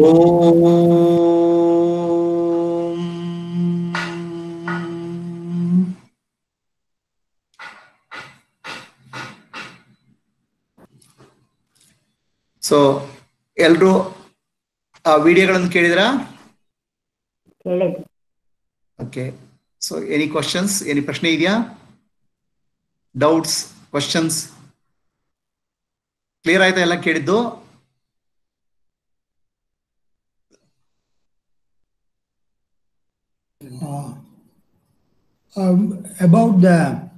ಓಂ so ಎಲ್ರು ಆ ವಿಡಿಯೋಗಳನ್ನು ಕೇಳಿದ್ರಾ ಕೇಳಿದ್ವಿ okay so any questions any ಪ್ರಶ್ನೆ ಇದೆಯಾ ಡೌಟ್ಸ್ ಕ್ವಶನ್ಸ್ ಕ್ಲಿಯರ್ ಆಯ್ತಾ ಎಲ್ಲ ಕೇಳಿದ್ದು uh, um, about the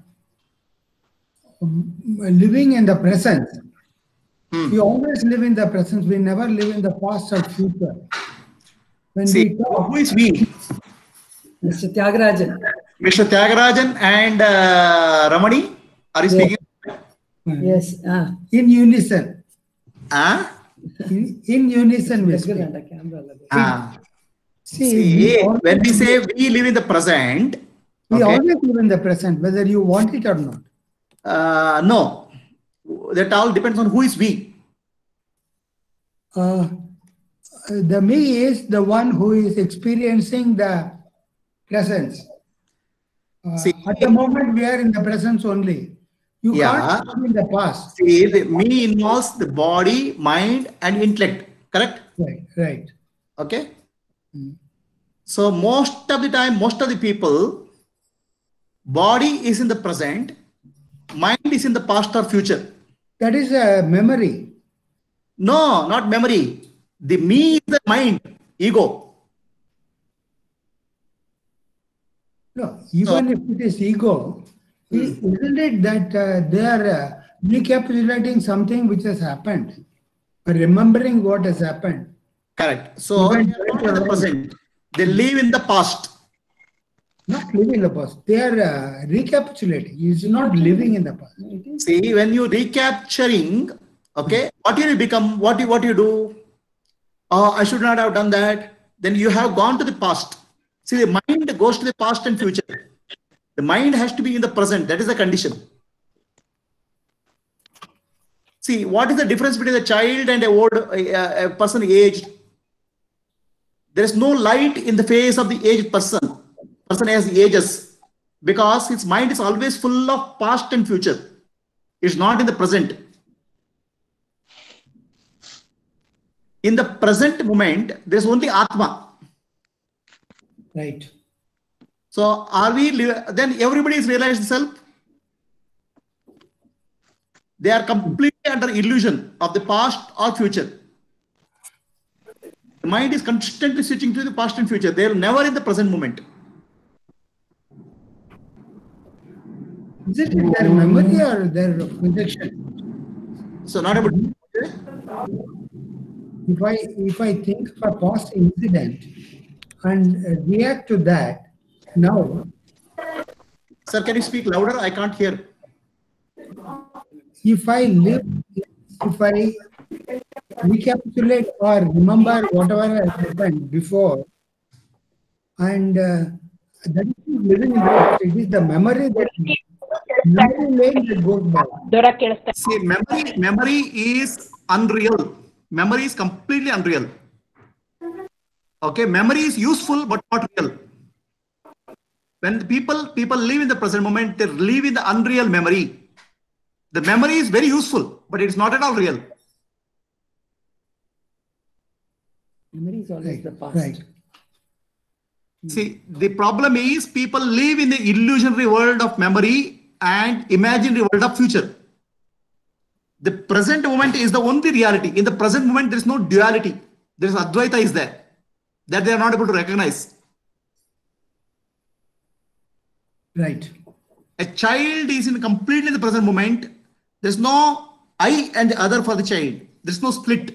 um, living in the present. Hmm. We always live in the present. We never live in the past or future. When See, we talk, who is we? Mr. Tyagarajan. Mr. Tyagarajan and uh, Ramani? Are you speaking? Yes. Ah. in unison, Ah? in, in unison, we speak. దగ్గర camera అలా. Ah. See, See, we, always, when we say we live in the present, we okay, always live in the present, whether you want it or not. uh, no, that all depends on who is we. Uh, the me is the one who is experiencing the presence. Uh, See- at the moment, we are in the presence only. You Yeah. can't live in the past. See, the me involves the body, mind, and intellect. Correct? Right, right. Okay. Mm. So most of the time, most of the people, body is in the present, mind is in the past or future. That is a memory. No, not memory. The me is the mind, ego. No, even if it is ego, i- isn't it that uh, they are uh, recapitulating something which has happened, or remembering what has happened? Correct. So they Even are not in the present. They live in the past. Not living in the past. They are uh, recapitulating. It's not living in the past. See, when you recapturing, okay, what will you become? What you what you do? Oh, I should not have done that. Then you have gone to the past. See, the mind goes to the past and future. The mind has to be in the present. That is the condition. See, what is the difference between a child and a old a, a person aged? There is no light in the face of the aged person. Person as he ages because his mind is always full of past and future. It's not in the present. In the present moment, there's only Atma. Right. So are we li- then everybody is realized self? They are completely under illusion of the past or future. The mind is constantly switching to the past and future. They are never in the present moment. Is it their memory or their projection? So not able to. If I if I think of a past incident and uh, react to that, now Sir, can you speak louder? I can't hear. if I live, if I recapitulate or remember whatever has happened before, and uh, that is living in the past, it is the memory that memory lane that goes by. ದೂರ ಕೇಳಿಸ್ತಾ See, memory, memory is unreal. Memory is completely unreal. Okay, memory is useful but not real. When the people people live in the present moment, they live in the unreal memory. The memory is very useful, but it's not at all real. Memory is always the past. Right. See, the problem is people live in the illusionary world of memory and imaginary world of future. The present moment is the only reality. In the present moment, there is no duality. There is Advaita is there that they are not able to recognize. Right. A child is in completely the present moment. There's no I and the other for the child. There's no split.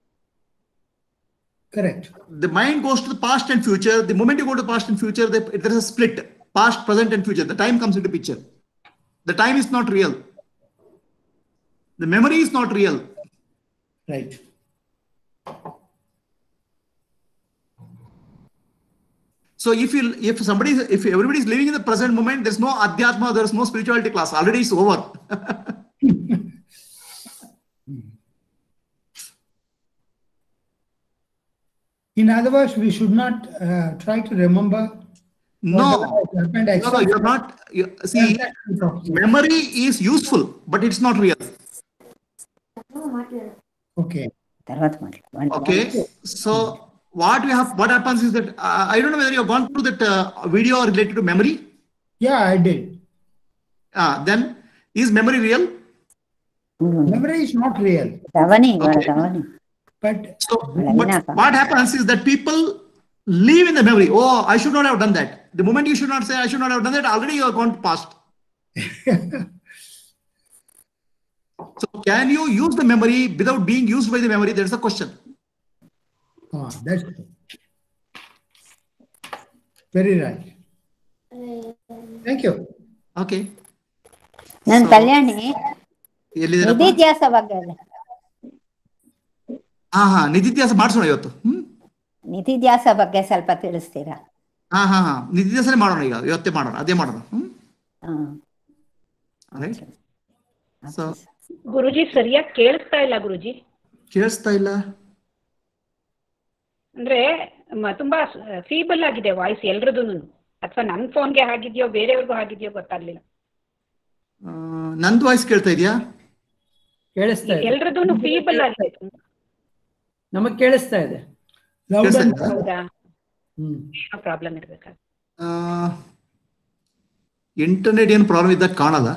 Correct. The mind goes to the past and future. The moment you go to past and future, there there is a split. Past, present, and future. The time comes into picture. The time is not real. The memory is not real. Right. So if you if somebody is- if everybody is living in the present moment, there's no adhyatma, there's no spirituality class. Already it's over. In other words, we should not uh, try to remember. No, whatever has happened no, no, except you're not. You, see, transaction property. memory is useful, but it's not real. Okay. తర్వాత మాట్లాడు Okay, so what we have, what happens is that uh, I don't know whether you've gone through that uh, video related to memory. Yeah, I did. Uh, then, is memory real? Memory is not real, అవని వాళ్ళకి Okay. Avani but So, Well, but enough. what happens is that people live in the memory. Oh, I should not have done that. The moment you should not say, I should not have done that, already you have gone past. So, can you use the memory without being used by the memory? That's the question. ah, that's true. very right. Thank you. Okay. ನಾನು So- ಕಲ್ಯಾಣಿ ಎಲ್ಲಿದ್ದೀರಪ್ಪ ನಿಧಿಧ್ಯಾಸ ಬಗ್ಗೆ ಹಾ ಹಾ ನಿಧಿಧ್ಯಾಸ ಮಾಡಿಸೋಣ ಇವತ್ತು ಹ್ಮ್ ನಿಧಿಧ್ಯಾಸ ಬಗ್ಗೆ ಸ್ವಲ್ಪ ತಿಳಿಸ್ತೀರಾ ಹಾ ಹಾ ಹಾ ನಿಧಿಧ್ಯಾಸನೇ ಮಾಡೋಣ ಈಗ ಇವತ್ತೇ ಮಾಡೋಣ ಅದೇ ಮಾಡೋಣ ಹ್ಮ್ ಹ್ಮ್ ರೈಟ್ ಸೊ ಗುರುಜಿ ಸರಿಯಾಗಿ ಕೇಳಿಸ್ತಾ ಇಲ್ಲ ಗುರುಜಿ ಕೇಳಿಸ್ತಾ ಇಲ್ಲ ಅಂದ್ರೆ ಮ- ತುಂಬಾ ಫೀಬಲ್ ಆಗಿದೆ ವಾಯ್ಸ್ ಎಲ್ರದೂನು ಅಥವಾ ನನ್ನ ಫೋನ್ಗೆ ಆಗಿದ್ಯೋ ಬೇರೆಯವ್ರಿಗೂ ಆಗಿದ್ಯೋ ಗೊತ್ತಾಗ್ಲಿಲ್ಲ ಆ, ನಂದು ವಾಯ್ಸ್ ಕೇಳ್ತಾ ಇದೆಯಾ ಕೇಳಿಸ್ತಾ ಇದೆ ಎಲ್ರದೂನು ಫೀಬಲ್ ಆಗಿದೆ ತುಂಬಾ. ನಮಗ್ ಕೇಳಿಸ್ತಾ ಇದೆ Loud Yes, and sir. ಹೌದಾ ಹ್ಮ್ ಏನೋ ಪ್ರಾಬ್ಲಮ್ ಇರ್ಬೇಕಾ ಇಂಟರ್ನೆಟ್ ಏನು ಪ್ರಾಬ್ಲಮ್ ಇದ್ದಾಗ ಕಾಣಲ್ಲ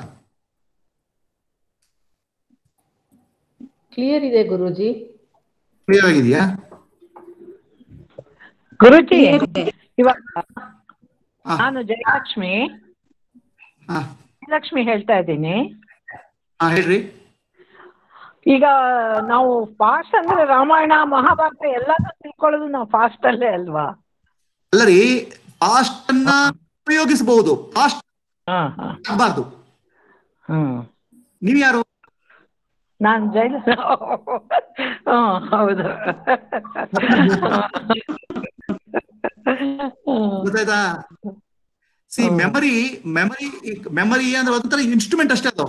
ಕ್ಲಿಯರ್ ಇದೆ ಗುರುಜಿ ಕ್ಲಿಯರ್ ಆಗಿದೆಯಾ ಗುರುಜಿ ಇವಾಗ ಹಾ ನಾನು ಜಯಲಕ್ಷ್ಮಿ ಹಾ ಜಯಲಕ್ಷ್ಮಿ ಹೇಳ್ತಾ ಇದ್ದೀನಿ ಹಾ ಹೇಳ್ರಿ ಈಗ ನಾವು ಫಾಸ್ಟ್ ಅಂದ್ರೆ ರಾಮಾಯಣ ಮಹಾಭಾರತ ಎಲ್ಲಾನು ತಿಳ್ಕೊಳ್ಳೋದು ನಾವು ಫಾಸ್ಟ್ ಅಲ್ಲೇ ಅಲ್ವಾ ಅಲ್ಲ ರೀ ಪಾಸ್ಟ್ ಅನ್ನ ಉಪಯೋಗಿಸಬಹುದು ಪಾಸ್ಟ್ ಹಾ ಹಾ ಆಗಬಾರ್ದು ಹ್ಮ್ ನೀವ್ ಯಾರು ನಾನು ಜೈಲ ಹ್ಮ್ ಹೌದು ಹ್ಮ್. ಗೊತ್ತಾಯ್ತಾ ಸಿ ಹ್ಮ್. ಮೆಮರಿ ಮೆಮರಿ ಮೆಮರಿ ಅಂದ್ರೆ ಒಂಥರ ಇನ್ಸ್ಟ್ರೂಮೆಂಟ್ ಅಷ್ಟೇ ಅದು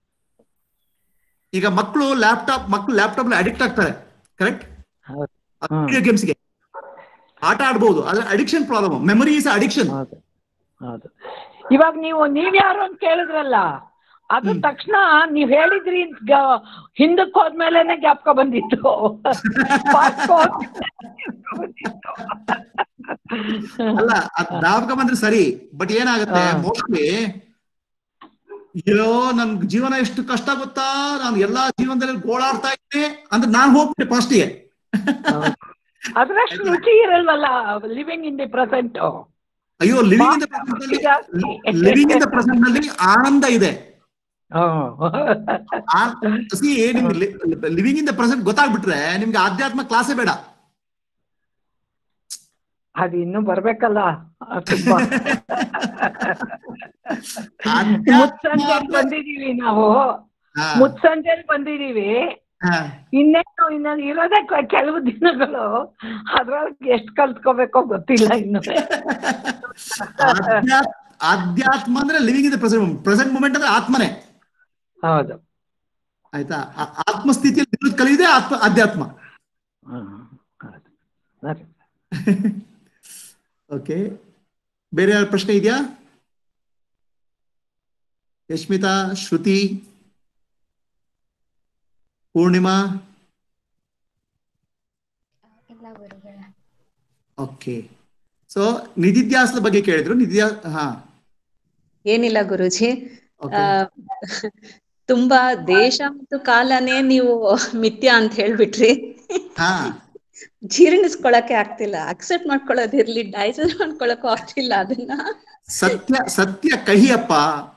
ಈಗ ಮಕ್ಕಳು ಲ್ಯಾಪ್ಟಾಪ್ ಮಕ್ಕಳು ಲ್ಯಾಪ್ಟಾಪ್ ಅಡಿಕ್ಟ್ ಆಗ್ತಾರೆ ಕರೆಕ್ಟ್ ಹೌದು. ಹ್ಮ್. ವಿಡಿಯೋ ಗೇಮ್ಸ್ಗೆ ಆಟ ಆಡ್ಬೋದು ಆದ್ರೆ addiction problem memory is addiction ಹೌದು ಹೌದು ಇವಾಗ ನೀವು ನೀವ್ಯಾರು ಅಂತ ಕೇಳಿದ್ರಲ್ಲ ಅದು ತಕ್ಷಣ ನೀವ್ ಹೇಳಿದ್ರಿ ಗ- ಹಿಂದಕ್ ಹೋದ್ಮೇಲೆನೆ ಜ್ಞಾಪಕ ಬಂದಿತ್ತು Fast forward ಬಂದಿತ್ತು. ಅಲ್ಲ ಅದ್ ಜ್ಞಾಪಕ ಬಂದ್ರೆ ಸರಿ ಬಟ್ ಏನಾಗುತ್ತೆ ಹಾ. ಮೋಸ್ಟ್ಲಿ ಅಯ್ಯೋ ನನ್ ಜೀವನ ಎಷ್ಟು ಕಷ್ಟ ಗೊತ್ತಾ ನಾನು ಎಲ್ಲಾ ಜೀವನದಲ್ಲಿ ಗೋಳಾಡ್ತಾ ಇದ್ದೆ ಅಂದ್ರೆ ನಾನ್ ಹೋಗ್ಬಿಟ್ಟೆ ಫಸ್ಟಿಗೆ ಅದ್ರಷ್ಟು ರುಚಿ ಇರಲ್ವಲ್ಲ ಲಿವಿಂಗ್ ಇನ್ ದಿ ಪ್ರೆಸೆಂಟ್ ಅಯ್ಯೋ living in the present living in the present ನಲ್ಲಿ ಆನಂದ ಇದೆ ಸಿ ನಿಮ್ಗೆ ಲಿವಿಂಗ್ ಇನ್ ದ ಪ್ರೆಸೆಂಟ್ ಗೊತ್ತಾಗ್ಬಿಟ್ರೆ ನಿಮ್ಗೆ ಆಧ್ಯಾತ್ಮ ಕ್ಲಾಸೇ ಬೇಡ ಅದು ಇನ್ನೂ ಬರ್ಬೇಕಲ್ಲ ಅದ್ ತುಂಬಾ ಆಧ್ಯಾತ್ಮ ಮುತ್ಸಂಜೆಲ್ ಅಂದ್ರೆ- ಬಂದಿದೀವಿ ನಾವು ಹಾ, ಮುತ್ಸಂಜೆಲ್ ಬಂದಿದೀವಿ ಹಾ. ಇನ್ನೇನು ಇನ್ನು ಇರೋದೇ ಕ- ಕೆಲವು ದಿನಗಳು ಅದ್ರೊಳಗೆ ಎಷ್ಟು ಕಲ್ತ್ಕೋಬೇಕೋ ಗೊತ್ತಿಲ್ಲ ಇನ್ನು ಆಧ್ಯಾತ್- ಆಧ್ಯಾತ್ಮ ಅಂದ್ರೆ living in the present present moment ಅಂದ್ರೆ ಆತ್ಮನೇ ಹೌದು ಆಯ್ತಾ ಆ- ಆತ್ಮಸ್ಥಿತಿಯಲ್ಲಿ ಇರೋದ್ ಕಲಿಯುವುದೇ ಆತ್ಮ ಅಧ್ಯಾತ್ಮ ಹ್ಮ್. ಹೌದು. ಸರಿ. ಓಕೆ ಬೇರೆ ಯಾರ ಪ್ರಶ್ನೆ ಇದೆಯಾ ಯಶ್ಮಿತಾ ಶ್ರುತಿ ಪೂರ್ಣಿಮಾ ಓಕೆ ಸೊ ನಿಧಿಧ್ಯಾಸದ ಬಗ್ಗೆ ಕೇಳಿದ್ರು ನಿಧಿಧ್ಯಾ ಹಾ ಏನಿಲ್ಲ ಗುರುಜಿ ಓಕೆ ಆ, ತುಂಬಾ ದೇಶ ಮತ್ತು ಕಾಲನೇ ನೀವು ಮಿಥ್ಯ ಅಂತ ಹೇಳ್ಬಿಟ್ರಿ ಹಾ ಜೀರ್ಣಿಸ್ಕೊಳಕ್ಕೆ ಆಗ್ತಿಲ್ಲ ಅಕ್ಸೆಪ್ಟ್ ಮಾಡ್ಕೊಳ್ಳೋದಿರ್ಲಿ ಡೈಜೆಸ್ಟ್ ಮಾಡ್ಕೊಳಕ್ಕೂ ಆಗ್ತಿಲ್ಲ ಅದನ್ನ ಸತ್ಯ ಸತ್ಯ ಕಹಿಯಪ್ಪ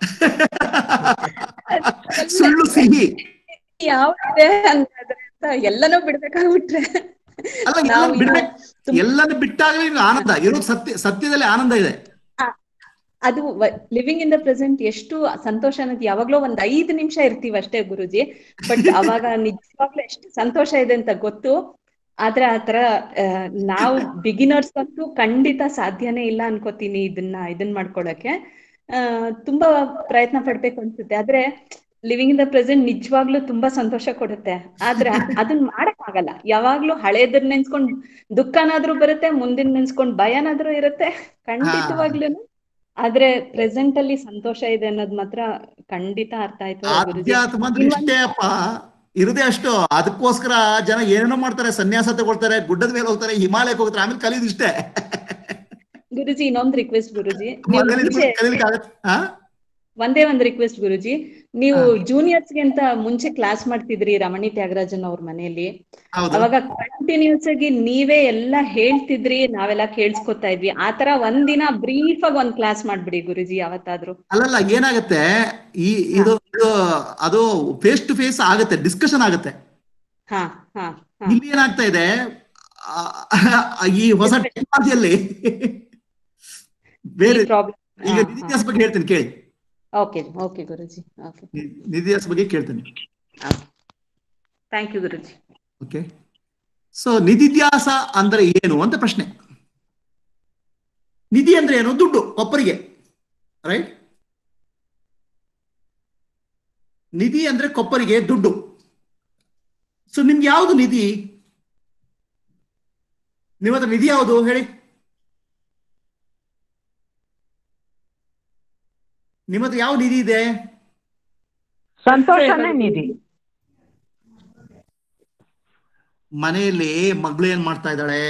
ಸುಳ್ಳು ಸಿಹಿ ಯಾವ್ದಿದೆ ಅಂತ ಎಲ್ಲನೂ ಬಿಡ್ಬೇಕಾಗ್ಬಿಟ್ರೆ ಅಲ್ಲ ಎಲ್ಲ ನಾವು ಬಿಡ್ಬೇಕು ತುಂಬ- ಎಲ್ಲಾನು ಬಿಟ್ಟಾಗ ನಿಮ್ಗೆ ಆನಂದ ಇರೋದು ಸತ್ಯ ಸತ್ಯದಲ್ಲಿ ಆನಂದ ಇದೆ ಅದು ಲಿವಿಂಗ್ ಇನ್ ದ ಪ್ರೆಸೆಂಟ್ ಎಷ್ಟು ಸಂತೋಷ ಅನ್ನೋದು ಯಾವಾಗ್ಲೋ ಒಂದ್ ಐದು ನಿಮಿಷ ಇರ್ತೀವಿ ಅಷ್ಟೇ ಗುರುಜಿ ಬಟ್ ಅವಾಗ ನಿಜವಾಗ್ಲೂ ಎಷ್ಟು ಸಂತೋಷ ಇದೆ ಅಂತ ಗೊತ್ತು ಆದ್ರೆ ಆತರ ಆ, ನಾವು ಬಿಗಿನರ್ಸ್ ಅಂತೂ ಖಂಡಿತ ಸಾಧ್ಯನೇ ಇಲ್ಲ ಅನ್ಕೋತೀನಿ ಇದನ್ನ ಇದನ್ ಮಾಡ್ಕೊಳಕ್ಕೆ ಆ ತುಂಬಾ ಪ್ರಯತ್ನ ಪಡ್ಬೇಕು ಅನ್ಸುತ್ತೆ ಆದ್ರೆ ಲಿವಿಂಗ್ ಇನ್ ದ ಪ್ರೆಸೆಂಟ್ ನಿಜವಾಗ್ಲೂ ತುಂಬಾ ಸಂತೋಷ ಕೊಡುತ್ತೆ ಆದ್ರೆ ಅದನ್ನ ಮಾಡಕ್ ಆಗಲ್ಲ ಯಾವಾಗ್ಲೂ ಹಳೇದನ್ನ ನೆನ್ಸ್ಕೊಂಡ್ ದುಃಖನಾದ್ರೂ ಬರುತ್ತೆ ಮುಂದಿನ ನೆನ್ಸ್ಕೊಂಡ್ ಭಯನಾದ್ರೂ ಇರುತ್ತೆ ಖಂಡಿತವಾಗ್ಲೂ ಆದ್ರೆ ಪ್ರೆಸೆಂಟ್ ಅಲ್ಲಿ ಸಂತೋಷ ಇದೆ ಅನ್ನೋದ್ ಮಾತ್ರ ಖಂಡಿತ ಅರ್ಥ ಆಯ್ತು ಗುರುಜಿ ಆಧ್ಯಾತ್ಮ ಅಂದ್ರೆ ಇಷ್ಟೇ ಅಪ್ಪ ಇರದೆ ಅಷ್ಟು ಅದಕ್ಕೋಸ್ಕರ ಜನ ಏನೇನೋ ಮಾಡ್ತಾರೆ ಸನ್ಯಾಸ ತಗೊಳ್ತಾರೆ ಗುಡ್ಡದ ಮೇಲೆ ಹೋಗ್ತಾರೆ ಹಿಮಾಲಯಕ್ಕೆ ಹೋಗ್ತಾರೆ ಆಮೇಲೆ ಕಲಿಯೋದು ಇಷ್ಟೇ ಗುರುಜಿ ಇನ್ನೊಂದ್ ರಿಕ್ವೆಸ್ಟ್ ಗುರುಜಿ ನೀವು ಕಲೀಲಿಕ್ಕೆ ಮುಂಚೆ ಕಲೀಲಿಕ್ಕೆ ಆಗತ್ತೆ ಹಾ ಒಂದೇ ಒಂದ್ ರಿಕ್ವೆಸ್ಟ್ ಗುರುಜಿ ನೀವು ಹಾ. ಜೂನಿಯರ್ಸ್ ಗೆ ಅಂತ ಮುಂಚೆ ಕ್ಲಾಸ್ ಮಾಡ್ತಿದ್ರಿ ರಮಣಿ ತ್ಯಾಗರಾಜನ್ ಅವ್ರ ಮನೆಯಲ್ಲಿ ಹೌದು ಅವಾಗ ಕಂಟಿನ್ಯೂಸ್ ಆಗಿ ನೀವೇ ಎಲ್ಲ ಹೇಳ್ತಿದ್ರಿ ನಾವೆಲ್ಲ ಕೇಳಿಸ್ಕೊತಾ ಇದ್ವಿ ಆತರ ಒಂದಿನ ಬ್ರೀಫ್ ಆಗಿ ಒಂದ್ ಕ್ಲಾಸ್ ಮಾಡ್ಬಿಡಿ ಗುರುಜಿ ಯಾವತ್ತಾದ್ರೂ ಅಲ್ಲಲ್ಲ ಏನಾಗತ್ತೆ ಈ ಇದು ಇದು ಅದು ಫೇಸ್ ಟು ಫೇಸ್ ಆಗುತ್ತೆ ಡಿಸ್ಕಷನ್ ಆಗುತ್ತೆ ಹಾ ಹಾ ಹಾ ಇಲ್ಲಿ ಏನಾಗ್ತಾ ಇದೆ ಆ, ಈ ಹೊಸ ಟೆಕ್ನಾಲಜಿಯಲ್ಲಿ ಬೇರೆ ಪ್ರಾಬ್ಲಮ್ ಈಗ ನಿಧಿದಾಸ್ ಬಗ್ಗೆ ಹೇಳ್ತೀನಿ ಕೇಳಿ ಓಕೆ ಓಕೆ ಗುರುಜಿ ಓಕೆ ನಿ- ನಿಧಿದಾಸ್ ಬಗ್ಗೆ ಕೇಳ್ತೀನಿ thank you Guruji okay so ನಿಧಿಧ್ಯಾಸ ಅಂದ್ರೆ ಏನು ಅಂತ ಪ್ರಶ್ನೆ ನಿಧಿ ಅಂದ್ರೆ ಏನು ದುಡ್ಡು ಒಬ್ಬರಿಗೆ ರೈಟ್ ನಿಧಿ ಅಂದ್ರೆ ಕೊಪ್ಪರಿಗೆ ದುಡ್ಡು ಸೊ ನಿಮ್ಗೆ ಯಾವುದು ನಿಧಿ ನಿಮ್ಮ ಹತ್ರ ನಿಧಿ ಯಾವುದು ಹೇಳಿ ನಿಮ್ಮ ಹತ್ರ ಯಾವ ನಿಧಿ ಇದೆ ಸಂತೋಷನೇ ನಿಧಿ ಮನೆಯಲ್ಲಿ ಮಗಳು ಏನ್ ಮಾಡ್ತಾ ಇದ್ದಾಳೆ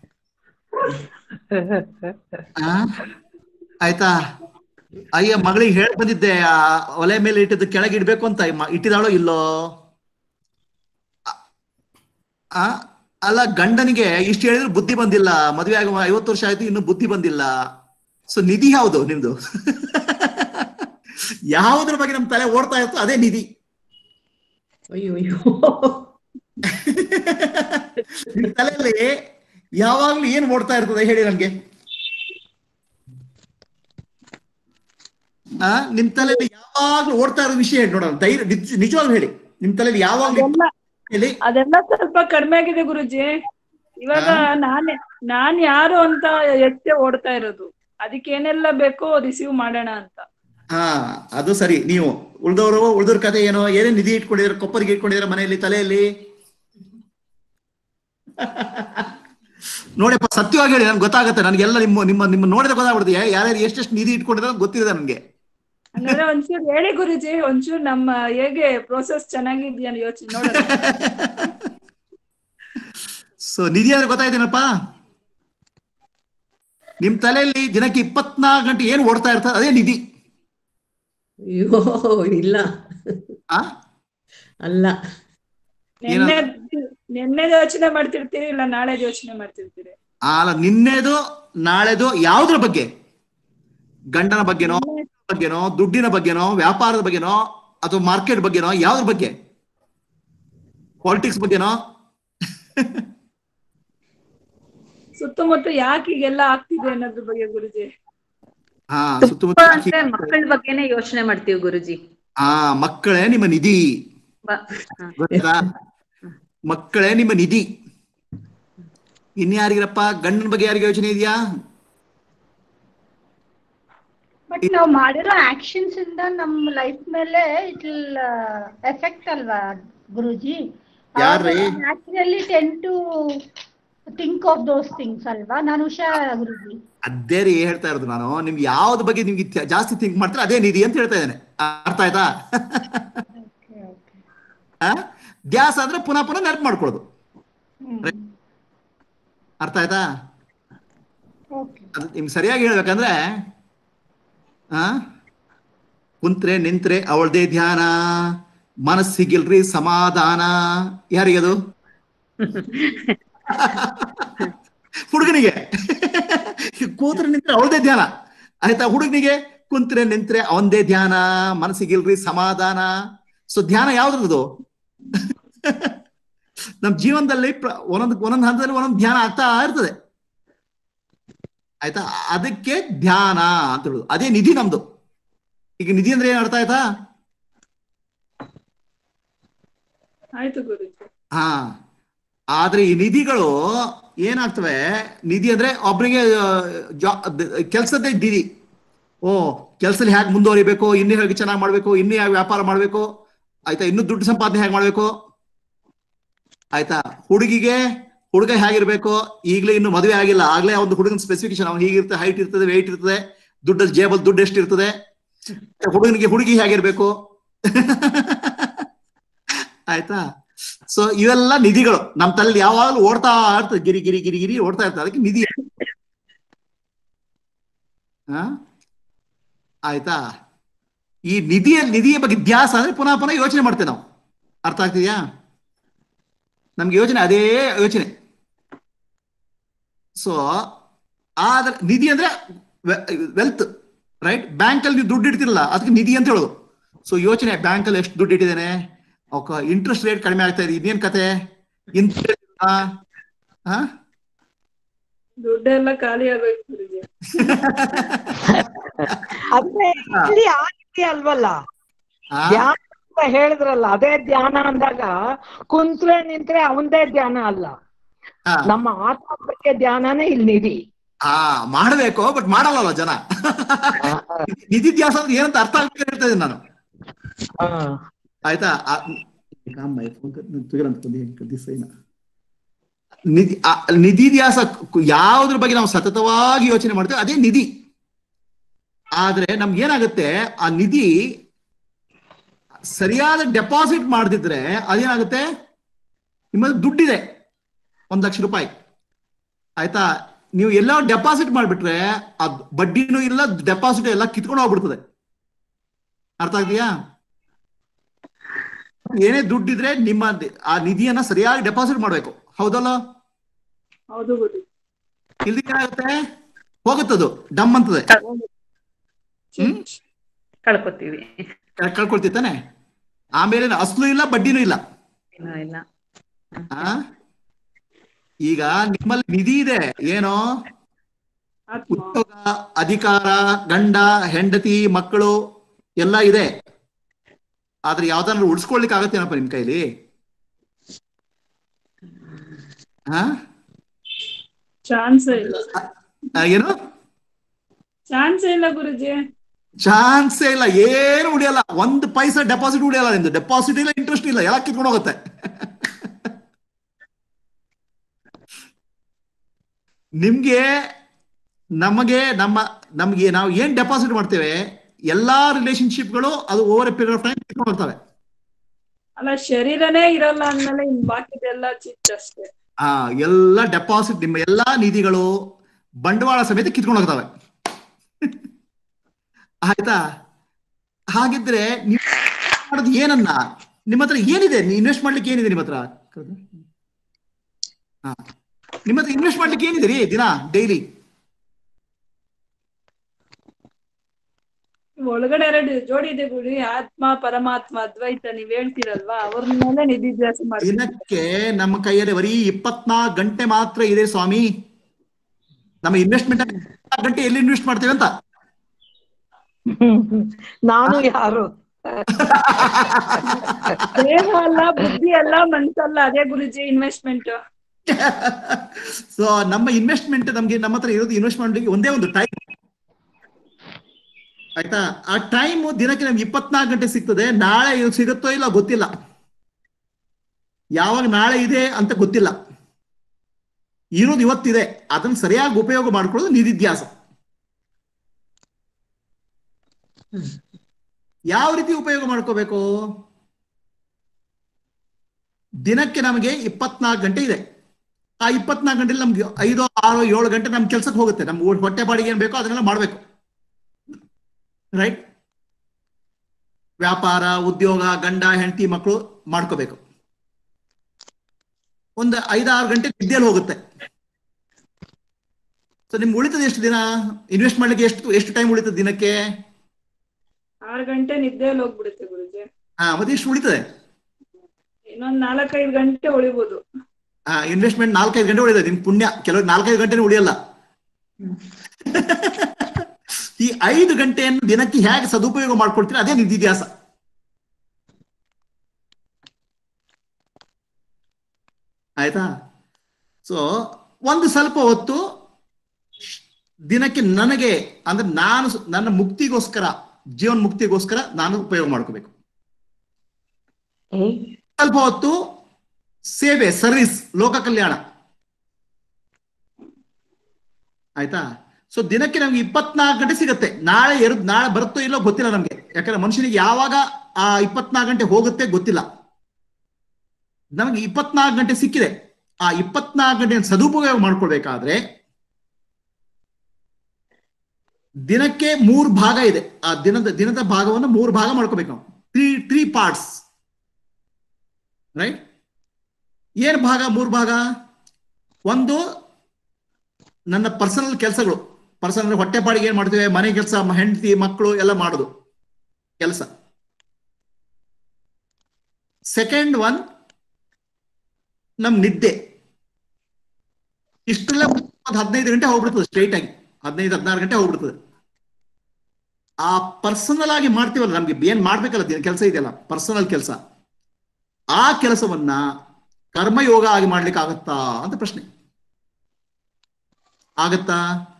ಆ? ಆಯ್ತಾ ಅಯ್ಯ ಮಗಳಿಗೆ ಹೇಳಿ ಬಂದಿದ್ದೆ ಆ ಒಲೆ ಮೇಲೆ ಇಟ್ಟಿದ್ದು ಕೆಳಗೆ ಇಡ್ಬೇಕು ಅಂತ ಮ- ಇಟ್ಟಿದಾಳೋ ಇಲ್ಲೋ ಆ ಅಲ್ಲ ಗಂಡನಿಗೆ ಇಷ್ಟು ಹೇಳಿದ್ರು ಬುದ್ಧಿ ಬಂದಿಲ್ಲ ಮದುವೆ ಆಗುವ ಐವತ್ತು ವರ್ಷ ಆಯ್ತು ಇನ್ನು ಬುದ್ಧಿ ಬಂದಿಲ್ಲ ಸೊ ನಿಧಿ ಯಾವುದು ನಿಮ್ದು ಯಾವುದ್ರ ಬಗ್ಗೆ ನಮ್ ತಲೆ ಓಡ್ತಾ ಇರ್ತೋ ಅದೇ ನಿಧಿ ಅಯ್ಯೋ ಅಯ್ಯೋ ನಿಮ್ ತಲೆಯಲ್ಲಿ ಯಾವಾಗ್ಲೂ ಏನ್ ಓಡ್ತಾ ಇರ್ತದೆ ಹೇಳಿ ನನ್ಗೆ ಆ ನಿಮ್ ತಲೆಯಲ್ಲಿ ಯಾವಾಗ್ಲೂ ಓಡ್ತಾ ಇರೋ ವಿಷಯ ಹೇಳಿ ನೋಡೋಣ ಧೈರ್ಯ ನಿಜ- ನಿಜವಾಗ್ಲೂ ಹೇಳಿ ನಿಮ್ ತಲೆಯಲ್ಲಿ ಯಾವಾಗ್ಲೂ ಅದೆಲ್ಲ ಹೇಳಿ ಅದೆಲ್ಲ ಸ್ವಲ್ಪ ಕಡಿಮೆ ಆಗಿದೆ ಗುರುಜಿ ಇವಾಗ ನಾನೇ ನಾನ್ ಯಾರು ಅಂತ ಎಷ್ಟೇ ಓಡ್ತಾ ಇರೋದು ಅದಕ್ಕೆ ಏನೆಲ್ಲ ಬೇಕೋ ರಿಸೀವ್ ಮಾಡೋಣ ಅಂತ ಹಾ ಅದು ಸರಿ ನೀವು ಉಳ್ದವರು ಉಳ್ದವ್ರ ಕತೆ ಏನೋ ಏನೇನ್ ನಿಧಿ ಇಟ್ಕೊಂಡಿದಾರೆ ಕೊಪ್ಪರಿಗೆ ಇಟ್ಕೊಂಡಿದಾರೆ ಮನೆಯಲ್ಲಿ ತಲೆಯಲ್ಲಿ ನೋಡಪ್ಪ ಸತ್ಯವಾಗಿ ಹೇಳಿ ನನ್ಗೆ ಗೊತ್ತಾಗುತ್ತೆ ನನಗೆಲ್ಲ ನಿಮ್ಮ ನಿಮ್ಮ ನಿಮ್ಮ ನೋಡಿದ್ರೆ ಗೊತ್ತಾಗ್ಬಿಡುತ್ತೆ ಯಾರ್ಯಾರು ಎಷ್ಟೆಷ್ಟು ನಿಧಿ ಇಟ್ಕೊಂಡಿದ್ದಾರೆ ಅಂತ ಗೊತ್ತಿದೆ ನನ್ಗೆ ಹಂಗಾದ್ರೆ ಒಂಚೂರು ಹೇಳಿ ಗುರುಜಿ ಒಂಚೂರು ನಮ್ಮ ಹೇಗೆ ಪ್ರೋಸೆಸ್ ಚೆನ್ನಾಗಿದ್ಯಾ ಯೋಚನೆ ನೋಡೋಣ ಸೊ ನಿಧಿ ಅಂದ್ರೆ ಗೊತ್ತಾಯ್ತೇನಪ್ಪ ನಿಮ್ ತಲೆಯಲ್ಲಿ ದಿನಕ್ಕೆ ಇಪ್ಪತ್ನಾಲ್ಕು ಗಂಟೆ ಏನ್ ಓಡ್ತಾ ಇರ್ತದೆ ಅದೇ ನಿಧಿ ಅಯ್ಯೋ ಇಲ್ಲ ಆ ಅಲ್ಲ ನಿನ್ನೆ ನಿನ್ನೆ ಯೋಚನೆ ಮಾಡ್ತಿರ್ತೀರಿ ಇಲ್ಲ ನಾಳೆ ಯೋಚನೆ ಮಾಡ್ತಿರ್ತೀರಿ ಆ, ಅಲ್ಲ ನಿನ್ನೆದು ನಾಳೆದು ಯಾವ್ದ್ರ ಬಗ್ಗೆ ಗಂಡನ ಬಗ್ಗೆನೋ ಬಗ್ಗೆನೋ ದುಡ್ಡಿನ ಬಗ್ಗೆನೋ ವ್ಯಾಪಾರದ ಬಗ್ಗೆನೋ ಅಥವಾ ಮಾರ್ಕೆಟ್ ಬಗ್ಗೆನೋ ಯಾವ್ದ್ರ ಬಗ್ಗೆ ಪಾಲಿಟಿಕ್ಸ್ ಬಗ್ಗೆನೋ ಸುತ್ತಮುತ್ತ ಯಾಕೆ ಹೀಗೆಲ್ಲ ಆಗ್ತಿದೆ ಅನ್ನೋದ್ರ ಬಗ್ಗೆ ಗುರುಜಿ ಹಾ ತುಂಬಾ ಸುತ್ತಮುತ್ತ ಅಂದ್ರೆ ಮಕ್ಕಳ ಬಗ್ಗೆನೇ ಯೋಚನೆ ಮಾಡ್ತೀವಿ ಗುರುಜಿ ಆ ಮಕ್ಕಳೇ ನಿಮ್ಮ ನಿಧಿ ಬ- ಹ. ಗೊತ್ತಾ ಮಕ್ಕಳೇ ನಿಮ್ಮ ನಿಧಿ ಇನ್ಯಾರಿಗಪ್ಪ ಗಂಡನ ಬಗ್ಗೆ ಯಾರಿಗೆ ಯೋಚನೆ ಇದೆಯಾ ಬಟ್ ನಾವು ಮಾಡಿರೋ ಆಕ್ಷನ್ಸ್ ಇಂದ ನಮ್ಮ ಲೈಫ್ ಮೇಲೆ ಇಟ್ ವಿಲ್ ಎಫೆಕ್ಟ್ ಅಲ್ವಾ ಗುರುಜಿ ಯಾರ್ರೀ? Naturally tend to think of those things ಅಲ್ವಾ ನಾನು ಹುಷಾ ಗುರುಜಿ ಅದೇ ರೀ ಹೇಳ್ತಾ ಇರೋದು ನಾನು ನಿಮ್ಗೆ ಯಾವ್ದು ಬಗ್ಗೆ ನಿಮ್ಗೆ ತ್ಯ- ಜಾಸ್ತಿ ಥಿಂಕ್ ಮಾಡ್ತಾರೆ ಅದೇ ನಿಧಿ ಅಂತ ಹೇಳ್ತಾ ಇದ್ದೇನೆ ಅರ್ಥ ಆಯ್ತಾ ಆ? ಧ್ಯಾಸ ಅಂದ್ರೆ ಪುನಃ ಪುನಃ ನೆನಪು ಮಾಡ್ಕೊಳ್ಳೋದು ಅರ್ಥ ಆಯ್ತಾ ಓಕೆ ಅದು ನಿಮ್ಗೆ ಸರಿಯಾಗಿ ಹೇಳ್ಬೇಕಂದ್ರೆ ಆ ಕುಂತ್ರೆ ನಿಂತ್ರೆ ಅವಳದೇ ಧ್ಯಾನ ಮನಸ್ಸಿಗಿಲ್ರಿ ಸಮಾಧಾನ ಯಾರಿಗದು ಹುಡುಗನಿಗೆ ಕೂತ್ರೆ ನಿಂತ್ರೆ ಅವಳದೇ ಧ್ಯಾನ ಆಯ್ತಾ ಹುಡುಗನಿಗೆ ಕುಂತ್ರೆ ನಿಂತ್ರೆ ಅವಂದೇ ಧ್ಯಾನ ಮನಸ್ಸಿಗಿಲ್ರಿ ಸಮಾಧಾನ ಸೊ ಧ್ಯಾನ ಯಾವ್ದ್ರದ್ದು ನಮ್ ಜೀವನದಲ್ಲಿ ಪ್ರ- ಒಂದೊಂದು ಒಂದೊಂದು ಹಂತದಲ್ಲಿ ಒಂದೊಂದು ಧ್ಯಾನ ಆಗ್ತಾ ಇರ್ತದೆ ಆಯ್ತಾ ಅದಕ್ಕೆ ಧ್ಯಾನ ಅಂತ ಹೇಳುದು ಅದೇ ನಿಧಿ ನಮ್ದು ಈಗ ನಿಧಿ ಅಂದ್ರೆ ಏನ್ ಅರ್ಥ ಆಯ್ತಾ ಆಯ್ತು ಗುರುಜಿ ಹಾ ಆದ್ರೆ ಈ ನಿಧಿಗಳು ಏನಾಗ್ತವೆ ನಿಧಿ ಅಂದ್ರೆ ಒಬ್ರಿಗೆ ಕೆಲಸದ ನಿಧಿ ಓ ಕೆಲಸದಲ್ಲಿ ಹೇಗೆ ಮುಂದುವರಿಬೇಕು ಇನ್ನೂ ಹೇಗೆ ಚೆನ್ನಾಗಿ ಮಾಡ್ಬೇಕು ಇನ್ನೂ ಯಾವ ವ್ಯಾಪಾರ ಮಾಡ್ಬೇಕು ಆಯ್ತಾ ಇನ್ನೂ ದುಡ್ಡು ಸಂಪಾದನೆ ಹೇಗೆ ಮಾಡ್ಬೇಕು ಆಯ್ತಾ ಹುಡುಗಿಗೆ ಹುಡುಗ ಹೇಗಿರ್ಬೇಕು ಈಗಲೇ ಇನ್ನು ಮದುವೆ ಆಗಿಲ್ಲ ಆಗ್ಲೇ ಒಂದು ಹುಡುಗನ ಸ್ಪೆಸಿಫಿಕೇಶನ್ ಅವ್ನು ಹೀಗಿರುತ್ತೆ ಹೈಟ್ ಇರ್ತದೆ ವೆಯ್ಟ್ ಇರ್ತದೆ ದುಡ್ಡಲ್ಲಿ ಜೇಬಲ್ ದುಡ್ಡು ಎಷ್ಟು ಇರ್ತದೆ ಹುಡುಗನಿಗೆ ಹುಡುಗಿ ಹೇಗಿರ್ಬೇಕು ಆಯ್ತಾ ಸೊ ಇವೆಲ್ಲ ನಿಧಿಗಳು ನಮ್ ತಲೆ ಯಾವಾಗಲೂ ಓಡ್ತಾ ಇರ್ತದೆ ಗಿರಿ ಗಿರಿ ಗಿರಿ ಗಿರಿ ಓಡ್ತಾ ಇರ್ತದೆ ಅದಕ್ಕೆ ನಿಧಿ ಆ? ಆಯ್ತಾ ಈ ನಿಧಿಯ ನಿಧಿಯ ಬಗ್ಗೆ ಧ್ಯಾಸ ಅಂದ್ರೆ ಪುನಃ ಪುನಃ ಯೋಚನೆ ಮಾಡ್ತೇವೆ ನಾವು ಅರ್ಥ ಆಗ್ತಿದ್ಯಾ ನಮ್ಗೆ ಯೋಚನೆ ಅದೇ ಯೋಚನೆ ಸೊ ಆದ್ರೆ ನಿಧಿ ಅಂದ್ರೆ ವೆಲ್ತ್ ರೈಟ್ ಬ್ಯಾಂಕ್ ಅಲ್ಲಿ ನೀವು ದುಡ್ಡು ಇಡ್ತಿರಲ್ಲ ಅದಕ್ಕೆ ನಿಧಿ ಅಂತ ಹೇಳೋದು ಸೊ ಯೋಚನೆ ಬ್ಯಾಂಕ್ ಅಲ್ಲಿ ಎಷ್ಟು ದುಡ್ಡು ಇಟ್ಟಿದ್ದೇನೆ ಅವಕ್ಕ ಇಂಟ್ರೆಸ್ಟ್ ರೇಟ್ ಕಡಿಮೆ ಆಗ್ತಾ ಇದೆ ಇನ್ನೇನ್ ಕತೆ ಇಂತ ಹಾ ದುಡ್ಡೆಲ್ಲ ಖಾಲಿ ಆಗೋಯ್ತು ಗುರುಜಿ ಅಂದ್ರೆ ಇಲ್ಲಿ ಆ ರೀತಿ ಅಲ್ವಲ್ಲ ಆ? ಧ್ಯಾನ ಅಂತ ಹೇಳಿದ್ರಲ್ಲ ಅದೇ ಧ್ಯಾನ ಅಂದಾಗ ಕುಂತ್ರೆ ನಿಂತ್ರೆ ಅವಂದೇ ಧ್ಯಾನ ಅಲ್ಲ ಆ. ನಮ್ಮ ಆತ್ಮ ಬಗ್ಗೆ ಧ್ಯಾನನೇ ಇಲ್ಲಿ ನಿಧಿ ಆ ಮಾಡ್ಬೇಕು ಬಟ್ ಮಾಡಲ್ಲ ಜನ ನಿಧಿಧ್ಯಾಸ ಅಂದ್ರೆ ಏನಂತ ಅರ್ಥ ಆಗ್ತಾ ಹೇಳ್ತಾ ಇದ್ದೀನಿ ನಾನು ಆಯ್ತಾ ಆ- ಕಾಮ್ ಮೈ ಫೋನ್ ಕರ್- ನಾನು ತುಗಿರ ಅಂತ ಬಂದೆ, ದಿಸ್ ಏನ. ನಿಧಿ ಆ ನಿಧಿಧ್ಯಾಸ ಕು- ಯಾವುದ್ರ ಬಗ್ಗೆ ನಾವು ಸತತವಾಗಿ ಯೋಚನೆ ಮಾಡ್ತೇವೆ ಅದೇ ನಿಧಿ ಆದ್ರೆ ನಮ್ಗೆ ಏನಾಗುತ್ತೆ ಆ ನಿಧಿ ಸರಿಯಾದ ಡೆಪಾಸಿಟ್ ಮಾಡದಿದ್ರೆ ಅದೇನಾಗುತ್ತೆ ನಿಮ್ಮಲ್ಲಿ ದುಡ್ಡಿದೆ ಒಂದ್ ಲಕ್ಷ ರೂಪಾಯಿ ಆಯ್ತಾ ನೀವು ಎಲ್ಲ ಡೆಪಾಸಿಟ್ ಮಾಡ್ಬಿಟ್ರೆ ಅದ್ ಬಡ್ಡಿನೂ ಇಲ್ಲ ಡೆಪಾಸಿಟ್ ಎಲ್ಲ ಕಿತ್ಕೊಂಡು ಹೋಗ್ಬಿಡ್ತದೆ ಅರ್ಥ ಆಗ್ತೀಯಾ ಏನೇ ದುಡ್ಡಿದ್ರೆ ನಿಮ್ಮ ದಿ- ಆ ನಿಧಿಯನ್ನ ಸರಿಯಾಗಿ ಡೆಪಾಸಿಟ್ ಮಾಡ್ಬೇಕು ಹೌದಲ್ಲ ಹೌದು ಗುರುಜಿ ಇಲ್ಲಿ ಏನಾಗುತ್ತೆ ಹೋಗುತ್ತದು ಡಮ್ ಅಂತದೆ ಹ್ಮ್ ಕಳ್ಕೊತೀವಿ ಕ- ಕಳ್ಕೊಳ್ತಿತ್ತಾನೆ ಆಮೇಲೆ ಅಸ್ಲು ಇಲ್ಲ ಬಡ್ಡಿನೂ ಇಲ್ಲ ಇಲ್ಲ ಇಲ್ಲ ಆ? ಈಗ ನಿಮ್ಮಲ್ಲಿ ನಿಧಿ ಇದೆ ಏನೋ ಉದ್ಯೋಗ ಅಧಿಕಾರ ಗಂಡ ಹೆಂಡತಿ ಮಕ್ಕಳು ಎಲ್ಲ ಇದೆ ಆದ್ರೆ ಯಾವ್ದಾದ್ರು ಉಳಿಸ್ಕೊಳ್ಲಿಕ್ಕೆ ಆಗತ್ತೇನಪ್ಪ ನಿಮ್ ಕೈಲಿ ಹಾ ಚಾನ್ಸ್ ಇಲ್ಲ ಆ, ಏನು ಚಾನ್ಸ್ ಇಲ್ಲ ಗುರುಜಿ ಚಾನ್ಸೇ ಇಲ್ಲ ಏನು ಉಳಿಯಲ್ಲ ಒಂದು ಪೈಸಾ ಡೆಪಾಸಿಟ್ ಉಳಿಯಲ್ಲ ನಿಮ್ದು ಡೆಪಾಸಿಟ್ ಇಲ್ಲ ಇಂಟ್ರೆಸ್ಟ್ ಇಲ್ಲ ಎಲ್ಲ ಕಿತ್ಕೊಂಡು ಹೋಗುತ್ತೆ ನಿಮ್ಗೆ ನಮಗೆ ನಮ್ಮ ನಮ್ಗೆ ನಾವು ಏನ್ ಡೆಪಾಸಿಟ್ ಮಾಡ್ತೇವೆ ಎಲ್ಲಾ ರಿಲೇಶನ್ಶಿಪ್ಗಳು ಅದು over a period of time ಕಿತ್ಕೊಂಡು ಹೋಗ್ತವೆ ಅಲ್ಲ ಶರೀರನೇ ಇರಲ್ಲ ಅಂದ್ಮೇಲೆ ಇನ್ ಬಾಕಿದೆಲ್ಲ ಚಿತ್ ಅಷ್ಟೇ ಆ ಎಲ್ಲ ಡೆಪಾಸಿಟ್ ನಿಮ್ಮ ಎಲ್ಲಾ ನಿಧಿಗಳು ಬಂಡವಾಳ ಸಮೇತ ಕಿತ್ಕೊಂಡು ಹೋಗ್ತವೆ ಆಯ್ತಾ ಹಾಗಿದ್ರೆ ನೀವು ಮಾಡೋದು ಏನನ್ನ ನಿಮ್ಮ ಹತ್ರ ಏನಿದೆ ಇನ್ವೆಸ್ಟ್ ಮಾಡ್ಲಿಕ್ಕೆ ಏನಿದೆ ನಿಮ್ಮ ಹತ್ರ ಹಾ ನಿಮ್ಮ ಹತ್ರ ಇನ್ವೆಸ್ಟ್ ಮಾಡ್ಲಿಕ್ಕೆ ಏನಿದೆ ರೀ ದಿನ ಡೈಲಿ ಒಳಗಡೆ ಎರಡು ಜೋಡಿ ಇದೆ ಗುಡಿ ಆತ್ಮ ಪರಮಾತ್ಮ ಅದ್ವೈತ ನೀವ್ ಹೇಳ್ತೀರಲ್ವಾ ಅವ್ರ ಮೇಲೆ ನಿಧಿಧ್ಯಾಸ ಮಾಡ್ತೀನಿ ದಿನಕ್ಕೆ ನಮ್ಮ ಕೈಯಲ್ಲಿ ಬರೀ ಇಪ್ಪತ್ನಾಲ್ಕು ಗಂಟೆ ಮಾತ್ರ ಇದೆ ಸ್ವಾಮಿ ನಮ್ಮ ಇನ್ವೆಸ್ಟ್ಮೆಂಟ್ ಗಂಟೆ ಎಲ್ಲಿ ಇನ್ವೆಸ್ಟ್ ಮಾಡ್ತೇವೆ ಅಂತ ನಾನು ಯಾರು ದೇಹ ಅಲ್ಲ ಬುದ್ಧಿ ಅಲ್ಲ ಮನ್ಸಲ್ಲ ಅದೇ ಗುರುಜಿ ಇನ್ವೆಸ್ಟ್ಮೆಂಟ್ ಸೊ ನಮ್ಮ ಇನ್ವೆಸ್ಟ್ಮೆಂಟ್ ನಮ್ಗೆ ನಮ್ಮ ಹತ್ರ ಇರೋದು ಇನ್ವೆಸ್ಟ್ ಮಾಡ್ಲಿಕ್ಕೆ ಒಂದೇ ಒಂದು ಟೈಮ್ ಆಯ್ತಾ ಆ ಟೈಮ್ ದಿನಕ್ಕೆ ನಮ್ಗೆ ಇಪ್ಪತ್ನಾಲ್ಕು ಗಂಟೆ ಸಿಗ್ತದೆ ನಾಳೆ ಇದು ಸಿಗುತ್ತೋ ಇಲ್ಲ ಗೊತ್ತಿಲ್ಲ ಯಾವಾಗ ನಾಳೆ ಇದೆ ಅಂತ ಗೊತ್ತಿಲ್ಲ ಇರೋದು ಇವತ್ತಿದೆ ಅದನ್ನ ಸರಿಯಾಗಿ ಉಪಯೋಗ ಮಾಡ್ಕೊಳ್ಳೋದು ನಿಧಿಧ್ಯಾಸ ಯಾವ ರೀತಿ ಉಪಯೋಗ ಮಾಡ್ಕೋಬೇಕು ದಿನಕ್ಕೆ ನಮಗೆ ಇಪ್ಪತ್ನಾಲ್ಕು ಗಂಟೆ ಇದೆ ಆ ಇಪ್ಪತ್ನಾಲ್ಕು ಗಂಟೆಲಿ ನಮ್ಗೆ ಐದೋ ಆರೋ ಏಳು ಗಂಟೆ ನಮ್ ಕೆಲ್ಸಕ್ಕೆ ಹೋಗುತ್ತೆ ನಮ್ ಊಟ- ಹೊಟ್ಟೆ ಬಾಡಿಗೆ ಏನ್ ಬೇಕೋ ಅದನ್ನೆಲ್ಲ ಮಾಡ್ಬೇಕು ರೈಟ್ ವ್ಯಾಪಾರ ಉದ್ಯೋಗ ಗಂಡ ಹೆಂಡತಿ ಮಕ್ಕಳು ಮಾಡ್ಕೋಬೇಕು ಒಂದು ಐದಾರು ಗಂಟೆ ನಿದ್ದೆಯಲ್ಲಿ ಹೋಗುತ್ತೆ ಸೊ ನಿಮ್ಗೆ ಉಳಿತದೆ ಎಷ್ಟು ದಿನ ಇನ್ವೆಸ್ಟ್ ಮಾಡ್ಲಿಕ್ಕೆ ಎಷ್ಟು ಎಷ್ಟು ಟೈಮ್ ಉಳಿತದೆ ದಿನಕ್ಕೆ ಆರು ಗಂಟೆ ನಿದ್ದೆಯಲ್ಲಿ ಹೋಗ್ಬಿಡುತ್ತೆ ಗುರುಜಿ ಹಾ ಮತ್ತೆ ಎಷ್ಟು ಉಳಿತದೆ ಇನ್ನೊಂದ್ ನಾಲ್ಕೈದು ಗಂಟೆ ಉಳಿಬೋದು ಆ ಇನ್ವೆಸ್ಟ್ಮೆಂಟ್ ನಾಲ್ಕೈದು ಗಂಟೆ ಉಳಿತದೆ ನಿಮ್ ಪುಣ್ಯ ಕೆಲವರು ನಾಲ್ಕೈದು ಗಂಟೆನೂ ಉಳಿಯಲ್ಲ ಈ ಐದು ಗಂಟೆಯನ್ನು ದಿನಕ್ಕೆ ಹೇಗೆ ಸದುಪಯೋಗ ಮಾಡ್ಕೊಳ್ತೀರಾ ಅದೇ ನಿಧಿಧ್ಯಾಸ ಆಯ್ತಾ ಸೊ ಒಂದು ಸ್ವಲ್ಪ ಹೊತ್ತು ದಿನಕ್ಕೆ ನನಗೆ ಅಂದ್ರೆ ನಾನು ಸ- ನನ್ನ ಮುಕ್ತಿಗೋಸ್ಕರ ಜೀವನ ಮುಕ್ತಿಗೋಸ್ಕರ ನಾನು ಉಪಯೋಗ ಮಾಡ್ಕೋಬೇಕು ಸ್ವಲ್ಪ ಹೊತ್ತು ಸೇವೆ ಸರ್ವಿಸ್ ಲೋಕ ಕಲ್ಯಾಣ ಆಯ್ತಾ ಸೊ ದಿನಕ್ಕೆ ನಮ್ಗೆ ಇಪ್ಪತ್ನಾಲ್ಕು ಗಂಟೆ ಸಿಗುತ್ತೆ ನಾಳೆ ಎರಡು ನಾಳೆ ಬರುತ್ತೋ ಇಲ್ಲೋ ಗೊತ್ತಿಲ್ಲ ನಮ್ಗೆ ಯಾಕಂದ್ರೆ ಮನುಷ್ಯನಿಗೆ ಯಾವಾಗ ಆ ಇಪ್ಪತ್ನಾಲ್ಕು ಗಂಟೆ ಹೋಗುತ್ತೆ ಗೊತ್ತಿಲ್ಲ ನಮಗೆ ಇಪ್ಪತ್ನಾಲ್ಕು ಗಂಟೆ ಸಿಕ್ಕಿದೆ ಆ ಇಪ್ಪತ್ನಾಲ್ಕು ಗಂಟೆ ಸದುಪಯೋಗ ಮಾಡ್ಕೊಳ್ಬೇಕಾದ್ರೆ ದಿನಕ್ಕೆ ಮೂರು ಭಾಗ ಇದೆ ಆ ದಿನದ ದಿನದ ಭಾಗವನ್ನು ಮೂರು ಭಾಗ ಮಾಡ್ಕೋಬೇಕು ನಾವು ತ್ರೀ ತ್ರೀ ಪಾರ್ಟ್ಸ್ ರೈಟ್ ಏನ್ ಭಾಗ ಮೂರು ಭಾಗ ಒಂದು ನನ್ನ ಪರ್ಸನಲ್ ಕೆಲಸಗಳು ಪರ್ಸನಲ್ ಹೊಟ್ಟೆಪಾಡಿಗೆ ಏನ್ ಮಾಡ್ತೀವಿ ಮನೆ ಕೆಲಸ ಹೆಂಡತಿ ಮಕ್ಕಳು ಎಲ್ಲ ಮಾಡೋದು ಕೆಲಸ ಸೆಕೆಂಡ್ ಒನ್ ನಮ್ ನಿದ್ದೆ ಇಷ್ಟೆಲ್ಲ ಒಂದು ಹದಿನೈದು ಗಂಟೆ ಹೋಗ್ಬಿಡ್ತದೆ ಸ್ಟ್ರೈಟ್ ಆಗಿ ಹದಿನೈದು ಹದಿನಾರು ಗಂಟೆ ಹೋಗ್ಬಿಡ್ತದೆ ಆ ಪರ್ಸನಲ್ ಆಗಿ ಮಾಡ್ತೀವಲ್ಲ ನಮ್ಗೆ ಏನ್ ಮಾಡ್ಬೇಕಲ್ಲ ಕೆಲಸ ಇದೆಯಲ್ಲ ಪರ್ಸನಲ್ ಕೆಲಸ ಆ ಕೆಲಸವನ್ನ ಕರ್ಮಯೋಗ ಆಗಿ ಮಾಡ್ಲಿಕ್ಕೆ ಆಗತ್ತಾ ಅಂತ ಪ್ರಶ್ನೆ ಆಗತ್ತಾ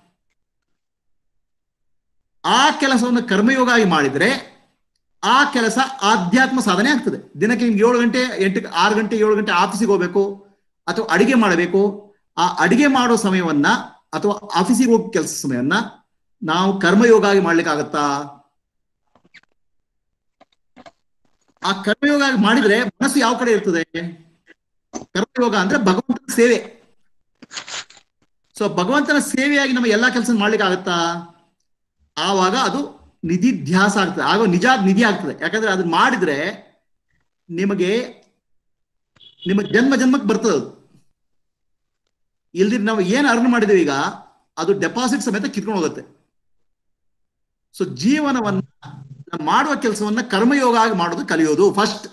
ಆ ಕೆಲಸವನ್ನು ಕರ್ಮಯೋಗ ಆಗಿ ಮಾಡಿದ್ರೆ ಆ ಕೆಲಸ ಆಧ್ಯಾತ್ಮ ಸಾಧನೆ ಆಗ್ತದೆ ದಿನಕ್ಕೆ ನಿಮ್ಗೆ ಏಳು ಗಂಟೆ ಎಂಟು ಆರು ಗಂಟೆ ಏಳು ಗಂಟೆ ಆಫೀಸಿಗೆ ಹೋಗ್ಬೇಕು ಅಥವಾ ಅಡಿಗೆ ಮಾಡಬೇಕು ಆ ಅಡಿಗೆ ಮಾಡೋ ಸಮಯವನ್ನ ಅಥವಾ ಆಫೀಸಿಗೆ ಹೋಗೋ ಕೆಲಸ ಸಮಯವನ್ನ ನಾವು ಕರ್ಮಯೋಗ ಆಗಿ ಮಾಡ್ಲಿಕ್ಕೆ ಆಗತ್ತಾ ಆ ಕರ್ಮಯೋಗ ಆಗಿ ಮಾಡಿದ್ರೆ ಮನಸ್ಸು ಯಾವ ಕಡೆ ಇರ್ತದೆ ಕರ್ಮಯೋಗ ಅಂದ್ರೆ ಭಗವಂತನ ಸೇವೆ ಸೊ ಭಗವಂತನ ಸೇವೆಯಾಗಿ ನಮ್ಮ ಎಲ್ಲಾ ಕೆಲಸ ಮಾಡ್ಲಿಕ್ಕೆ ಆಗತ್ತಾ ಆವಾಗ ಅದು ನಿಧಿಧ್ಯಾಸ ಆಗ್ತದೆ ಆಗ ನಿಜ ನಿಧಿ ಆಗ್ತದೆ ಯಾಕಂದ್ರೆ ಅದನ್ನ ಮಾಡಿದ್ರೆ ನಿಮಗೆ ನಿಮ್ಮ ಜನ್ಮ ಜನ್ಮಕ್ಕೆ ಬರ್ತದೆ ಅದು ಇಲ್ದಿರ ನಾವು ಏನ್ ಅರ್ನ್ ಮಾಡಿದೇವೆ ಈಗ ಅದು ಡೆಪಾಸಿಟ್ ಸಮೇತ ಕಿತ್ಕೊಂಡು ಹೋಗುತ್ತೆ ಸೊ ಜೀವನವನ್ನ ನಾವು ಮಾಡುವ ಕೆಲಸವನ್ನ ಕರ್ಮಯೋಗ ಆಗಿ ಮಾಡೋದು ಕಲಿಯೋದು ಫಸ್ಟ್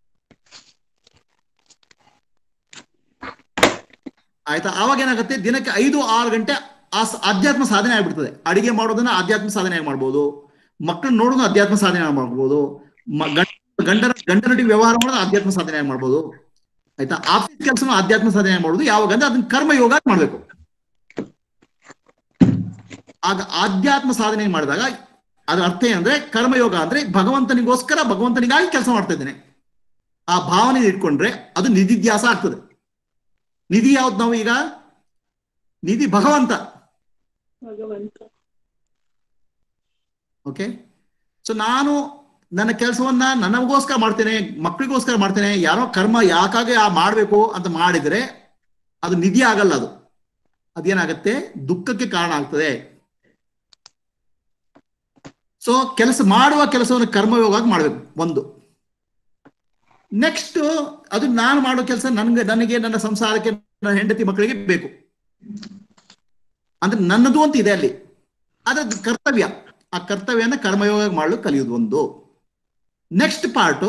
ಆಯ್ತಾ ಆವಾಗ ಏನಾಗುತ್ತೆ ದಿನಕ್ಕೆ ಐದು ಆರು ಗಂಟೆ ಆ ಸ- ಆಧ್ಯಾತ್ಮ ಸಾಧನೆ ಆಗ್ಬಿಡ್ತದೆ ಅಡಿಗೆ ಮಾಡೋದನ್ನ ಆಧ್ಯಾತ್ಮ ಸಾಧನೆ ಆಗಿ ಮಾಡ್ಬೋದು ಮಕ್ಕಳನ್ನ ನೋಡೋದು ಅಧ್ಯಾತ್ಮ ಸಾಧನೆ ಆಗಿ ಮಾಡ್ಬೋದು ಮ- ಗಂಡ- ಗಂಡನ ಗಂಡನೊಟ್ಟಿಗೆ ವ್ಯವಹಾರ ಮಾಡೋದು ಆಧ್ಯಾತ್ಮ ಸಾಧನೆ ಆಗಿ ಮಾಡ್ಬೋದು ಆಯ್ತಾ ಆಫೀಸ್ ಕೆಲಸನ ಆಧ್ಯಾತ್ಮ ಸಾಧನೆ ಆಗಿ ಮಾಡೋದು ಯಾವಾಗ ಅಂದ್ರೆ ಅದನ್ನ ಕರ್ಮಯೋಗ ಆಗಿ ಮಾಡ್ಬೇಕು ಆಗ ಆಧ್ಯಾತ್ಮ ಸಾಧನೆ ಮಾಡಿದಾಗ ಅದರ ಅರ್ಥ ಏನಂದ್ರೆ ಕರ್ಮಯೋಗ ಅಂದ್ರೆ ಭಗವಂತನಿಗೋಸ್ಕರ ಭಗವಂತನಿಗಾಗಿ ಕೆಲಸ ಮಾಡ್ತಾ ಇದ್ದೇನೆ ಆ ಭಾವನೆ ಇಟ್ಕೊಂಡ್ರೆ ಅದು ನಿಧಿಧ್ಯಾಸ ಆಗ್ತದೆ ನಿಧಿ ಯಾವ್ದು ನಾವು ಈಗ ನಿಧಿ ಭಗವಂತ ಭಗವಂತ ಓಕೆ ಸೊ ನಾನು ನನ್ನ ಕೆಲಸವನ್ನ ನನಗೋಸ್ಕರ ಮಾಡ್ತೇನೆ ಮಕ್ಕಳಿಗೋಸ್ಕರ ಮಾಡ್ತೇನೆ ಯಾರೋ ಕರ್ಮ ಯಾಕಾಗೆ ಆ ಮಾಡ್ಬೇಕು ಅಂತ ಮಾಡಿದ್ರೆ ಅದು ನಿಧಿ ಆಗಲ್ಲ ಅದು ಅದೇನಾಗತ್ತೆ ದುಃಖಕ್ಕೆ ಕಾರಣ ಆಗ್ತದೆ ಸೊ ಕೆಲಸ ಮಾಡುವ ಕೆಲಸವನ್ನು ಕರ್ಮಯೋಗವಾಗಿ ಮಾಡ್ಬೇಕು ಒಂದು ನೆಕ್ಸ್ಟ್ ಅದು ನಾನು ಮಾಡೋ ಕೆಲಸ ನನಗೆ ನನಗೆ ನನ್ನ ಸಂಸಾರಕ್ಕೆ ನನ್ನ ಹೆಂಡತಿ ಮಕ್ಕಳಿಗೆ ಬೇಕು ಅಂದ್ರೆ ನನ್ನದು ಅಂತ ಇದೆ ಅಲ್ಲಿ ಅದ್ರ ಕರ್ತವ್ಯ ಆ ಕರ್ತವ್ಯನ ಕರ್ಮಯೋಗ ಮಾಡಲು ಕಲಿಯುವುದು ಒಂದು ನೆಕ್ಸ್ಟ್ ಪಾರ್ಟು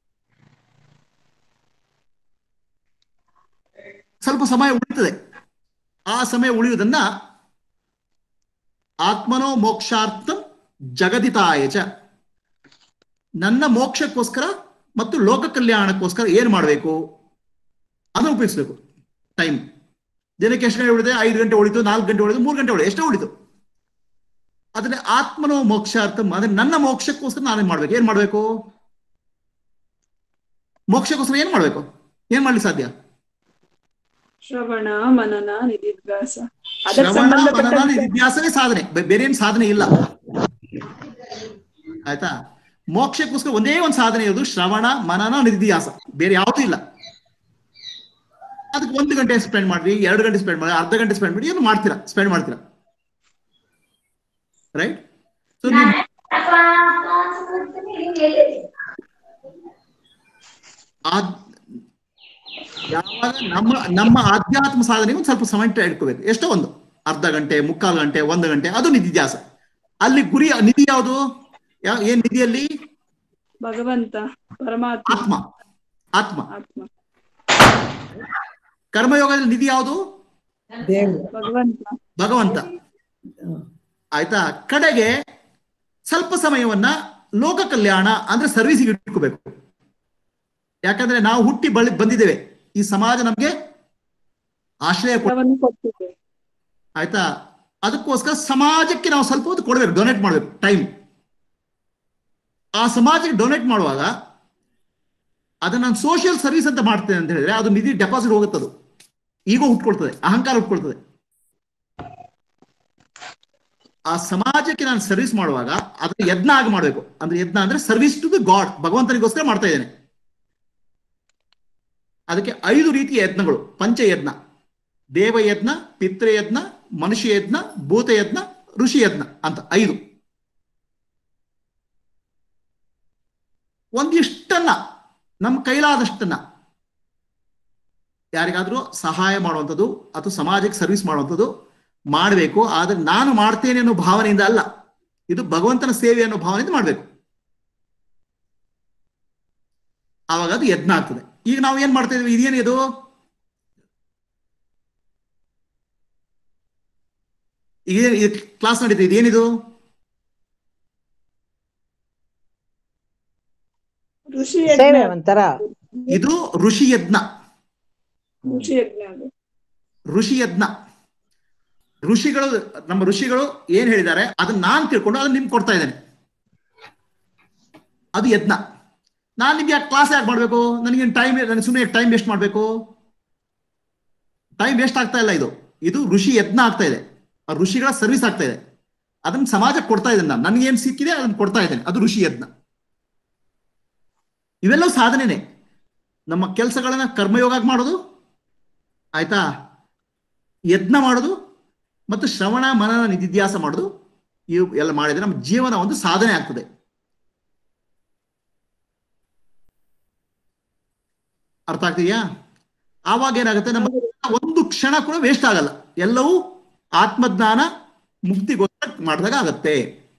ಸ್ವಲ್ಪ ಸಮಯ ಉಳಿತದೆ ಆ ಸಮಯ ಉಳಿಯುವುದನ್ನ ಆತ್ಮನೋ ಮೋಕ್ಷಾರ್ಥಂ ಜಗದಿತಾಯ ಚ ನನ್ನ ಮೋಕ್ಷಕ್ಕೋಸ್ಕರ ಮತ್ತು ಲೋಕ ಕಲ್ಯಾಣಕ್ಕೋಸ್ಕರ ಏನ್ ಮಾಡಬೇಕು ಅದನ್ನು ಉಪಯೋಗಿಸ್ಬೇಕು ಟೈಮ್ ದಿನಕ್ಕೆ ಎಷ್ಟು ಗಂಟೆ ಉಳಿದೆ ಐದು ಗಂಟೆ ಉಳಿತು ನಾಲ್ಕು ಗಂಟೆ ಉಳಿದು ಮೂರು ಗಂಟೆ ಉಳಿದು ಎಷ್ಟೋ ಉಳಿತು ಅದನ್ನ ಆತ್ಮನೋ ಮೋಕ್ಷಾರ್ಥ ಅಂದ್ರೆ ನನ್ನ ಮೋಕ್ಷಕ್ಕೋಸ್ಕರ ನಾನೇನ್ ಮಾಡ್ಬೇಕು ಏನ್ ಮಾಡ್ಬೇಕು ಮೋಕ್ಷಕ್ಕೋಸ್ಕರ ಏನ್ ಮಾಡ್ಬೇಕು ಏನ್ ಮಾಡ್ಲಿಕ್ಕೆ ಸಾಧ್ಯ ಶ್ರವಣ ಮನನ ನಿಧಿಧ್ಯಾಸ ಅದಕ್ಕೆ ಶ್ರವಣ ಮನನ ಸಂಬಂಧಪಟ್ಟ ನಿಧಿಧ್ಯಾಸವೇ ಸಾಧನೆ ಬೆ- ಬೇರೆ ಏನ್ ಸಾಧನೆ ಇಲ್ಲ ಆಯ್ತಾ ಮೋಕ್ಷಕ್ಕೋಸ್ಕರ ಒಂದೇ ಒಂದು ಸಾಧನೆ ಇರೋದು ಶ್ರವಣ ಮನನ ನಿಧಿಧ್ಯಾಸ ಬೇರೆ ಯಾವ್ದೂ ಇಲ್ಲ ಅದಕ್ಕೆ ಒಂದು ಗಂಟೆ ಸ್ಪೆಂಡ್ ಮಾಡ್ರಿ ಎರಡು ಗಂಟೆ ಸ್ಪೆಂಡ್ ಮಾಡಿ ಅರ್ಧ ಗಂಟೆ ಸ್ಪೆಂಡ್ ಮಾಡಿ ಏನು ಮಾಡ್ತೀರಾ ಸ್ಪೆಂಡ್ ಮಾಡ್ತೀರಾ ರೈಟ್ ಸೊ ನೀವು ಆದ್- ಯಾವಾಗ ನಮ್ಮ ನಮ್ಮ ಆಧ್ಯಾತ್ಮ ಸಾಧನೆಗೆ ಒಂದು ಸ್ವಲ್ಪ ಸಮಯ ಇಟ್ಕೋಬೇಕು ಎಷ್ಟೋ ಒಂದು ಅರ್ಧ ಗಂಟೆ ಮುಕ್ಕಾಲು ಗಂಟೆ ಒಂದು ಗಂಟೆ ಅದು ನಿಧಿಧ್ಯಾಸ ಅಲ್ಲಿ ಗುರಿ ನಿಧಿ ಯಾವುದು ಯಾ- ಏನ್ ನಿಧಿಯಲ್ಲಿ ಭಗವಂತ ಪರಮಾತ್ಮ ಆತ್ಮ ಆತ್ಮ ಆತ್ಮ ಕರ್ಮಯೋಗದಲ್ಲಿ ನಿಧಿ ಯಾವುದು ದೇವ್ರು ಭಗವಂತ ಭಗವಂತ ಆಯ್ತಾ ಕಡೆಗೆ ಸ್ವಲ್ಪ ಸಮಯವನ್ನ ಲೋಕ ಕಲ್ಯಾಣ ಅಂದ್ರೆ ಸರ್ವಿಸಿಗೆ ಇಟ್ಕೋಬೇಕು ಯಾಕಂದ್ರೆ ನಾವು ಹುಟ್ಟಿ ಬಳಿ ಬಂದಿದ್ದೇವೆ ಈ ಸಮಾಜ ನಮ್ಗೆ ಆಶ್ರಯ ಕೊಡ ಎಲ್ಲವನ್ನು ಕೊಟ್ಟಿದೆ ಆಯ್ತಾ ಅದಕ್ಕೋಸ್ಕರ ಸಮಾಜಕ್ಕೆ ನಾವು ಸ್ವಲ್ಪ ಹೊತ್ತು ಕೊಡಬೇಕು ಡೊನೇಟ್ ಮಾಡಬೇಕು ಟೈಮ್ ಆ ಸಮಾಜಕ್ಕೆ ಡೊನೇಟ್ ಮಾಡುವಾಗ ಅದನ್ನ ನಾನು ಸೋಷಿಯಲ್ ಸರ್ವಿಸ್ ಅಂತ ಮಾಡ್ತೇನೆ ಅಂತ ಹೇಳಿದ್ರೆ ಅದು ನಿಧಿ ಡೆಪಾಸಿಟ್ ಹೋಗುತ್ತದು ಈಗ ಹುಟ್ಕೊಳ್ತದೆ ಅಹಂಕಾರ ಹುಟ್ಕೊಳ್ತದೆ ಆ ಸಮಾಜಕ್ಕೆ ನಾನು ಸರ್ವಿಸ್ ಮಾಡುವಾಗ ಅದನ್ನ ಯಜ್ಞ ಆಗಿ ಮಾಡಬೇಕು ಅಂದ್ರೆ ಯಜ್ಞ ಅಂದ್ರೆ ಸರ್ವಿಸ್ ಟು ದಿ ಗಾಡ್ ಭಗವಂತನಿಗೋಸ್ಕರ ಮಾಡ್ತಾ ಇದ್ದೇನೆ ಅದಕ್ಕೆ ಐದು ರೀತಿಯ ಯಜ್ಞಗಳು ಪಂಚಯಜ್ಞ ದೇವಯಜ್ಞ ಪಿತೃಯಜ್ಞ ಮನುಷ್ಯ ಯಜ್ಞ ಭೂತಯಜ್ಞ ಋಷಿ ಯಜ್ಞ ಅಂತ ಐದು ಒಂದಿಷ್ಟನ್ನ ನಮ್ಮ ಕೈಲಾದಷ್ಟನ್ನ ಯಾರಿಗಾದ್ರೂ ಸಹಾಯ ಮಾಡುವಂಥದ್ದು ಅಥವಾ ಸಮಾಜಕ್ಕೆ ಸರ್ವಿಸ್ ಮಾಡುವಂಥದ್ದು ಮಾಡಬೇಕು ಆದ್ರೆ ನಾನು ಮಾಡ್ತೇನೆ ಅನ್ನೋ ಭಾವನೆಯಿಂದ ಅಲ್ಲ ಇದು ಭಗವಂತನ ಸೇವೆ ಅನ್ನೋ ಭಾವನೆಯಿಂದ ಮಾಡಬೇಕು ಆವಾಗ ಅದು ಯಜ್ಞ ಆಗ್ತದೆ ಈಗ ನಾವು ಏನ್ ಮಾಡ್ತಾ ಇದೀವಿ ಇದೇನು ಇದು ಈಗ ಕ್ಲಾಸ್ ನಡೀತಾ ಇದೇನಿದು ಋಷಿ ಸೇವೆ ಯಜ್ಞ ಒಂಥರ ಇದು ಋಷಿ ಯಜ್ಞ ಋಷಿ ಯಜ್ಞ ಅದು ಋಷಿ ಯಜ್ಞ ಋಷಿಗಳು ನಮ್ಮ ಋಷಿಗಳು ಏನ್ ಹೇಳಿದ್ದಾರೆ ಅದನ್ನ ನಾನು ತಿಳ್ಕೊಂಡು ಅದನ್ನ ನಿಮ್ಗೆ ಕೊಡ್ತಾ ಇದ್ದೇನೆ ಅದು ಯಜ್ಞ ನಾನು ನಿಮ್ಗೆ ಯಾಕೆ ಕ್ಲಾಸ್ ಯಾಕೆ ಮಾಡ್ಬೇಕು ನನಗೆ ಟೈಮ್ ನನಗೆ ಸುಮ್ಮನೆ ಟೈಮ್ ವೇಸ್ಟ್ ಮಾಡ್ಬೇಕು ಟೈಮ್ ವೇಸ್ಟ್ ಆಗ್ತಾ ಇಲ್ಲ ಇದು ಇದು ಋಷಿ ಯಜ್ಞ ಆಗ್ತಾ ಇದೆ ಆ ಋಷಿಗಳ ಸರ್ವಿಸ್ ಆಗ್ತಾ ಇದೆ ಅದನ್ನ ಸಮಾಜಕ್ಕೆ ಕೊಡ್ತಾ ಇದ್ದೇನೆ ನಾನು ನನಗೆ ಏನ್ ಸಿಕ್ಕಿದೆ ಅದನ್ನ ಕೊಡ್ತಾ ಇದ್ದೇನೆ ಅದು ಋಷಿ ಯಜ್ಞ ಇವೆಲ್ಲವೂ ಸಾಧನೆನೆ ನಮ್ಮ ಕೆಲಸಗಳನ್ನ ಕರ್ಮಯೋಗ ಮಾಡೋದು ಆಯ್ತಾ ಯಜ್ಞ ಮಾಡೋದು ಮತ್ತು ಶ್ರವಣ ಮನನ ನಿಧಿಧ್ಯಾಸ ಮಾಡೋದು ಇವು ಎಲ್ಲ ಮಾಡಿದ್ರೆ ನಮ್ಮ ಜೀವನ ಒಂದು ಸಾಧನೆ ಆಗ್ತದೆ ಅರ್ಥ ಆಗ್ತಿದೆಯಾ ಆವಾಗ ಏನಾಗುತ್ತೆ ನಮ್ಮ ಒಂದು ಕ್ಷಣ ಕೂಡ ವೇಸ್ಟ್ ಆಗಲ್ಲ ಎಲ್ಲವೂ ಆತ್ಮಜ್ಞಾನ ಮುಕ್ತಿಗೋಸ್ಕರ ಮಾಡಿದಾಗ ಆಗತ್ತೆ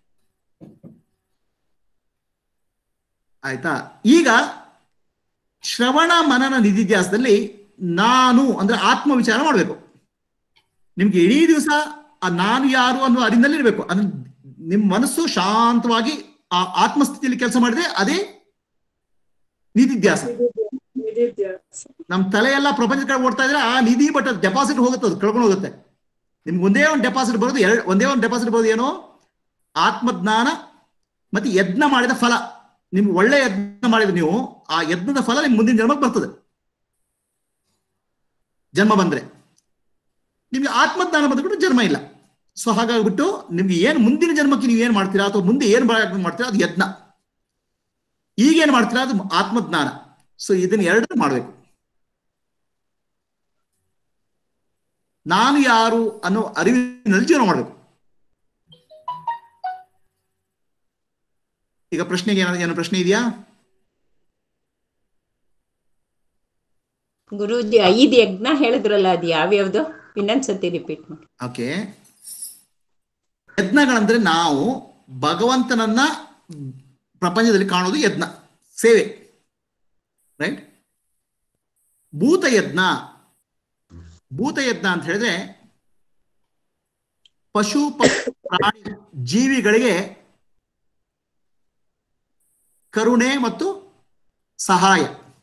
ಆಯ್ತಾ ಈಗ ಶ್ರವಣ ಮನನ ನಿಧಿಧ್ಯಾಸದಲ್ಲಿ ನಾನು ಅಂದ್ರೆ ಆತ್ಮ ವಿಚಾರ ಮಾಡಬೇಕು ನಿಮ್ಗೆ ಇಡೀ ದಿವಸ ಆ ನಾನು ಯಾರು ಅನ್ನೋ ಅರಿನಲ್ಲಿ ಇರಬೇಕು ಅಂದ್ರೆ ನಿಮ್ ಮನಸ್ಸು ಶಾಂತವಾಗಿ ಆ ಆತ್ಮಸ್ಥಿತಿಯಲ್ಲಿ ಕೆಲಸ ಮಾಡಿದ್ರೆ ಅದೇ ನಿಧಿಧ್ಯಾಸ ನಿಧಿಧ್ಯಾಸ ನಮ್ ತಲೆ ಎಲ್ಲ ಪ್ರಪಂಚ ಕಡೆ ಓಡ್ತಾ ಇದ್ರೆ ಆ ನಿಧಿ ಬಟ್ ಡೆಪಾಸಿಟ್ ಹೋಗುತ್ತೆ ಅದು ಕಳ್ಕೊಂಡು ಹೋಗುತ್ತೆ ನಿಮ್ಗೆ ಒಂದೇ ಒಂದು ಡೆಪಾಸಿಟ್ ಬರೋದು ಎರಡು ಒಂದೇ ಒಂದು ಡೆಪಾಸಿಟ್ ಬರೋದು ಏನು ಆತ್ಮಜ್ಞಾನ ಮತ್ತೆ ಯಜ್ಞ ಮಾಡಿದ ಫಲ ನಿಮ್ಗೆ ಒಳ್ಳೆ ಯಜ್ಞ ಮಾಡಿದ್ರೆ ನೀವು ಆ ಯಜ್ಞದ ಫಲ ನಿಮ್ಗೆ ಮುಂದಿನ ಜನ್ಮಕ್ಕೆ ಬರ್ತದೆ ಜನ್ಮ ಬಂದ್ರೆ ನಿಮ್ಗೆ ಆತ್ಮಜ್ಞಾನ ಬಂದ್ಬಿಟ್ಟು ಜನ್ಮ ಇಲ್ಲ ಸೊ ಹಾಗಾಗ್ಬಿಟ್ಟು ನಿಮ್ಗೆ ಏನ್ ಮುಂದಿನ ಜನ್ಮಕ್ಕೆ ನೀವು ಏನ್ ಮಾಡ್ತೀರಾ ಅಥವಾ ಮುಂದೆ ಏನ್ ಮಾಡ್ತೀರಾ ಅದು ಯಜ್ಞ ಈಗ ಏನ್ ಮಾಡ್ತೀರಾ ಅದು ಆತ್ಮಜ್ಞಾನ ಸೊ ಇದನ್ನ ಎರಡು ಮಾಡ್ಬೇಕು ನಾನು ಯಾರು ಅನ್ನೋ ಅರಿವಿನಲ್ಲಿ ಜೀವನ ಮಾಡ್ಬೇಕು ಈಗ ಪ್ರಶ್ನೆಗೆ ಏನಾದ್ರು ಏನೋ ಪ್ರಶ್ನೆ ಇದೆಯಾ ಗುರೂಜಿ ಐದು ಯಜ್ಞ ಹೇಳಿದ್ರಲ್ಲ ಅದು ಯಾವ್ಯಾವ್ದು ಇನ್ನೊಂದ್ಸತಿ ರಿಪೀಟ್ ಮಾಡಿ ಓಕೆ ಯಜ್ಞಗಳಂದ್ರೆ ನಾವು ಭಗವಂತನನ್ನ ಪ್ರಪಂಚದಲ್ಲಿ ಕಾಣೋದು ಯಜ್ಞ ಸೇವೆ ರೈಟ್ ಭೂತಯಜ್ಞ ಭೂತಯಜ್ಞ ಅಂತ ಹೇಳಿದ್ರೆ ಪಶು ಪಕ್ಷಿ ಪ್ರಾಣಿ ಜೀವಿಗಳಿಗೆ ಕರುಣೆ ಮತ್ತು ಸಹಾಯ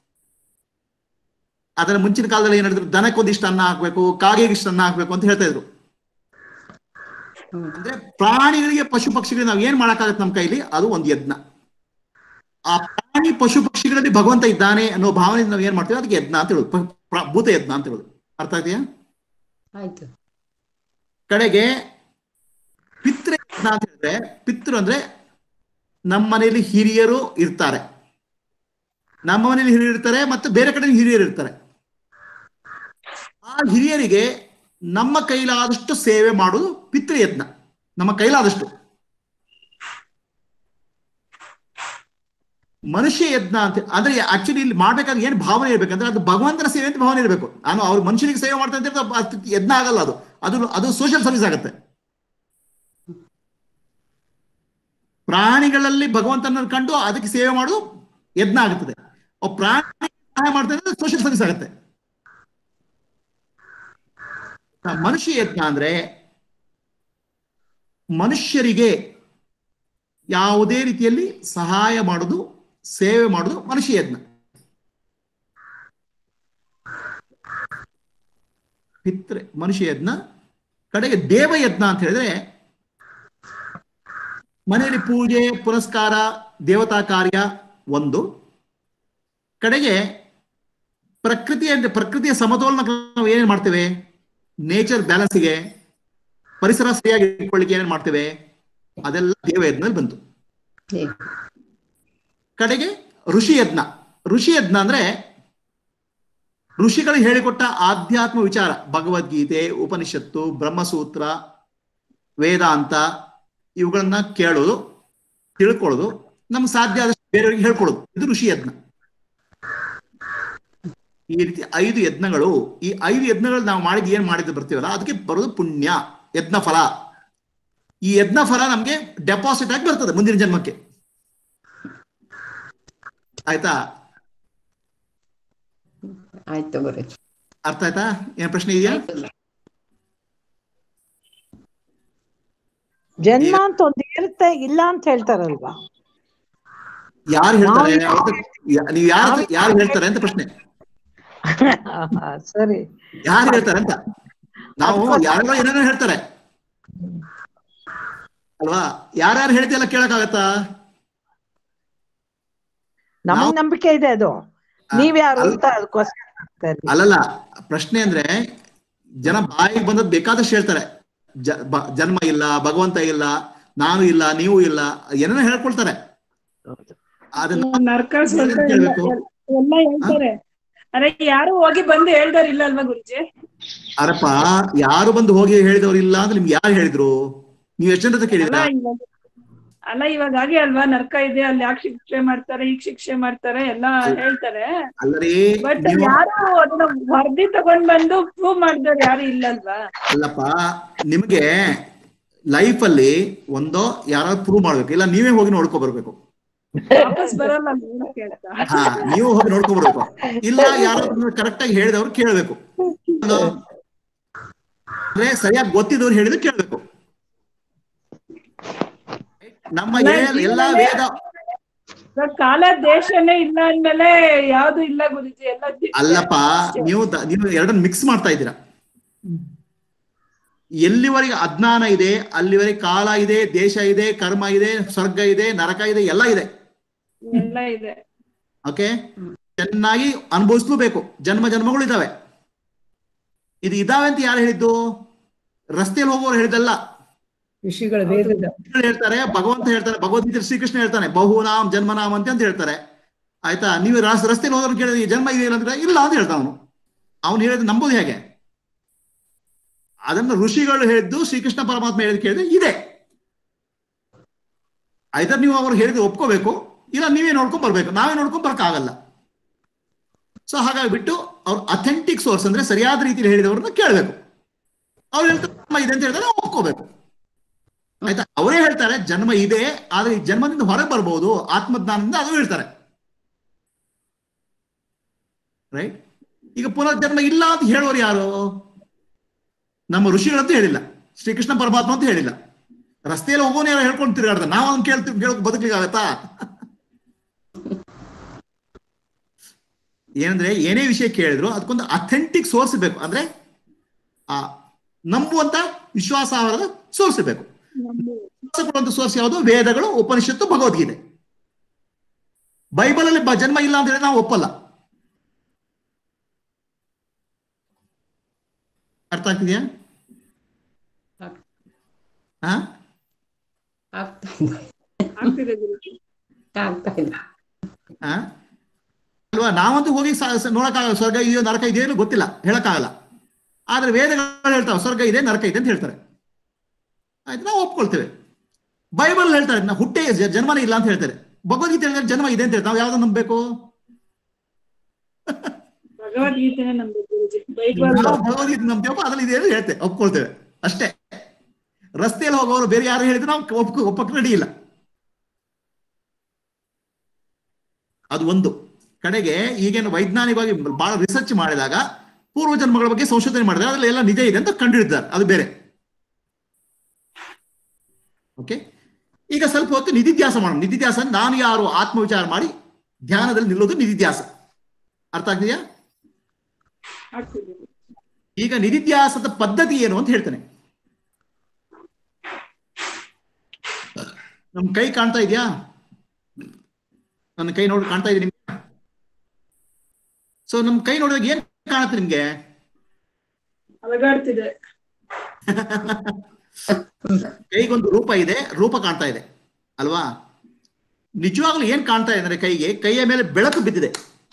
ಅದರ ಮುಂಚಿನ ಕಾಲದಲ್ಲಿ ಏನ್ ಹೇಳಿದ್ರು ದನಕ್ಕೊಂದಿಷ್ಟು ಅನ್ನ ಹಾಕ್ಬೇಕು ಕಾಗೆಗೆ ಇಷ್ಟು ಅನ್ನ ಹಾಕ್ಬೇಕು ಅಂತ ಹೇಳ್ತಾ ಇದ್ರು ಅಂದ್ರೆ ಪ್ರಾಣಿಗಳಿಗೆ ಪಶು ಪಕ್ಷಿಗಳಿಗೆ ನಾವು ಏನ್ ಮಾಡಕ್ಕಾಗತ್ತೆ ನಮ್ಮ ಕೈಲಿ ಅದು ಒಂದು ಯಜ್ಞ ಆ ಪ್ರಾಣಿ ಪಶು ಪಕ್ಷಿಗಳಲ್ಲಿ ಭಗವಂತ ಇದ್ದಾನೆ ಅನ್ನೋ ಭಾವನೆಯಿಂದ ನಾವು ಏನ್ ಮಾಡ್ತೀವಿ ಅದಕ್ಕೆ ಯಜ್ಞ ಅಂತ ಹೇಳೋದು ಪ- ಪ್ರ- ಭೂತ ಯಜ್ಞ ಅಂತ ಹೇಳೋದು ಅರ್ಥ ಇದೆಯಾ ಆಯ್ತು ಕಡೆಗೆ ಪಿತೃ ಯಜ್ಞ ಅಂತ ಹೇಳಿದ್ರೆ ಪಿತೃ ಅಂದ್ರೆ ನಮ್ಮ ಮನೆಯಲ್ಲಿ ಹಿರಿಯರು ಇರ್ತಾರೆ ನಮ್ಮ ಮನೆಯಲ್ಲಿ ಹಿರಿಯರು ಇರ್ತಾರೆ ಮತ್ತು ಬೇರೆ ಕಡೆ ಹಿರಿಯರು ಇರ್ತಾರೆ ಆ ಹಿರಿಯರಿಗೆ ನಮ್ಮ ಕೈಲಾದಷ್ಟು ಸೇವೆ ಮಾಡುವುದು ಪಿತೃಯಜ್ಞ ನಮ್ಮ ಕೈಲಾದಷ್ಟು ಮನುಷ್ಯ ಯಜ್ಞ ಅಂತ ಅಂದ್ರೆ ಆಕ್ಚುಲಿ ಇಲ್ಲಿ ಮಾಡ್ಬೇಕಾದ್ರೆ ಏನ್ ಭಾವನೆ ಇರ್ಬೇಕಂದ್ರೆ ಅದು ಭಗವಂತನ ಸೇವೆ ಅಂತ ಭಾವನೆ ಇರಬೇಕು ನಾನು ಅವ್ರ ಮನುಷ್ಯನಿಗೆ ಸೇವೆ ಮಾಡ್ತಾ ಅಂತ ಹೇಳಿದ್ರೆ ಅದು ಯಜ್ಞ ಆಗಲ್ಲ ಅದು ಅದು ಅದು ಸೋಷಿಯಲ್ ಸರ್ವಿಸ್ ಆಗುತ್ತೆ ಪ್ರಾಣಿಗಳಲ್ಲಿ ಭಗವಂತನ ಕಂಡು ಅದಕ್ಕೆ ಸೇವೆ ಮಾಡೋದು ಯಜ್ಞ ಆಗುತ್ತದೆ ಅವ್ ಪ್ರಾಣಿ ಸಹಾಯ ಮಾಡ್ತಾ ಇದ್ರೆ ಸೋಷಿಯಲ್ ಸರ್ವಿಸ್ ಆಗುತ್ತೆ ಆ ಮನುಷ್ಯ ಯಜ್ಞ ಅಂದ್ರೆ ಮನುಷ್ಯರಿಗೆ ಯಾವುದೇ ರೀತಿಯಲ್ಲಿ ಸಹಾಯ ಮಾಡೋದು ಸೇವೆ ಮಾಡೋದು ಮನುಷ್ಯ ಯಜ್ಞ ಪಿತೃ ಮನುಷ್ಯ ಯಜ್ಞ ಕಡೆಗೆ ದೇವಯಜ್ಞ ಅಂತ ಹೇಳಿದ್ರೆ ಮನೆಯಲ್ಲಿ ಪೂಜೆ ಪುರಸ್ಕಾರ ದೇವತಾ ಕಾರ್ಯ ಒಂದು ಕಡೆಗೆ ಪ್ರಕೃತಿಯ ಪ್ರಕೃತಿಯ ಸಮತೋಲನ ನಾವು ಏನೇನ್ ಮಾಡ್ತೇವೆ ನೇಚರ್ ಬ್ಯಾಲೆನ್ಸ್ಗೆ ಪರಿಸರ ಸರಿಯಾಗಿ ಇಟ್ಕೊಳ್ಳಿಕ್ಕೆ ಏನೇನ್ ಮಾಡ್ತೇವೆ ಅದೆಲ್ಲ ದೇವಯಜ್ಞದಲ್ಲಿ ಬಂತು ಕಡೆಗೆ ಋಷಿ ಯಜ್ಞ ಋಷಿ ಯಜ್ಞ ಅಂದ್ರೆ ಋಷಿಗಳು ಹೇಳಿಕೊಟ್ಟ ಆಧ್ಯಾತ್ಮ ವಿಚಾರ ಭಗವದ್ಗೀತೆ ಉಪನಿಷತ್ತು ಬ್ರಹ್ಮಸೂತ್ರ ವೇದಾಂತ ಇವುಗಳನ್ನ ಕೇಳೋದು ತಿಳ್ಕೊಳ್ಳೋದು ನಮ್ಗೆ ಸಾಧ್ಯ ಆದಷ್ಟು ಬೇರೆಯವರಿಗೆ ಹೇಳ್ಕೊಳ್ಳೋದು ಇದು ಋಷಿ ಯಜ್ಞ ಈ ರೀತಿ ಐದು ಯಜ್ಞಗಳು ಈ ಐದು ಯಜ್ಞಗಳು ನಾವು ಮಾಡಿದ್ ಏನ್ ಮಾಡಿದ್ದು ಬರ್ತೀವಲ್ಲ ಅದಕ್ಕೆ ಬರೋದು ಪುಣ್ಯ ಯಜ್ಞ ಫಲ ಈ ಯಜ್ಞ ಫಲ ನಮ್ಗೆ ಡೆಪಾಸಿಟ್ ಆಗಿ ಬರ್ತದೆ ಮುಂದಿನ ಜನ್ಮಕ್ಕೆ ಆಯ್ತಾ ಆಯ್ತು ಗುರುಜಿ ಅರ್ಥ ಆಯ್ತಾ ಏನ್ ಪ್ರಶ್ನೆ ಇದೆಯಾ ಜನ್ಮ ಅಂತ ಒಂದು ಇರುತ್ತೆ ಇಲ್ಲ ಅಂತ ಹೇಳ್ತಾರಲ್ವಾ ಯಾರು ಹೇಳ್ತಾರೆ ನಾವು- ಅವ್ರ್ದು- ಯಾ- ನೀವು ಯಾರು ಯಾರು ಹೇಳ್ತಾರೆ ಅಂತ ಪ್ರಶ್ನೆ ಸರಿ ಯಾರು ಹೇಳ್ತಾರೆ ಅಂತ ನಾವು ಯಾರೋ ಏನೇನೋ ಹೇಳ್ತಾರೆ ಅಲ್ವಾ ಯಾರ್ಯಾರು ಹೇಳ್ತಿಲ್ಲ ಕೇಳಕ್ಕಾಗತ್ತಾ ನಮಗ್ ನಂಬಿಕೆ ಇದೆ ಅದು ನೀವ್ಯಾರು ಅಂತ ಅದಕ್ಕೋಸ್ಕರ ಮಾಡ್ತಾರೆ. ಅಲ್ಲಲ್ಲ ಪ್ರಶ್ನೆ ಅಂದ್ರೆ ಜನ ಬಾಯಿಗೆ ಬಂದದ್ ಬೇಕಾದಷ್ಟು ಹೇಳ್ತಾರೆ ಜ- ಬ- ಜನ್ಮ ಇಲ್ಲ ಭಗವಂತ ಇಲ್ಲ ನಾನು ಇಲ್ಲ ನೀವು ಇಲ್ಲ ಏನೇನೋ ಹೇಳ್ಕೊಳ್ತಾರೆ ಅದನ್ನ ನರಕ ಸ್ವರ್ಗ ಎಲ್ಲ ಕೇಳ್ಬೇಕು ಎಲ್ಲ ಹೇಳ್ತಾರೆ ಅರೆ ಯಾರು ಹೋಗಿ ಬಂದು ಹೇಳ್ದಾರ ಇಲ್ಲ ಅಲ್ವಾ ಗುರುಜಿ ಅರಪ್ಪ ಯಾರು ಬಂದು ಹೋಗಿ ಹೇಳಿದವ್ರು ಇಲ್ಲ ಅಂತ ನಿಮ್ಗೆ ಯಾರು ಹೇಳಿದ್ರು ನೀವು ಎಷ್ಟು ಜನ ಅಲ್ಲ ಕೇಳಿದ್ರ ಇವಾಗ ಅಲ್ಲ ಇವಾಗ ಹಾಗೆ ಅಲ್ವಾ ನರಕ ಇದೆ ಅಲ್ಲಿ ಯಾಕೆ ಶಿಕ್ಷೆ ಮಾಡ್ತಾರೆ ಈಗ ಶಿಕ್ಷೆ ಮಾಡ್ತಾರೆ ಎಲ್ಲ ಹೇಳ್ತಾರೆ ಅಲ್ಲರಿ ಬಟ್ ನೀವು ಯಾರು ಅದನ್ನ ವರದಿ ತಗೊಂಡ್ ಬಂದು ಪ್ರೂವ್ ಮಾಡಿದವ್ರು ಯಾರು ಇಲ್ಲ ಅಲ್ವಾ ಅಲ್ಲಪ್ಪ ನಿಮ್ಗೆ ಲೈಫ್ ಅಲ್ಲಿ ಒಂದೋ ಯಾರಾದ್ರೂ ಪ್ರೂವ್ ಮಾಡ್ಬೇಕು ಇಲ್ಲ ನೀವೇ ಹೋಗಿ ನೋಡ್ಕೊ ಬರ್ಬೇಕು ವಾಪಸ್ ಬರಲ್ಲ ನೋಡಕ್ಕೆ ಅಂತ ಹಾ ನೀವು ಹೋಗಿ ನೋಡ್ಕೊ ಬರ್ಬೇಕು ಇಲ್ಲ ಯಾರಾದ್ರೂ ಕರೆಕ್ಟ್ ಆಗಿ ಹೇಳಿದವ್ರು ಕೇಳ್ಬೇಕು ಒಂದು ಅಂದ್ರೆ ಸರಿಯಾಗಿ ಗೊತ್ತಿದ್ದವ್ರು ಹೇಳಿದ್ರೆ ಕೇಳ್ಬೇಕು ನಮ್ಮ ಅಲ್ಲ, ಏ- ಎಲ್ಲಾ ಜೀವನನೇ- ವೇದ ಇವಾಗ ಕಾಲ ದೇಶನೇ ಇಲ್ಲ ಅಂದ್ಮೇಲೆ ಯಾವ್ದು ಇಲ್ಲ ಗುರುಜಿ ಎಲ್ಲ ದಿ- ಅಲ್ಲಪ್ಪ ನೀವು ದ- ನೀವು ಎರಡನ್ನ ಮಿಕ್ಸ್ ಮಾಡ್ತಾ ಇದ್ದೀರಾ ಎಲ್ಲಿವರೆಗೆ ಅಜ್ಞಾನ ಇದೆ ಅಲ್ಲಿವರೆಗೆ ಕಾಲ ಇದೆ ದೇಶ ಇದೆ ಕರ್ಮ ಇದೆ ಸ್ವರ್ಗ ಇದೆ ನರಕ ಇದೆ ಎಲ್ಲ ಇದೆ ಎಲ್ಲ ಇದೆ ಓಕೆ ಚೆನ್ನಾಗಿ ಅನುಭವಿಸ್ಲೂಬೇಕು ಜನ್ಮ ಜನ್ಮಗಳು ಇದಾವೆ ಇದು ಇದಾವೆ ಅಂತ ಯಾರು ಹೇಳಿದ್ದು ರಸ್ತೆಯಲ್ಲಿ ಹೋಗೋರು ಹೇಳಿದಲ್ಲ ಋಷಿಗಳ ವೇದದ ಋಷಿಗಳು ಹೇಳ್ತಾರೆ ಭಗವಂತ ಹೇಳ್ತಾರೆ ಭಗವದ್ಗೀತೆ ಶ್ರೀಕೃಷ್ಣ ಹೇಳ್ತಾನೆ ಬಹುನಾಮ್ ಜನ್ಮನಾಮ್ ಅಂತ ಅಂತ ಹೇಳ್ತಾರೆ ಆಯ್ತಾ ನೀವು ರಾಸ್- ರಸ್ತೆಯಲ್ಲಿ ಹೋಗೋರು ಕೇಳಿದ್ರೆ ಈ ಜನ್ಮ ಇದೆಯಲ್ಲ ಅಂದ್ರೆ ಇಲ್ಲ ಅಂತ ಹೇಳ್ತಾನ ಅವನು ಅವನು ಹೇಳಿದ್ ನಂಬೋದು ಹೇಗೆ ಅದನ್ನ ಋಷಿಗಳು ಹೇಳಿದ್ದು ಶ್ರೀಕೃಷ್ಣ ಪರಮಾತ್ಮ ಹೇಳಿದ್ ಕೇಳಿದ್ರೆ ಇದೆ ಆಯ್ತಾ ನೀವು ಅವ್ರು ಹೇಳಿದ್ರೆ ಒಪ್ಕೋಬೇಕು ಇಲ್ಲ ನೀವೇ ನೋಡ್ಕೊಂಡ್ ಬರ್ಬೇಕು ನಾವೇ ನೋಡ್ಕೊಂಡ್ ಬರಕ್ಕಾಗಲ್ಲ ಸೊ ಹಾಗಾಗಿ ಬಿಟ್ಟು ಅವ್ರು ಅಥೆಂಟಿಕ್ ಸೋರ್ಸ್ ಅಂದ್ರೆ ಸರಿಯಾದ ರೀತಿಯಲ್ಲಿ ಹೇಳಿದವ್ರನ್ನ ಕೇಳಬೇಕು ಅವ್ರು ಹೇಳ್ತಾರೆ ಜನ್ಮ ಇದೆ ಅಂತ ಹೇಳಿದ್ರೆ ನಾವು ಒಪ್ಕೋಬೇಕು ಆಯ್ತಾ ಅವರೇ ಹೇಳ್ತಾರೆ ಜನ್ಮ ಇದೆ ಆದ್ರೆ ಈ ಜನ್ಮದಿಂದ ಹೊರಗೆ ಬರ್ಬೋದು ಆತ್ಮಜ್ಞಾನದಿಂದ ಅದು ಹೇಳ್ತಾರೆ ರೈಟ್ ಈಗ ಪುನರ್ಜನ್ಮ ಇಲ್ಲ ಅಂತ ಹೇಳೋರು ಯಾರು ನಮ್ಮ ಋಷಿಗಳಂತೂ ಹೇಳಿಲ್ಲ ಶ್ರೀಕೃಷ್ಣ ಪರಮಾತ್ಮ ಅಂತ ಹೇಳಿಲ್ಲ ರಸ್ತೆಯಲ್ಲಿ ಹೋಗೋನು ಯಾರು ಹೇಳ್ಕೊಂಡು ತಿರುಗಾಡ್ತಾರೆ ನಾವು ಅವ್ನು ಕೇಳ್ತೀವಿ ಕೇಳೋಕ್ ಬದುಕಲಿಕ್ಕಾಗತ್ತಾ ಏನಂದ್ರೆ ಏನೇ ವಿಷಯ ಕೇಳಿದ್ರು ಅದಕ್ಕೊಂದು ಅಥೆಂಟಿಕ್ ಸೋರ್ಸ್ ಬೇಕು ಅಂದ್ರೆ ಆ ನಂಬುವಂತ ವಿಶ್ವಾಸಾರ್ಹದ ಸೋರ್ಸ್ ಬೇಕು ವಿಶ್ವಾಸ ಕೊಡುವಂತ ಸೋರ್ಸ್ ಯಾವುದು ವೇದಗಳು ಉಪನಿಷತ್ತು ಭಗವದ್ಗೀತೆ ಬೈಬಲ್ ಅಲ್ಲಿ ಬ- ಜನ್ಮ ಇಲ್ಲ ಅಂತ ಹೇಳಿ ನಾವು ಒಪ್ಪಲ್ಲ ಅರ್ಥ ಆಗ್ತಿದ್ಯಾ ಹಾ ಆಗ್ತಾ ಇದೆ ಆಗ್ತಿದೆ ಗುರುಜಿ ಆಗ್ತಾ ಇದೆ ಆ? ಅಲ್ವಾ ನಾವಂತೂ ಹೋಗಿ ಸ- ಸ- ನೋಡಕ್ಕಾಗಲ್ಲ ಸ್ವರ್ಗ ಇದೆಯೋ ನರಕ ಇದೆಯೋ ಏನೋ ಗೊತ್ತಿಲ್ಲ ಹೇಳಕ್ಕಾಗಲ್ಲ ಆದ್ರೆ ವೇದಗಳು ಹೇಳ್ತಾವೆ ಸ್ವರ್ಗ ಇದೆ ನರಕ ಇದೆ ಅಂತ ಹೇಳ್ತಾರೆ ಆಯ್ತು ನಾವು ಒಪ್ಕೊಳ್ತೇವೆ ಬೈಬಲ್ ಹೇಳ್ತಾರೆ ನಾ ಹುಟ್ಟೆ ಜ- ಜನ್ಮನೇ ಇಲ್ಲ ಅಂತ ಹೇಳ್ತಾರೆ ಭಗವದ್ಗೀತೆ ಹೇಳಿದ್ರೆ ಜನ್ಮ ಇದೆ ಅಂತ ಹೇಳ್ತಾರೆ ನಾವು ಯಾವ್ದನ್ನ ನಂಬಬೇಕು ಭಗವದ್ಗೀತೆನೇ ನಂಬೇಕು ಗುರುಜಿ ಬೈಬಲ್ ನಾವು ಭಗವದ್ಗೀತೆ ನಂಬ್ತೇವಪ್ಪ ಅದ್ರಲ್ಲಿ ಇದೆ ಅಂತ ಹೇಳ್ತೇವೆ ಒಪ್ಕೊಳ್ತೇವೆ ಅಷ್ಟೇ ರಸ್ತೆಯಲ್ಲಿ ಹೋಗೋರು ಬೇರೆ ಯಾರು ಹೇಳಿದ್ರೆ ನಾವು ಒಪ್ಕೊ ಒಪ್ಪಕ್ಕೆ ರೆಡಿ ಇಲ್ಲ ಅದು ಒಂದು ಕಡೆಗೆ ಈಗೇನು ವೈಜ್ಞಾನಿಕವಾಗಿ ಬಹಳ ರಿಸರ್ಚ್ ಮಾಡಿದಾಗ ಪೂರ್ವ ಜನ್ಮಗಳ ಬಗ್ಗೆ ಸಂಶೋಧನೆ ಮಾಡಿದಾಗ ಅದ್ರಲ್ಲಿ ಎಲ್ಲ ನಿಜ ಇದೆ ಅಂತ ಕಂಡುಹಿಡಿದ್ದಾರೆ ಅದು ಬೇರೆ ಓಕೆ ಈಗ ಸ್ವಲ್ಪ ಹೊತ್ತು ನಿಧಿಧ್ಯಾಸ ಮಾಡೋಣ ನಿಧಿಧ್ಯಾಸ ಅಂದ್ರೆ ನಾನು ಯಾರು ಆತ್ಮವಿಚಾರ ಮಾಡಿ ಧ್ಯಾನದಲ್ಲಿ ನಿಲ್ಲೋದು ನಿಧಿಧ್ಯಾಸ ಅರ್ಥ ಆಗ್ತಿದೆಯಾ ಆಗ್ತಿದೆ ಈಗ ನಿಧಿಧ್ಯಾಸದ ಪದ್ಧತಿ ಏನು ಅಂತ ಹೇಳ್ತೇನೆ ನಮ್ ಕೈ ಕಾಣ್ತಾ ಇದೆಯಾ ನನ್ನ ಕೈ ನೋಡಿ ಕಾಣ್ತಾ ಇದೆ ನಿಮ್ಗೆ ಸೊ ನಮ್ ಕೈ ನೋಡಿದಾಗ ಏನ್ ಕಾಣುತ್ತೆ ನಿಮ್ಗೆ ಅಲಗಾಡ್ತಿದೆ ಕೈಗೊಂದು ರೂಪ ಇದೆ ರೂಪ ಕಾಣ್ತಾ ಇದೆ ಅಲ್ವಾ ನಿಜವಾಗ್ಲೂ ಏನ್ ಕಾಣ್ತಾ ಇದೆ ಅಂದ್ರೆ ಕೈಗೆ ಕೈಯ ಮೇಲೆ ಬೆಳಕು ಬಿದ್ದಿದೆ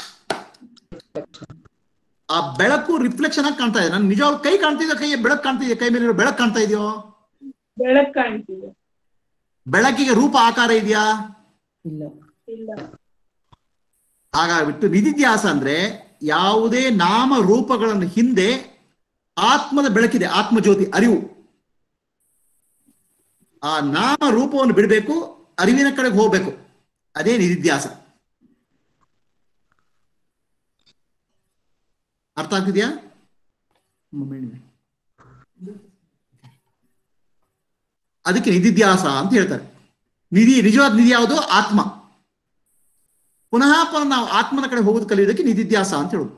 ಆ ಬೆಳಕು ರಿಫ್ಲೆಕ್ಷನ್ ಆಗಿ ಕಾಣ್ತಾ ಇದೆ ನನ್ ನಿಜವಾಗ್ಲೂ ಕೈ ಕಾಣ್ತಿದೆ ಕೈಯ ಬೆಳಕು ಕಾಣ್ತಿದೆ ಕೈ ಮೇಲೆ ಬೆಳಕು ಕಾಣ್ತಾ ಇದೆಯೋ ಬೆಳಕ್ ಕಾಣ್ತಿದೆ ಬೆಳಕಿಗೆ ರೂಪ ಆಕಾರ ಇದೆಯಾ ಇಲ್ಲ ಇಲ್ಲ ಹಾಗಾಗ್ಬಿಟ್ಟು ನಿಧಿಧ್ಯಾಸ ಅಂದ್ರೆ ಯಾವುದೇ ನಾಮ ರೂಪಗಳನ್ನು ಹಿಂದೆ ಆತ್ಮದ ಬೆಳಕಿದೆ ಆತ್ಮ ಜ್ಯೋತಿ ಅರಿವು ಆ ನಾಮ ರೂಪವನ್ನು ಬಿಡಬೇಕು ಅರಿವಿನ ಕಡೆಗೆ ಹೋಗ್ಬೇಕು ಅದೇ ನಿಧಿಧ್ಯಾಸ ಅರ್ಥ ಆಗ್ತಿದ್ಯಾ ಅದಕ್ಕೆ ನಿಧಿಧ್ಯಾಸ ಅಂತ ಹೇಳ್ತಾರೆ ನಿಧಿ ನಿಜವಾದ ನಿಧಿ ಯಾವುದು ಆತ್ಮ ಪುನಃ ಪುನಃ ನಾವು ಆತ್ಮನ ಕಡೆ ಹೋಗೋದು ಕಲಿಯೋದಕ್ಕೆ ನಿಧಿಧ್ಯಾಸ ಅಂತ ಹೇಳುದು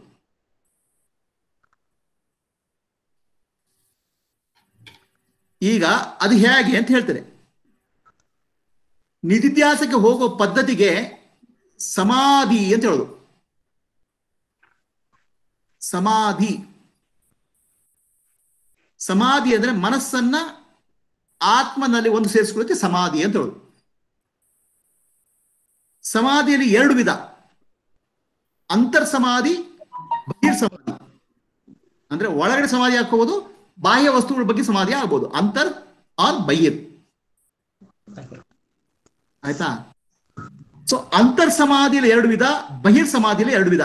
ಈಗ ಅದು ಹೇಗೆ ಅಂತ ಹೇಳ್ತಾರೆ ನಿಧಿಧ್ಯಾಸಕ್ಕೆ ಹೋಗೋ ಪದ್ಧತಿಗೆ ಸಮಾಧಿ ಅಂತ ಹೇಳೋದು ಸಮಾಧಿ ಸಮಾಧಿ ಅಂದ್ರೆ ಮನಸ್ಸನ್ನ ಆತ್ಮನಲ್ಲಿ ಒಂದು ಸೇರಿಸ್ಕೊಳ್ಳೋಕೆ ಸಮಾಧಿ ಅಂತ ಹೇಳೋದು ಸಮಾಧಿಯಲ್ಲಿ ಎರಡು ವಿಧ ಅಂತರ್ ಸಮಾಧಿ ಬಹಿರ್ ಸಮಾಧಿ ಅಂದ್ರೆ ಒಳಗಡೆ ಸಮಾಧಿ ಹಾಕೋಬಹುದು ಬಾಹ್ಯ ವಸ್ತುಗಳ ಬಗ್ಗೆ ಸಮಾಧಿ ಆಗ್ಬೋದು ಅಂತರ್ ಆರ್ ಬಹಿರ್ ಆಯ್ತಾ ಸೊ ಅಂತರ್ ಸಮಾಧಿಯಲ್ಲಿ ಎರಡು ವಿಧ ಬಹಿರ್ ಸಮಾಧಿಯಲ್ಲಿ ಎರಡು ವಿಧ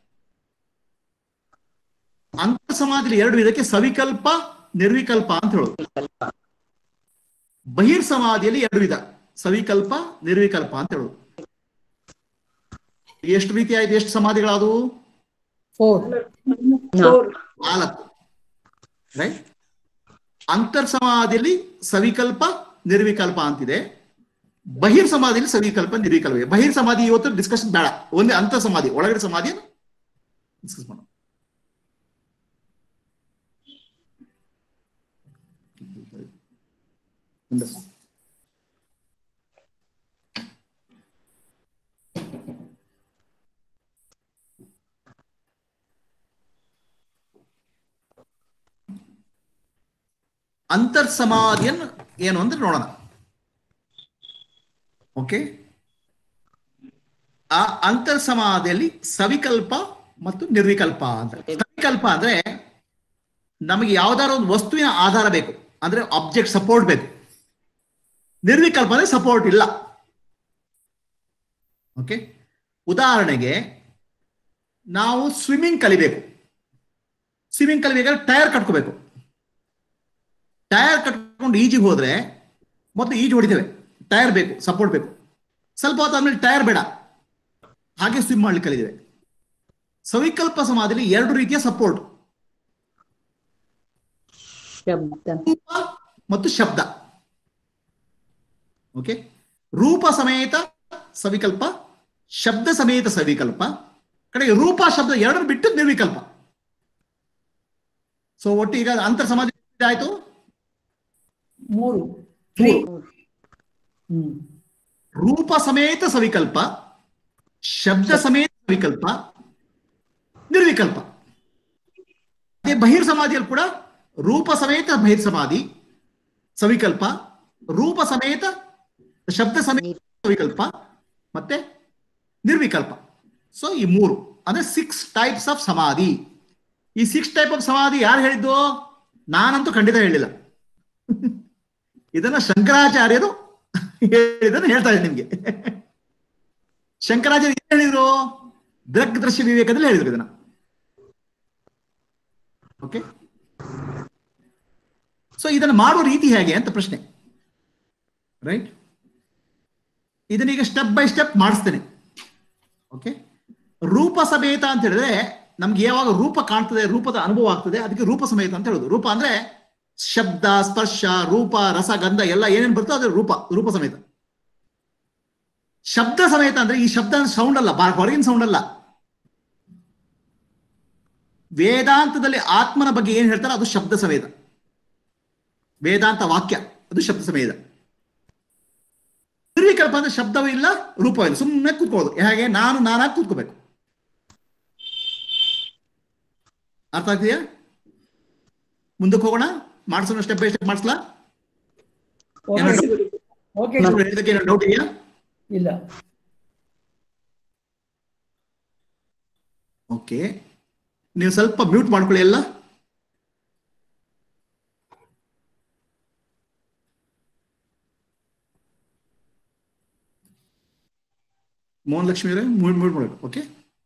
ಅಂತರ್ ಸಮಾಧಿಯಲ್ಲಿ ಎರಡು ವಿಧಕ್ಕೆ ಸವಿಕಲ್ಪ ನಿರ್ವಿಕಲ್ಪ ಅಂತ ಹೇಳೋದು ಬಹಿರ್ ಸಮಾಧಿಯಲ್ಲಿ ಎರಡು ವಿಧ ಸವಿಕಲ್ಪ ನಿರ್ವಿಕಲ್ಪ ಅಂತ ಹೇಳೋದು ಎಷ್ಟು ರೀತಿ ಆಯ್ತು ಎಷ್ಟು ಸಮಾಧಿಗಳಾದವು ಫೋರ್ ನಾಲ್ಕು ರೈಟ್ ಅಂತರ್ ಸಮಾಧಿಯಲ್ಲಿ ಸವಿಕಲ್ಪ ನಿರ್ವಿಕಲ್ಪ ಅಂತಿದೆ ಬಹಿರ್ ಸಮಾಧಿಯಲ್ಲಿ ಸವಿಕಲ್ಪ ನಿರ್ವಿಕಲ್ಪ ಇದೆ ಬಹಿರ್ ಸಮಾಧಿ ಇವತ್ತು ಡಿಸ್ಕಷನ್ ಬೇಡ ಒಂದೇ ಅಂತರ್ ಸಮಾಧಿ ಒಳಗಡೆ ಸಮಾಧಿಯನ್ನು ಡಿಸ್ಕಸ್ ಮಾಡೋಣ ಅಂತರ್ ಸಮಾಧಿಯನ್ನು ಏನು ಅಂದ್ರೆ ನೋಡೋಣ ಓಕೆ ಆ ಅಂತರ್ ಸಮಾಧಿಯಲ್ಲಿ ಸವಿಕಲ್ಪ ಮತ್ತು ನಿರ್ವಿಕಲ್ಪ ಅಂತ ಸವಿಕಲ್ಪ ಅಂದ್ರೆ ನಮಗೆ ಯಾವ್ದಾದ್ರು ಒಂದು ವಸ್ತುವಿನ ಆಧಾರ ಬೇಕು ಅಂದ್ರೆ ಆಬ್ಜೆಕ್ಟ್ ಸಪೋರ್ಟ್ ಬೇಕು ನಿರ್ವಿಕಲ್ಪ ಅಂದ್ರೆ ಸಪೋರ್ಟ್ ಇಲ್ಲ ಓಕೆ ಉದಾಹರಣೆಗೆ ನಾವು ಸ್ವಿಮ್ಮಿಂಗ್ ಕಲಿಬೇಕು ಸ್ವಿಮ್ಮಿಂಗ್ ಕಲಿಬೇಕಾದ್ರೆ ಟೈರ್ ಕಟ್ಕೋಬೇಕು ಟೈರ್ ಕಟ್ಕೊಂಡು ಈಜಿಗೆ ಹೋದ್ರೆ ಮೊದಲು ಈಜು ಹೊಡಿತೇವೆ ಟೈರ್ ಬೇಕು ಸಪೋರ್ಟ್ ಬೇಕು ಸ್ವಲ್ಪ ಹೊತ್ತಾದ್ಮೇಲೆ ಟೈರ್ ಬೇಡ ಹಾಗೆ ಸ್ವಿಮ್ ಮಾಡ್ಲಿಕ್ಕೆ ಕಲಿತೇವೆ ಸವಿಕಲ್ಪ ಸಮಾಧಿಯಲ್ಲಿ ಎರಡು ರೀತಿಯ ಸಪೋರ್ಟ್ ರೂಪ ಮತ್ತು ಶಬ್ದ ಓಕೆ ರೂಪ ಸಮೇತ ಸವಿಕಲ್ಪ ಶಬ್ದ ಸಮೇತ ಸವಿಕಲ್ಪ ಕಡೆಗೆ ರೂಪ ಶಬ್ದ ಎರಡನ್ನು ಬಿಟ್ಟು ನಿರ್ವಿಕಲ್ಪ ಸೊ ಒಟ್ಟು ಈಗ ಅಂತರ್ ಸಮಾಧಿ ಆಯ್ತು ಮೂರು ತ್ರೀ ಹ್ಮ್ ರೂಪ ಸಮೇತ ಸವಿಕಲ್ಪ ಶಬ್ದ ಸಮೇತ ಸವಿಕಲ್ಪ ನಿರ್ವಿಕಲ್ಪ ಅದೇ ಬಹಿರ್ ಸಮಾಧಿಯಲ್ಲಿ ಕೂಡ ರೂಪ ಸಮೇತ ಬಹಿರ್ ಸಮಾಧಿ ಸವಿಕಲ್ಪ ರೂಪ ಸಮೇತ ಶಬ್ದ ಸಮೇತ ಸವಿಕಲ್ಪ ಮತ್ತೆ ನಿರ್ವಿಕಲ್ಪ ಸೊ ಈ ಮೂರು ಅಂದ್ರೆ ಸಿಕ್ಸ್ ಟೈಪ್ಸ್ ಆಫ್ ಸಮಾಧಿ ಈ ಸಿಕ್ಸ್ ಟೈಪ್ ಆಫ್ ಸಮಾಧಿ ಯಾರು ಹೇಳಿದ್ದು ನಾನಂತೂ ಖಂಡಿತ ಹೇಳಿಲ್ಲ ಇದನ್ನ ಶಂಕರಾಚಾರ್ಯರು ಹೇಳಿದನ್ನು ಹೇಳ್ತಾ ಇದ್ದೀನಿ ನಿಮ್ಗೆ ಶಂಕರಾಚಾರ್ಯ ಏನ್ ಹೇಳಿದ್ರು ದೃಕ್ ದೃಶ್ಯ ವಿವೇಕದಲ್ಲಿ ಹೇಳಿದ್ರು ಇದನ್ನ ಓಕೆ ಸೊ ಇದನ್ನ ಮಾಡುವ ರೀತಿ ಹೇಗೆ ಅಂತ ಪ್ರಶ್ನೆ ರೈಟ್ ಇದನ್ನೀಗ ಸ್ಟೆಪ್ ಬೈ ಸ್ಟೆಪ್ ಮಾಡಿಸ್ತೇನೆ ಓಕೆ ರೂಪ ಸಮೇತ ಅಂತ ಹೇಳಿದ್ರೆ ನಮ್ಗೆ ಯಾವಾಗ ರೂಪ ಕಾಣ್ತದೆ ರೂಪದ ಅನುಭವ ಆಗ್ತದೆ ಅದಕ್ಕೆ ರೂಪ ಸಮೇತ ಅಂತ ಹೇಳೋದು ರೂಪ ಅಂದ್ರೆ ಶಬ್ದ ಸ್ಪರ್ಶ ರೂಪ ರಸ ಗಂಧ ಎಲ್ಲ ಏನೇನು ಬರ್ತೋ ಅದ್ರ ರೂಪ ರೂಪ ಸಮೇತ ಶಬ್ದ ಸಮೇತ ಅಂದ್ರೆ ಈ ಶಬ್ದ ಸೌಂಡ್ ಅಲ್ಲ ಬಾ- ಹೊರಗಿನ ಸೌಂಡ್ ಅಲ್ಲ ವೇದಾಂತದಲ್ಲಿ ಆತ್ಮನ ಬಗ್ಗೆ ಏನ್ ಹೇಳ್ತಾರೆ ಅದು ಶಬ್ದ ಸಮೇತ ವೇದಾಂತ ವಾಕ್ಯ ಅದು ಶಬ್ದ ಸಮೇತ ನಿರ್ವಿಕಲ್ಪ ಅಂದ್ರೆ ಶಬ್ದವೂ ಇಲ್ಲ ರೂಪವೂ ಇಲ್ಲ ಸುಮ್ಮನೆ ಕೂತ್ಕೊಳ್ಳೋದು ಹೇಗೆ ನಾನು ನಾನಾಗಿ ಕೂತ್ಕೋಬೇಕು ಅರ್ಥ ಆಗ್ತೀಯಾ ಮುಂದಕ್ಕೆ ಹೋಗೋಣ ಮಾಡಿಸೋಣ ಸ್ಟೆಪ್ ಬೈ ಸ್ಟೆಪ್ ಮಾಡಿಸ್ಲಾ ಓಕೆ ಹೇಳಿದಕ್ಕೆ ಡೌಟ್ ಇದೆಯಾ ಇಲ್ಲ ಓಕೆ ನೀವು ಸ್ವಲ್ಪ ಮ್ಯೂಟ್ ಮಾಡ್ಕೊಳ್ಳಿ ಎಲ್ಲ ಮೋಹನ್ ಲಕ್ಷ್ಮಿ ಅವರೇ ಮ್ಯೂಟ್ ಮ್ಯೂಟ್ ಮಾಡಬೇಕು ಓಕೆ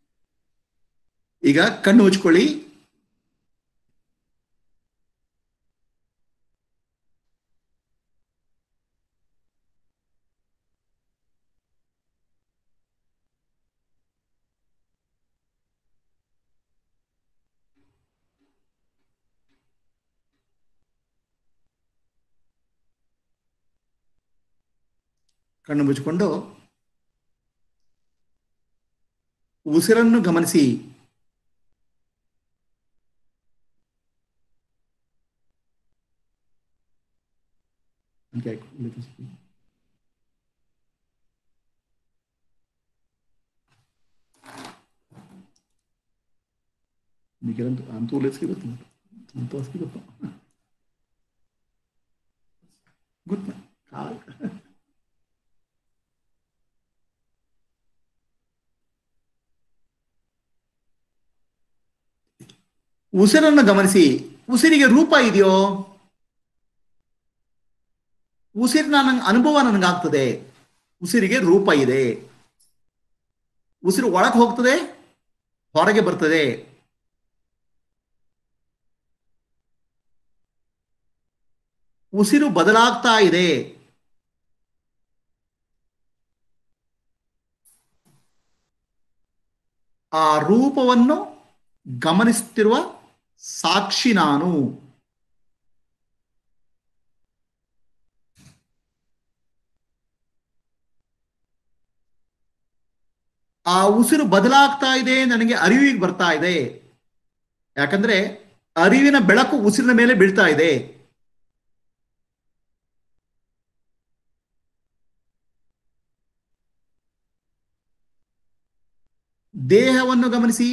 ಈಗ ಕಣ್ಣು ಮುಚ್ಕೊಳ್ಳಿ ಕಣ್ಣು ಮುಚ್ಚಿಕೊಂಡು ಉಸಿರನ್ನು ಗಮನಿಸಿ Okay, let me see. Mikiran ang tulis kita tuh. Tuntas kita pak. Good man. Kal. ಉಸಿರನ್ನು ಗಮನಿಸಿ ಉಸಿರಿಗೆ ರೂಪ ಇದೆಯೋ ಉಸಿರಿನ ನಂಗೆ ಅನುಭವ ನನಗಾಗ್ತದೆ ಉಸಿರಿಗೆ ರೂಪ ಇದೆ ಉಸಿರು ಒಳಗೆ ಹೋಗ್ತದೆ ಹೊರಗೆ ಬರ್ತದೆ ಉಸಿರು ಬದಲಾಗ್ತಾ ಇದೆ ಆ ರೂಪವನ್ನು ಗಮನಿಸುತ್ತಿರುವ ಸಾಕ್ಷಿ ನಾನು ಆ ಉಸಿರು ಬದಲಾಗ್ತಾ ಇದೆ ನನಗೆ ಅರಿವಿಗೆ ಬರ್ತಾ ಇದೆ ಯಾಕಂದ್ರೆ ಅರಿವಿನ ಬೆಳಕು ಉಸಿರಿನ ಮೇಲೆ ಬೀಳ್ತಾ ಇದೆ ದೇಹವನ್ನು ಗಮನಿಸಿ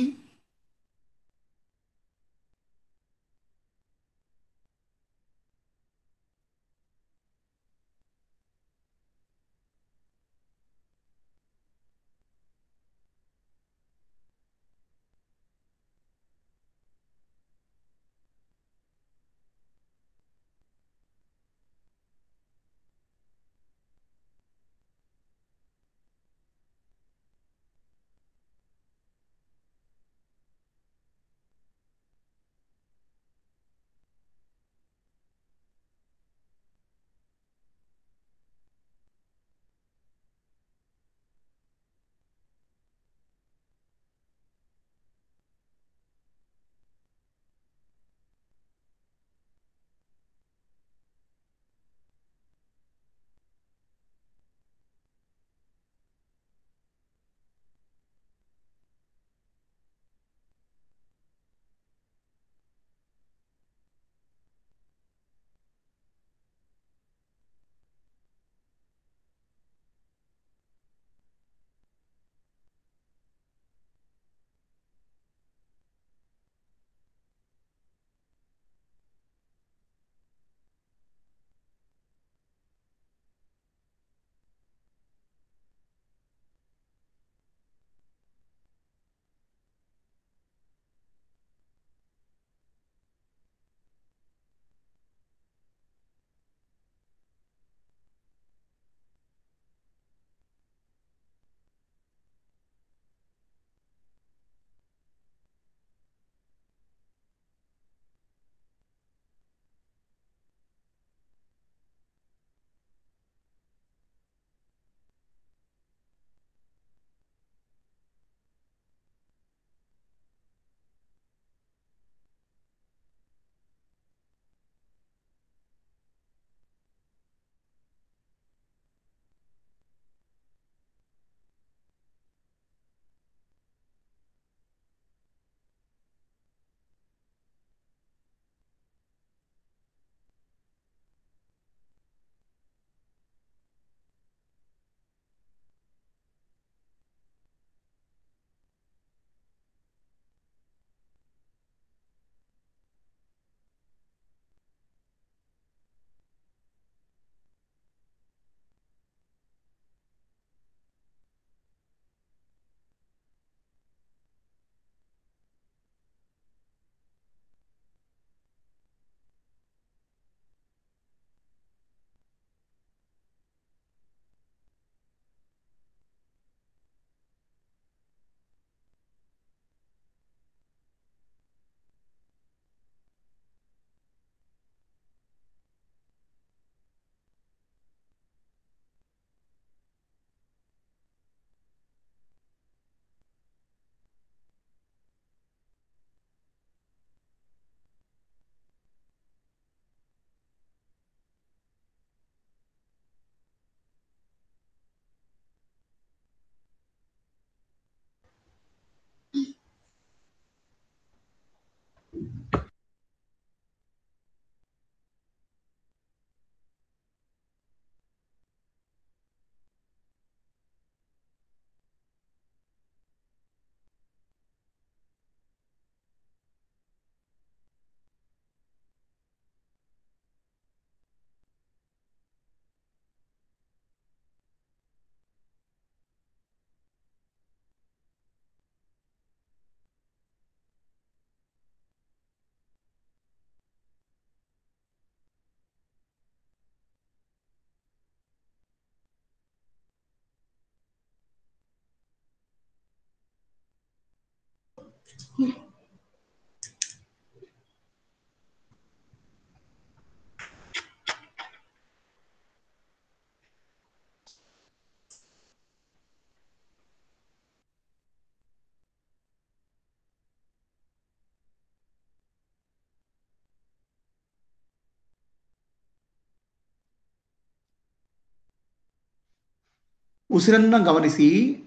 ಉಸಿರನ್ನ ಗಮನಿಸಿ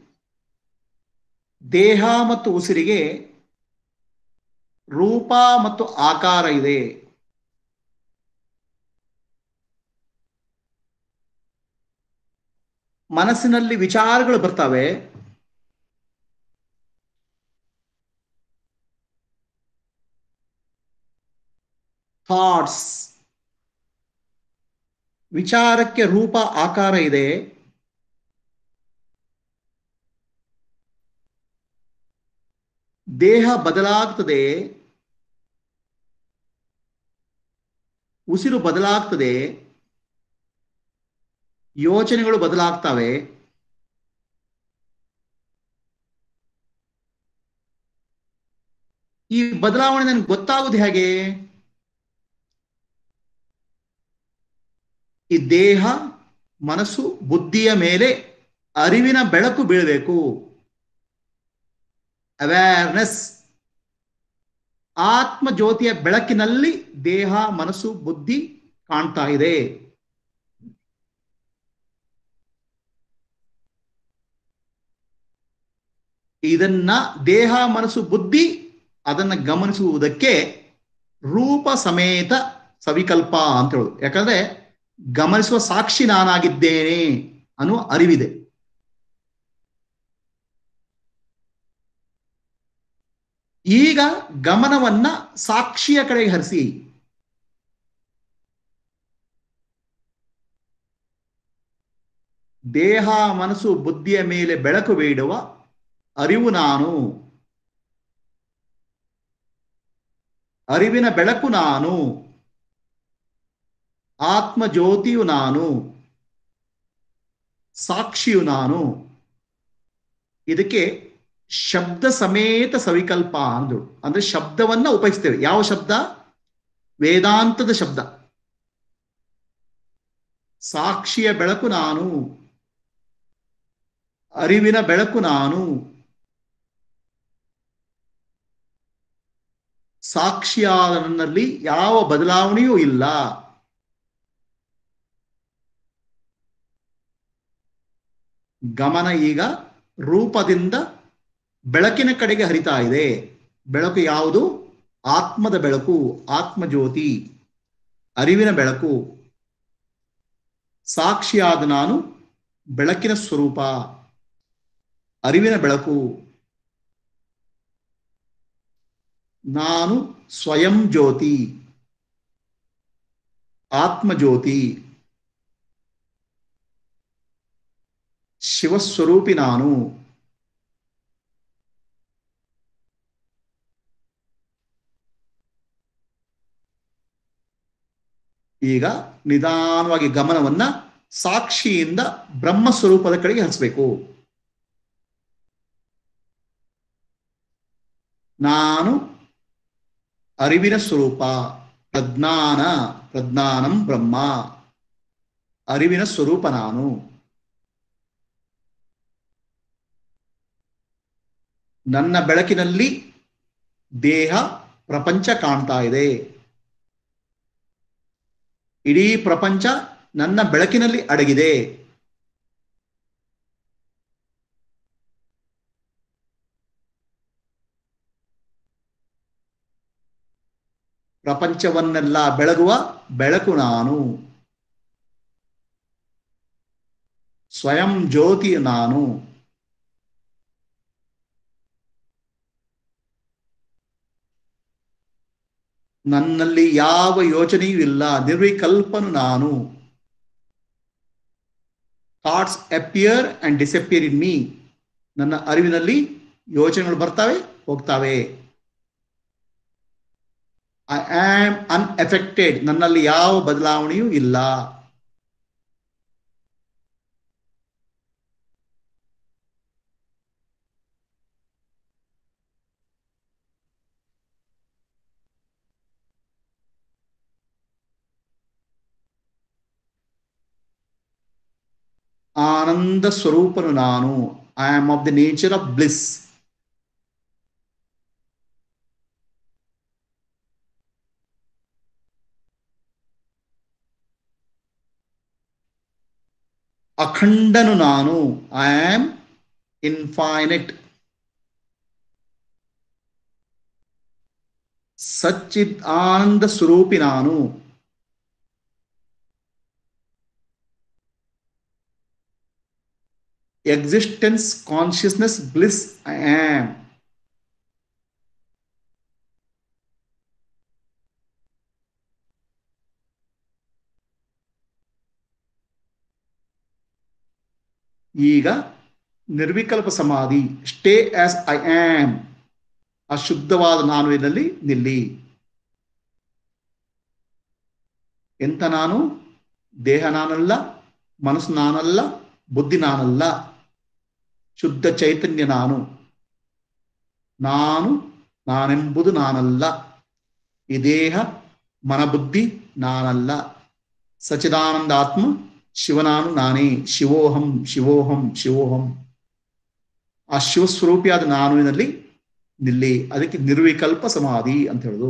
ದೇಹ ಮತ್ತು ಉಸಿರಿಗೆ ರೂಪ ಮತ್ತು ಆಕಾರ ಇದೆ ಮನಸ್ಸಿನಲ್ಲಿ ವಿಚಾರಗಳು ಬರ್ತವೆ ಥಾಟ್ಸ್ ವಿಚಾರಕ್ಕೆ ರೂಪ ಆಕಾರ ಇದೆ ದೇಹ ಬದಲಾಗ್ತದೆ ಉಸಿರು ಬದಲಾಗ್ತದೆ ಯೋಚನೆಗಳು ಬದಲಾಗ್ತವೆ ಈ ಬದಲಾವಣೆ ನನಗೆ ಗೊತ್ತಾಗುವುದು ಹೇಗೆ ಈ ದೇಹ ಮನಸ್ಸು ಬುದ್ಧಿಯ ಮೇಲೆ ಅರಿವಿನ ಬೆಳಕು ಬೀಳಬೇಕು ಅವೇರ್ನೆಸ್ ಆತ್ಮ ಜ್ಯೋತಿಯ ಬೆಳಕಿನಲ್ಲಿ ದೇಹ ಮನಸ್ಸು ಬುದ್ಧಿ ಕಾಣ್ತಾ ಇದೆ ಇದನ್ನ ದೇಹ ಮನಸ್ಸು ಬುದ್ಧಿ ಅದನ್ನ ಗಮನಿಸುವುದಕ್ಕೆ ರೂಪ ಸಮೇತ ಸವಿಕಲ್ಪ ಅಂತ ಹೇಳುದು ಯಾಕಂದ್ರೆ ಗಮನಿಸುವ ಸಾಕ್ಷಿ ನಾನಾಗಿದ್ದೇನೆ ಅನ್ನುವ ಅರಿವಿದೆ ಈಗ ಗಮನವನ್ನ ಸಾಕ್ಷಿಯ ಕಡೆಗೆ ಹರಿಸಿ ದೇಹ ಮನಸ್ಸು ಬುದ್ಧಿಯ ಮೇಲೆ ಬೆಳಕು ಬೀಳುವ ಅರಿವು ನಾನು ಅರಿವಿನ ಬೆಳಕು ನಾನು ಆತ್ಮ ಜ್ಯೋತಿಯು ನಾನು ಸಾಕ್ಷಿಯು ನಾನು ಇದಕ್ಕೆ ಶಬ್ದ ಸಮೇತ ಸವಿಕಲ್ಪ ಅಂದ್ರು ಅಂದ್ರೆ ಶಬ್ದವನ್ನ ಉಪಯೋಗಿಸ್ತೇವೆ ಯಾವ ಶಬ್ದ ವೇದಾಂತದ ಶಬ್ದ ಸಾಕ್ಷಿಯ ಬೆಳಕು ನಾನು ಅರಿವಿನ ಬೆಳಕು ನಾನು ಸಾಕ್ಷಿಯಾದ ನನ್ನಲ್ಲಿ ಯಾವ ಬದಲಾವಣೆಯೂ ಇಲ್ಲ ಗಮನ ಈಗ ರೂಪದಿಂದ ಬೆಳಕಿನ ಕಡೆಗೆ ಹರಿತಾ ಇದೆ ಬೆಳಕು ಯಾವುದು ಆತ್ಮದ ಬೆಳಕು ಆತ್ಮ ಜ್ಯೋತಿ ಅರಿವಿನ ಬೆಳಕು ಸಾಕ್ಷಿಯಾದ ನಾನು ಬೆಳಕಿನ ಸ್ವರೂಪ ಅರಿವಿನ ಬೆಳಕು ನಾನು ಸ್ವಯಂ ಜ್ಯೋತಿ ಆತ್ಮ ಜ್ಯೋತಿ ಶಿವಸ್ವರೂಪಿ ನಾನು ಈಗ ನಿಧಾನವಾಗಿ ಗಮನವನ್ನ ಸಾಕ್ಷಿಯಿಂದ ಬ್ರಹ್ಮ ಸ್ವರೂಪದ ಕಡೆಗೆ ಹರಿಸಬೇಕು ನಾನು ಅರಿವಿನ ಸ್ವರೂಪ ಪ್ರಜ್ಞಾನ ಪ್ರಜ್ಞಾನಂ ಬ್ರಹ್ಮ ಅರಿವಿನ ಸ್ವರೂಪ ನಾನು ನನ್ನ ಬೆಳಕಿನಲ್ಲಿ ದೇಹ ಪ್ರಪಂಚ ಕಾಣ್ತಾ ಇದೆ ಇಡೀ ಪ್ರಪಂಚ ನನ್ನ ಬೆಳಕಿನಲ್ಲಿ ಅಡಗಿದೆ ಪ್ರಪಂಚವನ್ನೆಲ್ಲ ಬೆಳಗುವ ಬೆಳಕು ನಾನು ಸ್ವಯಂ ಜ್ಯೋತಿ ನಾನು ನನ್ನಲ್ಲಿ ಯಾವ ಯೋಚನೆಯೂ ಇಲ್ಲ ನಿರ್ವಿಕಲ್ಪನು ನಾನು thoughts appear and disappear in me ನನ್ನ ಅರಿವಿನಲ್ಲಿ ಯೋಚನೆಗಳು ಬರ್ತವೆ ಹೋಗ್ತವೆ ಐ ಆಮ್ ಅನ್ಎಫೆಕ್ಟೆಡ್ ನನ್ನಲ್ಲಿ ಯಾವ ಬದಲಾವಣೆಯೂ ಇಲ್ಲ ಆನಂದ ಸ್ವರೂಪನು ನಾನು I am of the nature of bliss ಅಖಂಡನು ನಾನು ಐ ಆಮ್ ಇನ್ಫೈನೈಟ್ ಸಚ್ಚಿತ್ ಆನಂದ ಸ್ವರೂಪಿ ನಾನು existence consciousness bliss I am ಈಗ ನಿರ್ವಿಕಲ್ಪ ಸಮಾಧಿ ಸ್ಟೇ ಆಸ್ ಐ ಆಮ್ ಆ ಶುದ್ಧವಾದ ನಾನು ಇದರಲ್ಲಿ ನಿಲ್ಲಿ ಎಂತ ನಾನು ದೇಹ ನಾನಲ್ಲ ಮನಸ್ಸು ನಾನಲ್ಲ ಬುದ್ಧಿ ನಾನಲ್ಲ ಶುದ್ಧ ಚೈತನ್ಯ ನಾನು ನಾನು ನಾನೆಂಬುದು ನಾನಲ್ಲ ಈ ದೇಹ ಮನಬುದ್ಧಿ ನಾನಲ್ಲ ಸಚಿದಾನಂದ ಆತ್ಮ ಶಿವನಾನು ನಾನೇ ಶಿವೋಹಂ ಶಿವೋಹಂ ಶಿವೋಹಂ ಆ ಶಿವಸ್ವರೂಪಿಯಾದ ನಾನುವಿನಲ್ಲಿ ನಿಲ್ಲಿ ಅದಕ್ಕೆ ನಿರ್ವಿಕಲ್ಪ ಸಮಾಧಿ ಅಂತ ಹೇಳುದು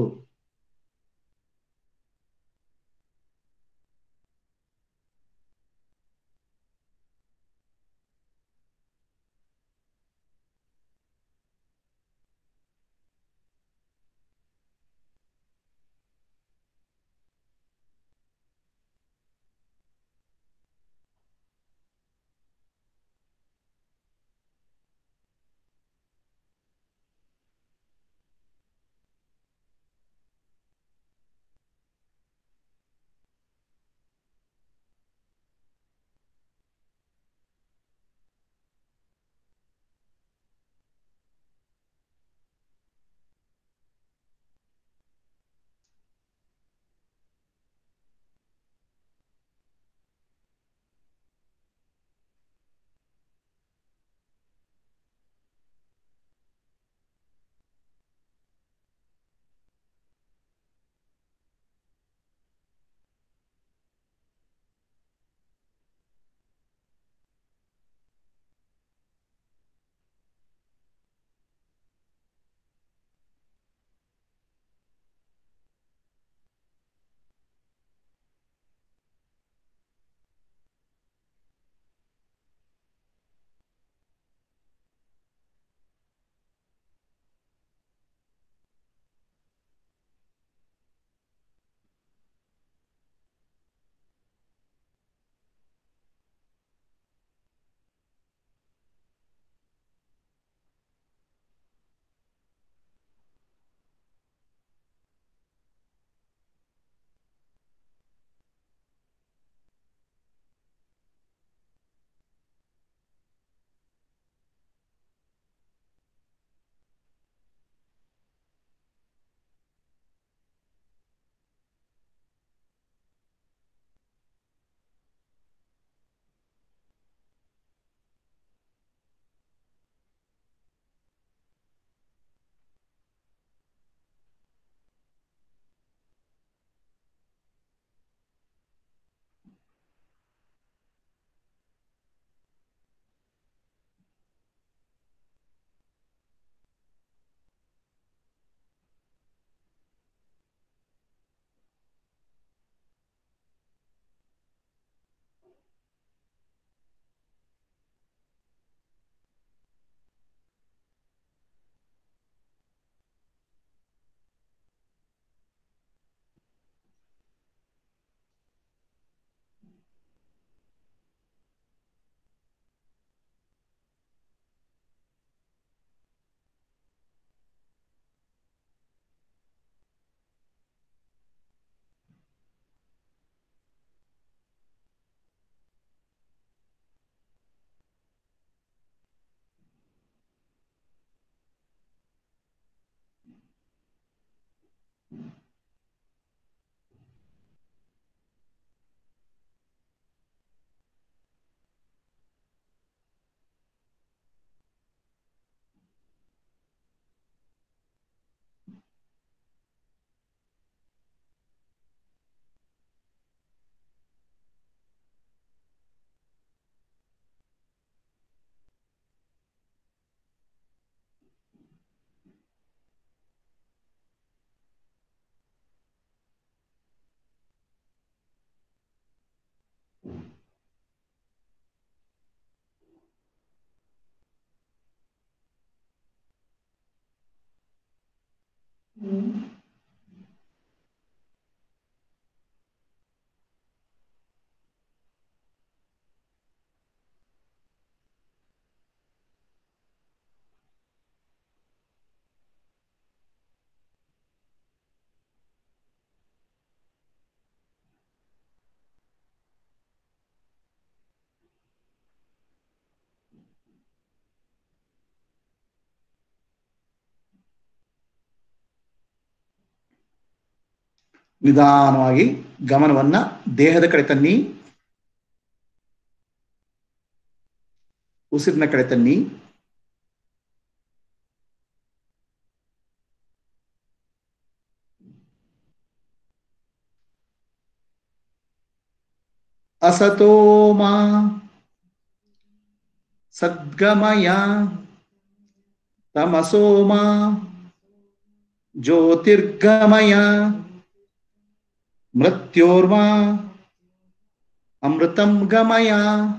ನಿಧಾನವಾಗಿ ಗಮನವನ್ನ ದೇಹದ ಕಡೆ ತನ್ನಿ ಉಸಿರಿನ ಕಡೆ ತನ್ನಿ ಅಸತೋಮ ಸದ್ಗಮಯ ತಮಸೋಮ ಜ್ಯೋತಿರ್ಗಮಯ ಮೃತ್ಯೋರ್ಮಾ ಅಮೃತಂ ಗಮಯ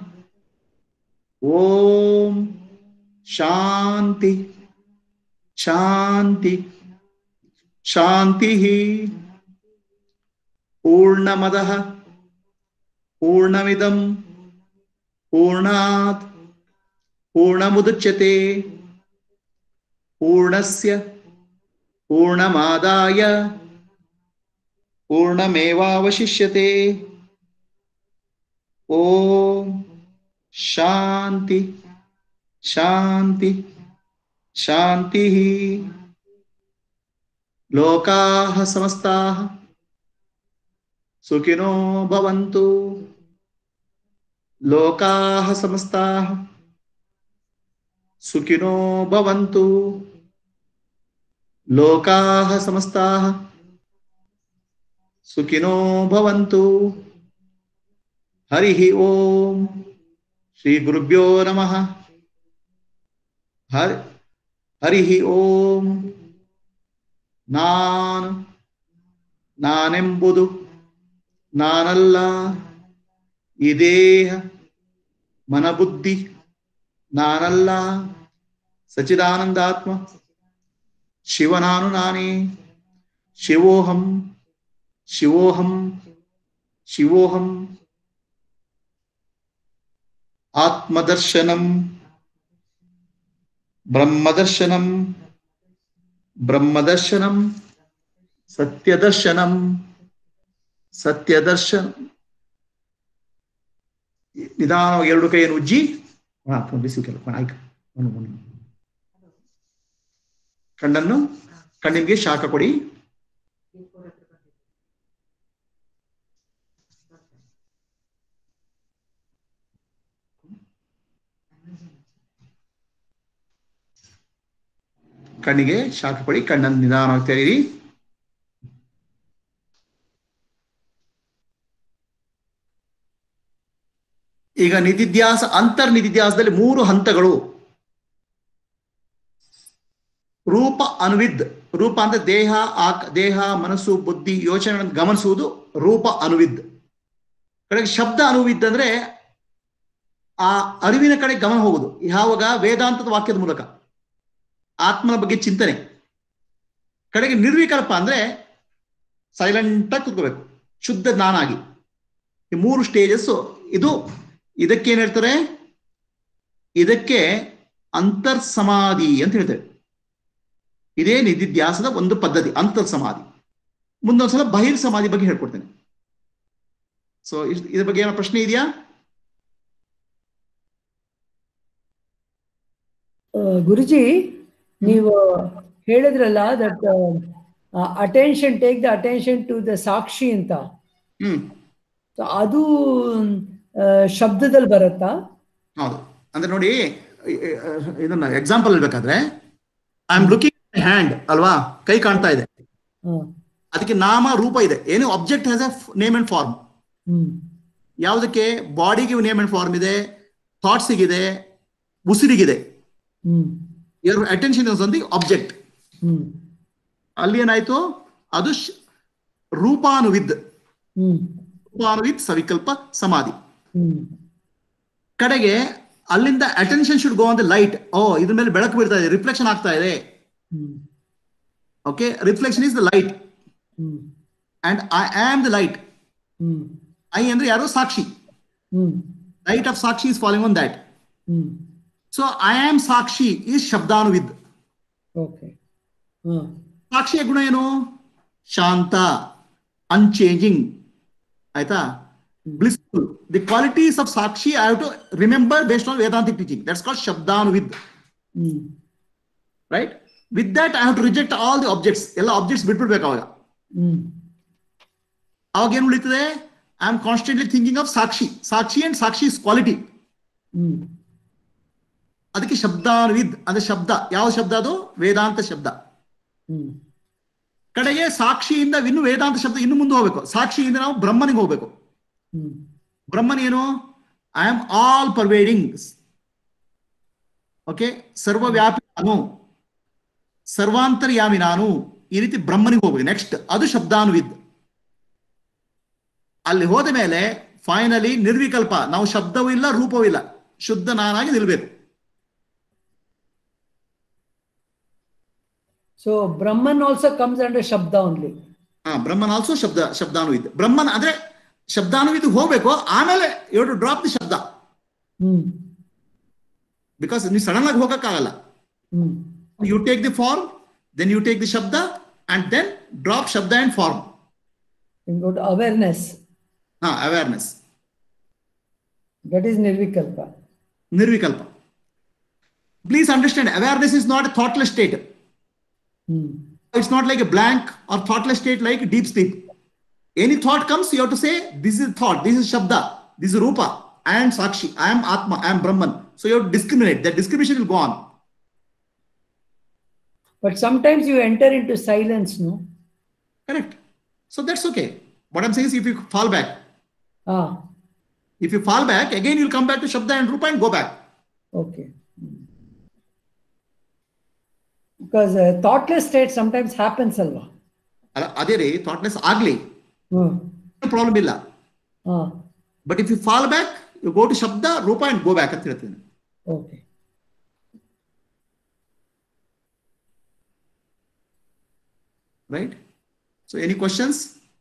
ಓಂ ಶಾಂತಿ ಶಾಂತಿ ಶಾಂತಿ ಪೂರ್ಣಮದಃ ಪೂರ್ಣಮಿದಂ ಪೂರ್ಣಾತ್ ಪೂರ್ಣಮುದಚ್ಯತೆ ಪೂರ್ಣಸ್ಯ ಪೂರ್ಣಮಾದಾಯ पूर्णमेवावशिष्यते ॐ शान्ति शान्ति शान्तिः लोकाः समस्ताः सुखिनो भवन्तु लोकाः समस्ताः सुखिनो भवन्तु लोकाः समस्ताः सुखिनो भवन्तु हरिः ओम् श्रीगुरुभ्यो नमः हर हरिः ಓಂ ನಾನು ನಾನೆಂಬುದು ನಾನಲ್ಲ ಈ ದೇಹ ಮನಬುದ್ಧಿ ನಾನಲ್ಲ ಸಚಿದಾನಂದಾತ್ಮ ಶಿವನಾನು ನಾನೇ ಶಿವೋಹಂ ಶಿವೋಹಂ ಶಿವೋಹಂ ಆತ್ಮದರ್ಶನಂ ಬ್ರಹ್ಮದರ್ಶನಂ ಬ್ರಹ್ಮದರ್ಶನಂ ಸತ್ಯದರ್ಶನಂ ಸತ್ಯದರ್ಶನ ನಿಧಾನವಾಗಿ ಎರಡು ಕೈಯನ್ನು ಉಜ್ಜಿ ಹಾ ಬಿಸಿ ಕೆಲವು ಆಯ್ತು ಒಂದು ಒಂದು. ಕಣ್ಣನ್ನು ಕಣ್ಣಿಗೆ ಶಾಖ ಕೊಡಿ ಕಣ್ಣಿಗೆ ಶಾಖ ಕೊಡಿ ಕಣ್ಣನ್ನು ನಿಧಾನವಾಗಿ ತೆರೀರಿ ಈಗ ನಿಧಿಧ್ಯಾಸ ಅಂತರ್ ನಿಧಿಧ್ಯಾಸದಲ್ಲಿ ಮೂರು ಹಂತಗಳು ರೂಪ ಅನುವಿದ್ ರೂಪ ಅಂದ್ರೆ ದೇಹ ಆಕ್ ದೇಹ ಮನಸ್ಸು ಬುದ್ಧಿ ಯೋಚನೆ ಗಮನಿಸುವುದು ರೂಪ ಅನುವಿದ್ ಕಡೆಗೆ ಶಬ್ದ ಅನುವಿದ್ ಅಂದ್ರೆ ಆ ಅರಿವಿನ ಕಡೆ ಗಮನ ಹೋಗುದು ಯಾವಾಗ ವೇದಾಂತದ ವಾಕ್ಯದ ಮೂಲಕ ಆತ್ಮನ ಬಗ್ಗೆ ಚಿಂತನೆ ಕಡೆಗೆ ನಿರ್ವಿಕಲ್ಪ ಅಂದ್ರೆ ಸೈಲೆಂಟ್ ಆಗಿ ಕುತ್ಕೋಬೇಕು ಶುದ್ಧ ಜ್ಞಾನ ಆಗಿ ಈ ಮೂರು ಸ್ಟೇಜಸ್ ಇದು ಇದಕ್ಕೆ ಏನ್ ಹೇಳ್ತಾರೆ ಇದಕ್ಕೆ ಅಂತರ್ ಸಮಾಧಿ ಅಂತ ಹೇಳ್ತೇವೆ ಇದೇ ನಿಧಿಧ್ಯಾಸದ ಒಂದು ಪದ್ಧತಿ ಅಂತರ್ ಸಮಾಧಿ ಮುಂದೊಂದ್ಸಲ ಬಹಿರ್ ಸಮಾಧಿ ಬಗ್ಗೆ ಹೇಳ್ಕೊಡ್ತೇನೆ ಸೊ ಇದ್ರ ಬಗ್ಗೆ ಏನೋ ಪ್ರಶ್ನೆ ಇದೆಯಾ ಆ, ಗುರುಜಿ ನೀವು ಹೇಳಿದ್ರಲ್ಲ that attention take the attention to the sakshi ಅಂತ ಹ್ಮ್ So, ಅದು ಆ, ಶಬ್ದದಲ್ಲಿ ಬರುತ್ತಾ ಹೌದು ಅಂದ್ರೆ ನೋಡಿ ಇ- ಇ- ಇದನ್ನ ಎಕ್ಸಾಂಪಲ್ ಹೇಳ್ಬೇಕಾದ್ರೆ ಐ ಆಮ್ ಲುಕಿಂಗ್ ಹ್ಯಾಂಡ್ ಅಲ್ವಾ ಕೈ ಕಾಣ್ತಾ ಇದೆ ಹ್ಮ್ ಅದಕ್ಕೆ ನಾಮ ರೂಪ ಇದೆ ಏನು object has a name and form hmm ಯಾವುದಕ್ಕೆ ಬಾಡಿಗೆ ನೇಮ್ ಅಂಡ್ ಫಾರ್ಮ್ ಇದೆ ಥಾಟ್ಸಿಗಿದೆ ಉಸಿರಿಗಿದೆ ಹ್ಮ್ your attention is on the object ಹ್ಮ್ ಅಲ್ಲಿ ಏನಾಯ್ತು ಅದು ಶ್- ರೂಪಾನುವಿದ್ ಹ್ಮ್ ರೂಪಾನುವಿದ್ ಸವಿಕಲ್ಪ ಸಮಾಧಿ ಹ್ಮ್ ಕಡೆಗೆ ಅಲ್ಲಿಂದ attention should go on the light ಓ ಇದ್ರ ಮೇಲೆ ಬೆಳಕು ಬೀಳ್ತಾ ಇದೆ ರಿಫ್ಲೆಕ್ಷನ್ ಆಗ್ತಾ ಇದೆ ಹ್ಮ್ Okay, reflection is the light. Hmm And I am the light. Hmm I ಅಂದ್ರೆ ಯಾರು ಸಾಕ್ಷಿ ಹ್ಮ್ light of sakshi is falling on that ಹ್ಮ್ so i am sakshi is shabdanuvid okay ಹಾ ಸಾಕ್ಷಿಯ ಗುಣ ಏನು ಶಾಂತ ಅನ್ಚೇಂಜಿಂಗ್ ಆಯ್ತಾ blissful the qualities of sakshi i have to remember based on vedantic teaching that's called shabdanuvid hmm right with that i have to reject all the objects ಎಲ್ಲ objects ಬಿಟ್ಬಿಡ್ಬೇಕು ಅವಾಗ ಹ್ಮ್ ಅವಾಗ ಏನು ಉಳಿತದೆ I am constantly thinking of sakshi sakshi and sakshi is quality ಹ್ಮ್ ಅದಕ್ಕೆ ಶಬ್ದಾನ್ವಿದ್ ಅಂದ್ರೆ ಶಬ್ದ ಯಾವ ಶಬ್ದ ಅದು ವೇದಾಂತ ಶಬ್ದ ಹ್ಮ್ ಕಡೆಗೆ ಸಾಕ್ಷಿಯಿಂದ ಇನ್ನು ವೇದಾಂತ ಶಬ್ದ ಇನ್ನು ಮುಂದೆ ಹೋಗ್ಬೇಕು ಸಾಕ್ಷಿಯಿಂದ ನಾವು ಬ್ರಹ್ಮನಿಗೆ ಹೋಗ್ಬೇಕು ಹ್ಮ್ ಬ್ರಹ್ಮನ್ ಏನು I am all pervading okay ಸರ್ವವ್ಯಾಪಿ ನಾನು ಸರ್ವಾಂತರ್ಯಾಮಿ ನಾನು ಈ ರೀತಿ ಬ್ರಹ್ಮನಿಗೆ ಹೋಗ್ಬೇಕು ನೆಕ್ಸ್ಟ್ ಅದು ಶಬ್ದಾನುವಿದ್ ಅಲ್ಲಿ ಹೋದ ಮೇಲೆ ಫೈನಲಿ ನಿರ್ವಿಕಲ್ಪ ನಾವು ಶಬ್ದವೂ ಇಲ್ಲ ರೂಪವೂ ಇಲ್ಲ ಶುದ್ಧ ನಾನಾಗಿ ನಿಲ್ಬೇಕು so Brahman also comes under shabda only ಹಾ ಬ್ರಹ್ಮನ್ ಆಲ್ಸೋ ಶಬ್ದ ಶಬ್ದಾನುವಿದ್ ಬ್ರಹ್ಮನ್ ಅಂದ್ರೆ ಶಬ್ದಾನುವಿದ್ ಹೋಗ್ಬೇಕು ಆಮೇಲೆ ಯು ಟು ಡ್ರಾಪ್ ದಿ ಶಬ್ದ ಹ್ಮ್ ಬಿಕಾಸ್ ನೀವು ಸಡನ್ ಆಗಿ ಹೋಗಕ್ಕಾಗಲ್ಲ ಹ್ಮ್ you take the form, then you take the shabda, and then drop shabda and form. You go to awareness. Ah, awareness. That is nirvikalpa. Nirvikalpa. Please understand, awareness is not a thoughtless state. Hmm. It's not like a blank or thoughtless state like deep sleep. Any thought comes, you have to say, this is thought, this is shabda, this is rupa, I am sakshi, I am atma, I am brahman. So you have to discriminate. That discrimination will go on. But sometimes you enter into silence, no? Correct. So that's okay. What I'm saying is if you fall back, Ah, if you fall back, again you'll come back to Shabda and Rupa and go back. okay. Hmm. Because uh, thoughtless state sometimes happens alva. ಅಲ್ಲ, ಅದೇ ರೀ thoughtless ಆಗ್ಲಿ Hmm. Problem ಇಲ್ಲ Ah, but if you fall back you go to shabda rupa and go back ಅಂತ ಹೇಳ್ತೀನಿ okay. Right so any questions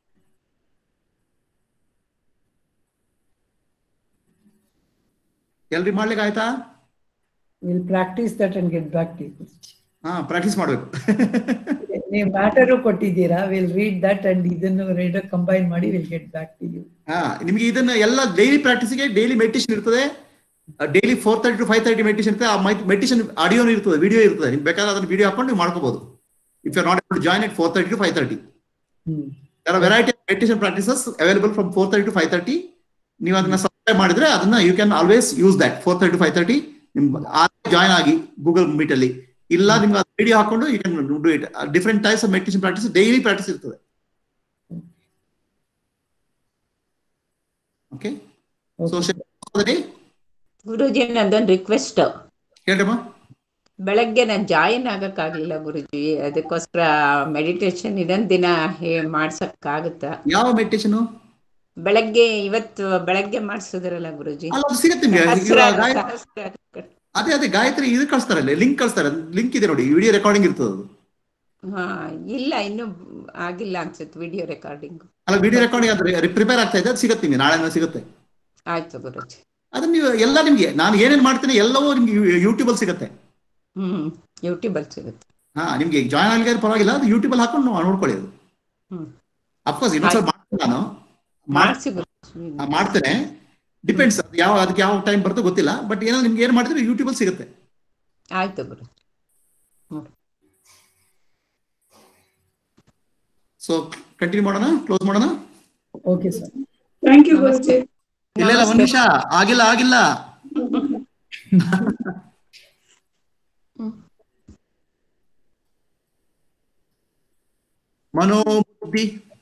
ಎಲ್ರಿ ಮಾಡ್ಲಿಕ್ಕೆ ಆಯ್ತಾ We'll practice that and get back to you. ಹಾ ಪ್ರಾಕ್ಟೀಸ್ ಮಾಡ್ಬೇಕು ನೀವು ಮ್ಯಾಟರು ಕೊಟ್ಟಿದ್ದೀರಾ ವಿಲ್ ರೀಡ್ ದಟ್ ಅಂಡ್ ಇದನ್ನು ಎರಡು ಕಂಬೈನ್ ಮಾಡಿ will get back to you ಹಾ ನಿಮಗೆ ಇದನ್ನ ಎಲ್ಲ ಡೈಲಿ ಪ್ರಾಕ್ಟೀಸ್ಗೆ ಡೈಲಿ ಮೆಡಿಟೇಷನ್ ಇರ್ತದೆ daily four thirty to five thirty meditation ಇರ್ತದೆ ಆ ಮೆಡಿಟೇಷನ್ ಆಡಿಯೋನು ಇರ್ತದೆ ವಿಡಿಯೋ ಇರ್ತದೆ ನಿಮ್ಗೆ ಬೇಕಾದ್ರೆ ಅದನ್ನ ವಿಡಿಯೋ ಹಾಕೊಂಡು ನೀವು ಮಾಡ್ಕೋಬಹುದು if you not able join at four thirty to five thirty hmm there are variety of meditation practices available from 4:30 to 5:30 ನೀವು ಅದನ್ನ ಸಬ್ಸ್ಕ್ರೈಬ್ ಮಾಡಿದ್ರೆ ಅದನ್ನ you can always use that four thirty five thirty ನಿಮ್ join ಆಗಿ Google Meet ಅಲ್ಲಿ ಇಲ್ಲ ನಿಮ್ಗೆ video ಹಾಕೊಂಡು you can do it different types of meditation practice daily practice ಇರ್ತದೆ ಓಕೆ ಸೊ ಗುರುಜಿ ನಂದೊಂದು ರಿಕ್ವೆಸ್ಟ್ ಹೇಳ್ರಮ್ಮ ಬೆಳಗ್ಗೆ ನಾನು ಜಾಯಿನ್ ಆಗಕ್ಕಾಗ್ಲಿಲ್ಲ ಗುರುಜಿ ಅದಕ್ಕೋಸ್ಕರ ಮೆಡಿಟೇಷನ್ ಇದೊಂದ್ ದಿನ ಹೇ ಮಾಡ್ಸಕ್ಕಾಗುತ್ತಾ ಯಾವ ಮೆಡಿಟೇಷನ್ ಬೆಳಗ್ಗೆ ಇವತ್ತು ಬೆಳಗ್ಗೆ ಮಾಡಿಸಿದ್ರಲ್ಲ ಗುರುಜಿ ಅಲ್ಲ ಅದು ಸಿಗುತ್ತೆ ನಿಮ್ಗೆ ಸಹಸ್ರ- ಇವಾಗ ಗಾಯ- ಸಹಸ್ರ- ಅದೇ ಅದೇ ಗಾಯತ್ರಿ ಇದು ಕಳಿಸ್ತಾರಲ್ಲ ಲಿಂಕ್ ಕಳಿಸ್ತಾರೆ ಲಿಂಕ್ ಇದೆ ನೋಡಿ ವಿಡಿಯೋ ರೆಕಾರ್ಡಿಂಗ್ ಇರ್ತದೆ ಅದು ಹಾ ಇಲ್ಲ ಇನ್ನು ಆಗಿಲ್ಲ ಅನ್ಸುತ್ತೆ ವಿಡಿಯೋ ರೆಕಾರ್ಡಿಂಗ್ ಅಲ್ಲ ವಿಡಿಯೋ ರೆಕಾರ್ಡಿಂಗ್ ಆದ್ರೆ ಪ್ರಿಪೇರ್ ಆಗ್ತಾ ಇದೆ ಅದು ಸಿಗುತ್ತೆ ನಿಮ್ಗೆ ನಾಳೆ ಸಿಗುತ್ತೆ ಆಯ್ತು ಗುರುಜಿ ಅದನ್ನ ನೀವು ಎಲ್ಲ ನಿಮ್ಗೆ ನಾನು ಏನೇನ್ ಮಾಡ್ತೀನಿ ಎಲ್ಲವೂ ನಿಮ್ಗೆ ಯೂಟ್ಯೂಬ್ ಅಲ್ಲಿ ಸಿಗುತ್ತೆ ಹ್ಮ್ ಯೂಟ್ಯೂಬ್ ಅಲ್ಲಿ ಸಿಗುತ್ತೆ ಹಾ ನಿಮ್ಗೆ ಜಾಯ್ನ್ ಆಗಿದ್ರೆ ಪರವಾಗಿಲ್ಲ ಅದು ಯೂಟ್ಯೂಬ್ ಅಲ್ಲಿ ಹಾಕೊಂಡು ನಾವು ನೋಡ್ಕೊಳ್ಳಿ ಅದು ಹ್ಮ್ ಅಫ್ಕೋರ್ಸ್ ಇನ್ನೊಂದ್ಸಲ ಮಾಡ್ತೀನಿ ನಾನು ಮಾಡ್- ಮಾಡ್ಸಿ ಗುರುಜಿ ಆ, ಮಾಡ್ತೇನೆ ಡಿಪೆಂಡ್ಸ್ ಯಾವ ಅದಕ್ಕೆ ಯಾವ ಟೈಮ್ ಬರುತ್ತೋ ಗೊತ್ತಿಲ್ಲ ಬಟ್ ಏನೋ ನಿಮ್ಗೆ ಏನ್ ಮಾಡಿದ್ರೆ ಯೂಟ್ಯೂಬ್ ಅಲ್ಲಿ ಸಿಗುತ್ತೆ ಆಯ್ತು ಗುರುಜಿ ಸೊ ಕಂಟಿನ್ಯೂ ಮಾಡೋಣ ಕ್ಲೋಸ್ ಮಾಡೋಣ okay sir thank you Guruji ಇಲ್ಲ ಇಲ್ಲ ಒಂದ್ ನಿಮಿಷ ಆಗಿಲ್ಲ ಆಗಿಲ್ಲ ಮನೋಬುದ್ಧಿ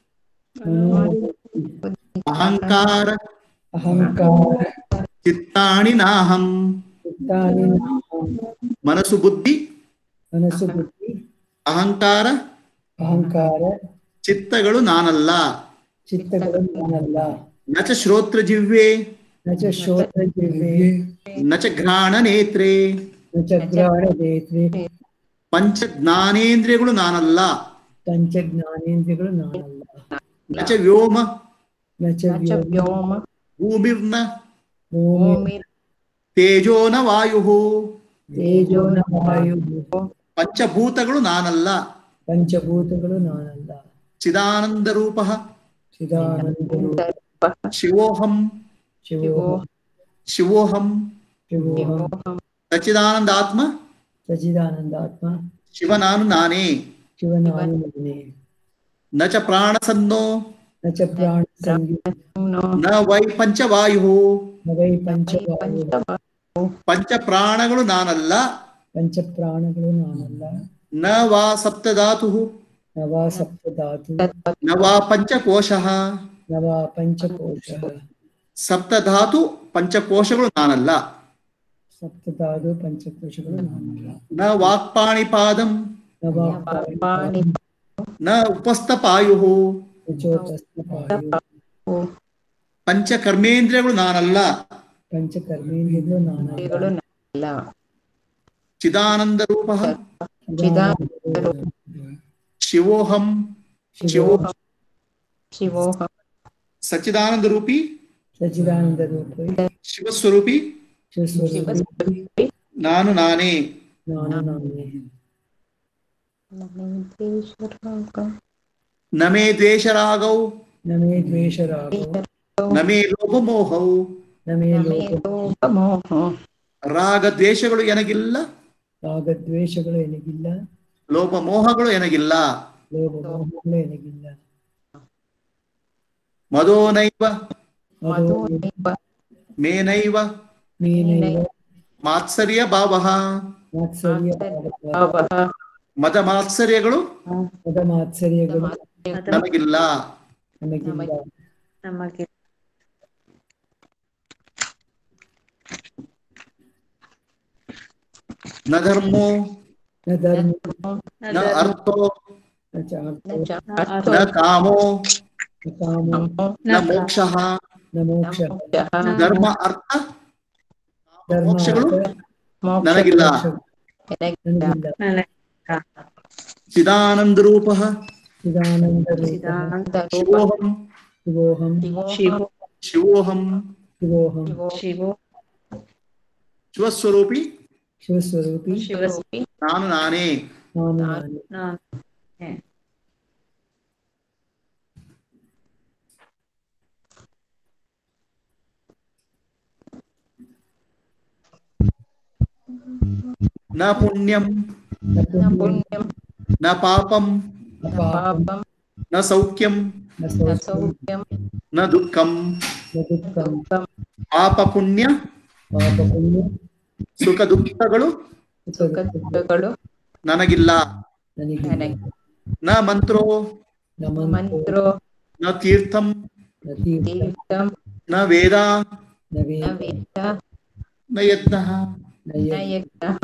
ಅಹಂಕಾರ ಅಹಂಕಾರ ಚಿತ್ತಾಣಿ ನಾಹಂ ಚಿತ್ತಾನಿ ಮನಸ್ಸು ಬುದ್ಧಿ ಮನಸ್ಸು ಬುದ್ಧಿ ಅಹಂಕಾರ ಅಹಂಕಾರ ಚಿತ್ತಗಳು ನಾನಲ್ಲ ಚಿತ್ತಗಳು ನಾನಲ್ಲ ನಚ ಶ್ರೋತ್ರ ಜಿವ್ವೆ ನಚ ಶ್ರೋತ್ರ ಜಿಹ್ವೆ ನಚ ಘ್ರಾಣ ನೇತ್ರೆ ನಚ ಗ್ರಹಣ ನೇತ್ರೆ ಪಂಚ ಜ್ಞಾನೇಂದ್ರಿಯಗಳು ನಾನಲ್ಲ ಪಂಚ ಜ್ಞಾನೇಂದ್ರಿಯಗಳು ನಾನಲ್ಲ ನ ಚ ವ್ಯೋಮ ನ ಚ ನ ಚ ವ್ಯೋಮ ಭೂಮಿರ್ನ ಭೂಮಿ ಭೂಮಿ ತೇಜೋ ನ ವಾಯು ತೇಜೋ ನ ವಾಯು ಪಂಚಭೂತಗಳು ನಾನಲ್ಲ ಪಂಚಭೂತಗಳು ನಾನಲ್ಲ ಚಿದಾನಂದ ರೂಪ ಚಿದಾನಂದ ಶಿವೋಹಂ ಶಿವೋ ಶಿವೋಹಂ ಶಿವೋಹಂ ಸಚಿದಾನಂದಾತ್ಮ ಸಚಿದಾನಂದಾತ್ಮ ಶಿವ ನಾನು ನಾನೇ ಶಿವನಾನು ನಾನೇ ನ ಚ ಪ್ರಾಣಸನ್ನೋ ನ ಚ ಪ್ರಾಣ ಸಂಗಿ ನ ವೈ ಪಂಚವಾಯು ನ ವೈ ಪಂಚವಾಯು ಪಂಚ ಪ್ರಾಣಗಳು ನಾನಲ್ಲ ಪಂಚ ಪ್ರಾಣಗಳು ನಾನಲ್ಲ ನ ವಾ ಸಪ್ತಧಾತು ನವ ಸಪ್ತಧಾತು ನ ವಾ ಪಂಚಕೋಶ ನವ ಪಂಚಕೋಶ ಸಪ್ತಧಾತು ಪಂಚಕೋಶಗಳು ನಾನಲ್ಲ ಸಪ್ತಧಾತು ಪಂಚಕೋಶಗಳು ನಾನಲ್ಲ ನ ವಾಕ್ಪಾಣಿಪಾದಂ ನವ ಪಾಣಿ ನ ಉಪಸ್ಥಪಾಯು ಉಚೋತಸ್ಥಪಾಯು ಪಂಚ ಕರ್ಮೇಂದ್ರಿಯಗಳು ನಾನಲ್ಲ ಪಂಚಕರ್ಮೇಂದ್ರಿಯಗಳು ನಾನಲ್ಲ ಗಳು ನಾನಲ್ಲ ಚಿದಾನಂದ ರೂಪ ಚಿದಾನಂದ ರೂಪ ಶಿವೋಹಂ ಶಿವೋಹಂ ಶಿವೋಹಂ ಸಚ್ಚಿದಾನಂದ ರೂಪಿ ಸಚಿದಾನಂದ ರೂಪ ಶಿವಸ್ವರೂಪಿ ಶಿವಸ್ವರೂಪಿ ಶಿವಸ್ವರೂಪಿ ನಾನು ನಾನೇ ನಾನು ನಾನೇ ನ ಮೇ ದ್ವೇಷರಾಗೌ ನಮೇ ದ್ವೇಷರಾಗೋ ನ ಮೇ ಲೋಭಮೋಹೌ ನಮೇ ನಮೇ ಲೋಕ ಲೋಭಮೋಹ ರಾಗ ದ್ವೇಷಗಳು ಎನಗಿಲ್ಲ ರಾಗದ್ವೇಷಗಳು ಎನಗಿಲ್ಲ ಲೋಭಮೋಹಗಳು ಎನಗಿಲ್ಲ ಲೋಭ ಮೋಹಗಳು ಎನಗಿಲ್ಲ ಮದೋ ನೈವ ಮಧು ಮಧು ನೈವ ಮೇನೈವ ಮೀನೈವ ಮಾತ್ಸರ್ಯ ಭಾವ ಮಾತ್ಸರ್ಯ ಭಾವಃ ಮದ ಮಾತ್ಸರ್ಯಗಳು ಮದ ಮಾತ್ಸರ್ಯಗಳು ನಮಗಿಲ್ಲ ನಮಗಿಲ್ಲ ನಮಗೆ ನ ಧರ್ಮೋ ನ ಧರ್ಮ ನ ಅರ್ಥೋ ನ ಚ ನ ಅರ್ಥೋ, ಚ ಅರ್ಥೋ ನ ಕಾಮೋ ನ ಕಾಮೋ ನ ಮೋಕ್ಷ ನ ಮೋಕ್ಷ ಮೋಕ್ಷಃ ಧರ್ಮ ಅರ್ಥ ಧರ್ಮ ಮೋಕ್ಷಗಳು ಅರ್ಥ, ಮೋಕ್ಷ ನನಗಿಲ್ಲ ಮೋಕ್ಷ ನನಗಿಲ್ಲ ನನಗಿಲ್ಲ ಚಿದಾನಂದ ರೂಪ ಚಿದಾನಂದ ರೂಪ ಚಿದಾನಂದ ರೂಪ ಶಿವೋಹಂ ಶಿವೋಹಂ ಶಿವೋ ಶಿವೋಹಂ ಶಿವೋಹಂ ಶಿವೋ ಶಿವಸ್ವರೂಪಿ ಶಿವಸ್ವರೂಪಿ ಶಿವಸ್ವರೂಪಿ ನಾನು ನಾನೇ ನಾನು ನಾನೇ ನ ಪುಣ್ಯಂ ನ ನ ಪುಣ್ಯಂ ಪುಣ್ಯಂ ನ ಪಾಪಂ ನ ಪಾಪಂ ಪಾಪಂ ನ ಸೌಖ್ಯಂ ನ ನ ಸೌಖ್ಯಂ ಸೌಖ್ಯಂ ನ ದುಃಖಂ ನ ದುಃಖಂ ದುಃಖಂ ಪಾಪ ಪುಣ್ಯ ಪಾಪ ಪುಣ್ಯ ಸುಖ ದುಃಖಗಳು ಸುಖ ಸುಖ ದುಃಖಗಳು ದುಃಖಗಳು ನನಗಿಲ್ಲ ನನಗಿಲ್ಲ ನನಗೆ ನ ಮಂತ್ರೋ ನ ಮಂತ್ರೋ ಮಂತ್ರೋ ನ ತೀರ್ಥಂ ನ ತೀರ್ಥ ತೀರ್ಥಂ ನ ವೇದ ನ ನ ವೇದ ವೇದ ನ ಯತ್ನ ನ ನ ಯಜ್ಞ ಯಜ್ಞಃ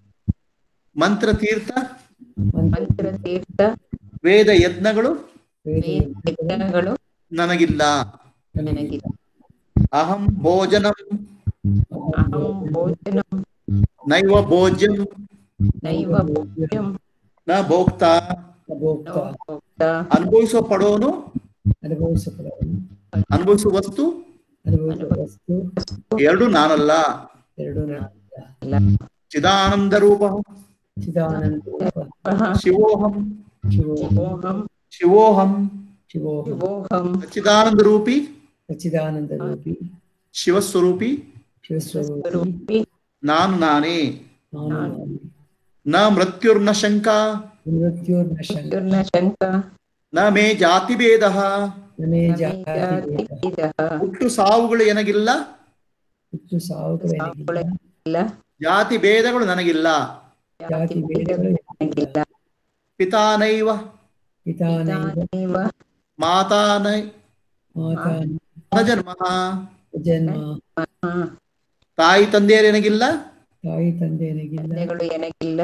ಮಂತ್ರ ತೀರ್ಥ ಮಂತ್ರ ತೀರ್ಥ ವೇದ ಯತ್ನಗಳು ವೇದ ವೇದ ಯಜ್ಞಗಳು ನನಗಿಲ್ಲ ನನಗಿಲ್ಲ ಅಹಂ ಭೋಜನಂ ಅಹಂ ಭೋಜನಂ ನೈವ ಭೋಜ್ಯಂ ನೈವ ಭೋಜ್ಯಂ ನ ಭೋಕ್ತ ನ ಭೋಕ್ತ ನೋ ಭೋಕ್ತ ಅನುಭವಿಸೋ ಪಡೋನು ಅನುಭವಿಸಪಡವನು ಅನುಭವಿಸುವ ವಸ್ತು ಅನುಭವಿಸುವ ವಸ್ತು ಎರಡು ನಾನಲ್ಲ ಎರಡು ನಾನಲ್ಲ ಇಲ್ಲ ಚಿದಾನಂದ ರೂಪ ಚಿದಾನಂದ ರೂಪ ಶಿವೋಹಂ ಶಿವೋಹಂ ಶಿವೋಹಂ ಶಿವೋಹಂ ಶಿವೋಹಂ ಶಿವೋಹಂ ಸಚ್ಚಿದಾನಂದ ರೂಪಿ ಸಚ್ಚಿದಾನಂದ ರೂಪಿ ಶಿವಸ್ವರೂಪಿ ಶಿವಸ್ವರೂಪಿ ಸ್ವರೂಪಿ ನಾನು ನಾನೇ ನಾನು ನಾನೇ. ನ ಮೃತ್ಯುರ್ನ ಶಂಕಾ ಮೃತ್ಯುರ್ನ ಶಂಕ ದುರ್ನ ಶಂಕ ನ ಮೇ ಜಾತಿ ಭೇದ ನಮೇ ನಮೇ ಜಾತಿ ಜಾತಿ ಭೇದ. ಭೇದಃ ಹುಟ್ಟು ಸಾವುಗಳು ನನಗಿಲ್ಲ ಹುಟ್ಟು ಸಾವುಗಳು ನನಗಿಲ್ಲ ಇಲ್ಲ ಜಾತಿ ಭೇದಗಳು ನನಗಿಲ್ಲ ಜಾತಿ ಭೇದಗಳು ನನಗಿಲ್ಲ ಪಿತಾನೈವ ಪಿತಾನೈವ ಪಿತಾನೈವ ಮಾತಾನೈ ಮಾತಾ ಜನ್ಮ ಜನ್ಮ ತಾಯಿ ತಂದೆಯರು ನನಗಿಲ್ಲ ತಾಯಿ ತಂದೆಯನಿಗಿಲ್ಲ ತಂದೆಗಳು ನನಗಿಲ್ಲ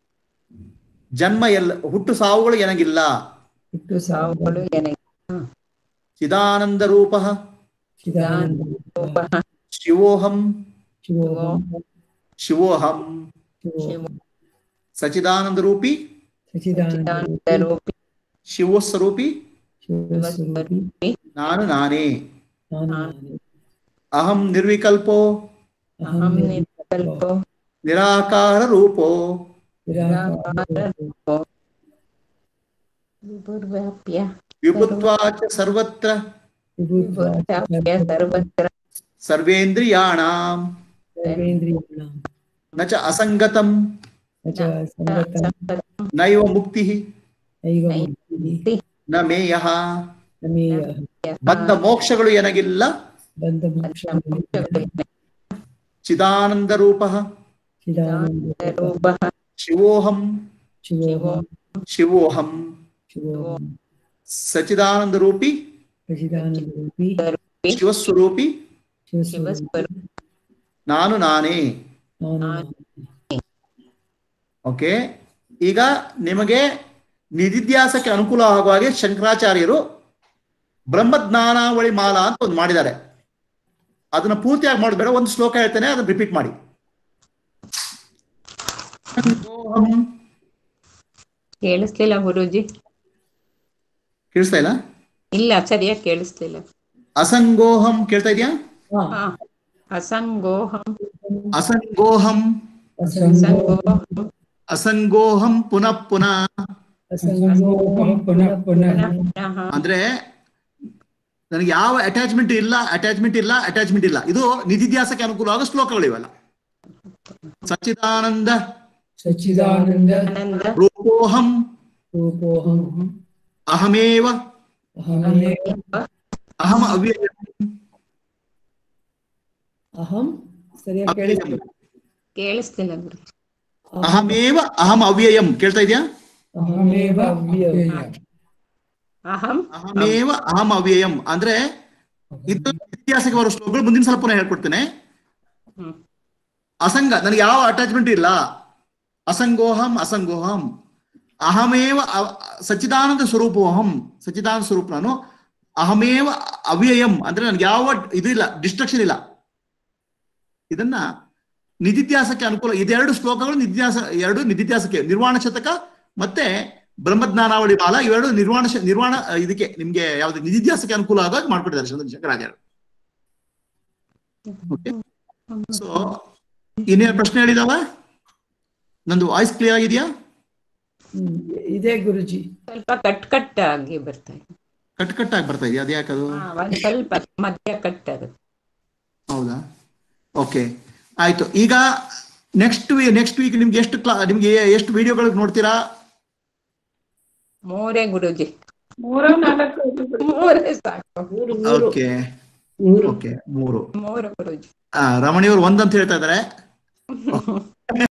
ಜನ್ಮ ಎಲ್ಲ ಹುಟ್ಟು ಸಾವುಗಳು ನನಗಿಲ್ಲ ಹುಟ್ಟು ಸಾವುಗಳು ಸಾವುಗಳು ನನಗಿಲ್ಲ ಚಿದಾನಂದ ರೂಪ ಚಿದಾನಂದ ರೂಪ ಶಿವೋಹಂ ಶಿವೋಹಂ ಶಿವೋಹಂ ಶಿವೋಹಂ ಸಚಿದಾನಂದ ರೂಪಿ ಸಚಿದಾನಂದ ಚಿದಾನಂದ ರೂಪಿ ರೂಪಿ ಶಿವಸ್ವರೂಪಿ ಶಿವಸ್ವರೂಪಿ ನಾನು ನಾನೇ ನಾನು ನಾನೇ. ಅಹಂ ನಿರ್ವಿಕಲ್ಪೋ ಅಹಂ ನಿರ್ವಿಕಲ್ಪೋ ನಿರಾಕಾರ ರೂಪೋ ನಿರಾಕಾರ ವಿಭುರ್ವ್ಯಾಪ್ಯ ವಿಭುತ್ವಾಚ ಸರ್ವತ್ರ ವಿಭುರ್ವ್ಯಾಪ್ಯ ಸರ್ವತ್ರ ಸರ್ವೇಂದ್ರಿಯಾಣಾಂ ಸರ್ವೇಂದ್ರಿಯಾಣಾಂ ನ ಚ ಅಸಂಗತಂ ನ ಚ ಸಂಗತಂ ನೈವ ಮುಕ್ತಿ ನೈವ ಮುಕ್ತಿಃ ನ ಮೇಯಃ ನಮೇಯಃ ಬಂದ ಮೋಕ್ಷಗಳು ಎನಗಿಲ್ಲ ಬಂಧ ಮೋಕ್ಷ ಚಿದಾನಂದ ರೂಪ ಚಿದಾನಂದ ರೂಪಃ ಶಿವೋಹಂ ಶಿವೋಹಂ ಶಿವೋಹಂ ಶಿವೋಹಂ ಸಚಿದಾನಂದ ರೂಪಿ ಸಚಿದಾನಂದ ರೂಪಿ ಶಿವಸ್ವರೂಪಿ ಶಿವಸ್ವರೂಪಿ ನಾನು ನಾನೇ ನಾನು ನಾನೇ. ಓಕೆ ಈಗ ನಿಮಗೆ ನಿಧಿಧ್ಯಾಸಕ್ಕೆ ಅನುಕೂಲ ಆಗುವ ಹಾಗೆ ಶಂಕರಾಚಾರ್ಯರು ಬ್ರಹ್ಮಜ್ಞಾನಾವಳಿ ಮಾಲಾ ಅಂತ ಒಂದು ಮಾಡಿದ್ದಾರೆ ಅದನ್ನ ಪೂರ್ತಿಯಾಗಿ ಮಾಡಬೇಡ ಒಂದು ಶ್ಲೋಕ ಹೇಳ್ತೇನೆ ಅದನ್ನ ರಿಪೀಟ್ ಮಾಡಿ ಅಸಂಗೋಹಂ ಕೇಳಿಸ್ಲಿಲ್ಲ ಗುರೂಜಿ ಕೇಳಿಸ್ತಾ ಇಲ್ಲ ಇಲ್ಲ ಸರಿಯಾಗಿ ಕೇಳಿಸ್ಲಿಲ್ಲ ಅಸಂಗೋಹಂ ಕೇಳ್ತಾ ಇದೆಯಾ ಹಾ ಹಾ ಅಸಂಗೋಹಂ ಅಸಂಗೋಹಂ ಅಸಂಗೋಹಂ ಅಸಂಗೋಹಂ ಪುನಃ ಪುನಃ ಅಸಂಗೋಹಂ ಪುನಃ ಪುನಃ ಪುನಃ ಅಂದ್ರೆ ನನಗೆ ಯಾವ ಅಟ್ಯಾಚ್ಮೆಂಟ್ ಇಲ್ಲ ಅಟ್ಯಾಚ್ಮೆಂಟ್ ಇಲ್ಲ ಅಟ್ಯಾಚ್ಮೆಂಟ್ ಇಲ್ಲ ಇದು ನಿಧಿಧ್ಯಾಸಕ್ಕೆ ಅನುಕೂಲವಾದ ಶ್ಲೋಕಗಳು ಇವೆಲ್ಲ ಸಚ್ಚಿದಾನಂದ ಸಚ್ಚಿದಾನಂದ ಆನಂದ ರೂಪೋಹಂ ರೂಪೋಹಂ ಅಹಮೇವ ಅಹಮೇವ ಅಹಂ ಅವ್ಯಯ ಅಹಂ ಸರಿಯಾಗಿ ಕೇಳಿಸ್ತಿಲ್ಲ ಕೇಳಿಸ್ತಿಲ್ಲ ಗುರು ಅಹಮೇವ ಅಹಂ ಅವ್ಯಯಂ ಕೇಳ್ತಾ ಇದೆಯಾ ಅಹಮೇವ ಅವ್ಯಯ ಅಹಂ ಅಹಮೇವ ಅಹಂ ಅವ್ಯಯಂ ಅಂದ್ರೆ ಇದು ಇತಿಹಾಸಕ್ಕೆ ಬರೋ ಶ್ಲೋಕಗಳು ಮುಂದಿನ ಸಲ ಪುನಃ ಹೇಳ್ಕೊಡ್ತೇನೆ ಹ್ಮ್. ಅಸಂಗ ನನಗೆ ಯಾವ ಅಟ್ಯಾಚ್ಮೆಂಟ್ ಇಲ್ಲ ಅಸಂಗೋಹಂ ಅಸಂಗೋಹಂ ಅಹಮೇವ ಅವ- ಸಚ್ಚಿದಾನಂದ ಸ್ವರೂಪೋಹಂ ಸಚ್ಚಿದಾನಂದ ಸ್ವರೂಪ ನಾನು ಅಹಮೇವ ಅವ್ಯಯಂ ಅಂದ್ರೆ ನನಗೆ ಯಾವ ಇದು ಇಲ್ಲ ಡಿಸ್ಟ್ರಕ್ಷನ್ ಇಲ್ಲ ಇದನ್ನ ನಿಧಿಧ್ಯಾಸಕ್ಕೆ ಅನುಕೂಲ ಇದೆರಡು ಶ್ಲೋಕಗಳು ನಿಧಿಧ್ಯಾಸ ಎರಡು ನಿಧಿಧ್ಯಾಸಕ್ಕೆ ನಿರ್ವಾಣ ಶತಕ ಮತ್ತೆ ಬ್ರಹ್ಮಜ್ಞಾನಾವಳಿ ಬಾಲ ಇವೆರಡು ನಿರ್ವಾಣ ಶ- ನಿರ್ವಾಣ ಅ, ಇದಕ್ಕೆ ನಿಮ್ಗೆ ಯಾವ್ದು ನಿಧಿಧ್ಯಾಸಕ್ಕೆ ಅನುಕೂಲ ಆಗೋದು ಮಾಡ್ಕೊಟ್ಟಿದ್ದಾರೆ ಶಂಕರ- ಶಂಕರಾಚಾರ್ಯರು ಓಕೆ ಸೊ ಇನ್ನೇನು ಪ್ರಶ್ನೆ ಹೇಳಿದಾವ ನಂದು ವಾಯ್ಸ್ ಕ್ಲಿಯರ್ ಆಗಿದೆಯಾ ಹ್ಮ್. ಇದೇ ಗುರುಜಿ ಸ್ವಲ್ಪ ಕಟ್ ಕಟ್ ಆಗಿ ಬರ್ತಾ ಇದೆ ಕಟ್ ಕಟ್ ಆಗಿ ಬರ್ತಾ ಇದೆಯಾ ಅದ್ಯಾಕದು ಹಾ, ಒಂದ್ ಸ್ವಲ್ಪ ಮಧ್ಯ ಕಟ್ ಆಗುತ್ತೆ ಹೌದಾ ಓಕೆ ಆಯ್ತು ಈಗ ನೆಕ್ಸ್ಟ್ ನೆಕ್ಸ್ಟ್ ವೀಕ್ ನಿಮ್ಗೆ ಎಷ್ಟು ಕ್ಲಾ ನಿಮ್ಗೆ ಎಷ್ಟು ವಿಡಿಯೋಗಳಿಗೆ ನೋಡ್ತೀರಾ ಮೂರೇ ಗುರುಜಿ ಮೂರು ನಾಲ್ಕು ಐದು ಗುರು. ಮೂರೇ ಸಾಕು ಓಕೆ ಓಕೆ ಮೂರು ಮೂರು ಗುರುಜಿ ಆ, ರಮಣಿಯವರು ಒಂದಂತ ಹೇಳ್ತಾ ಇದ್ದಾರೆ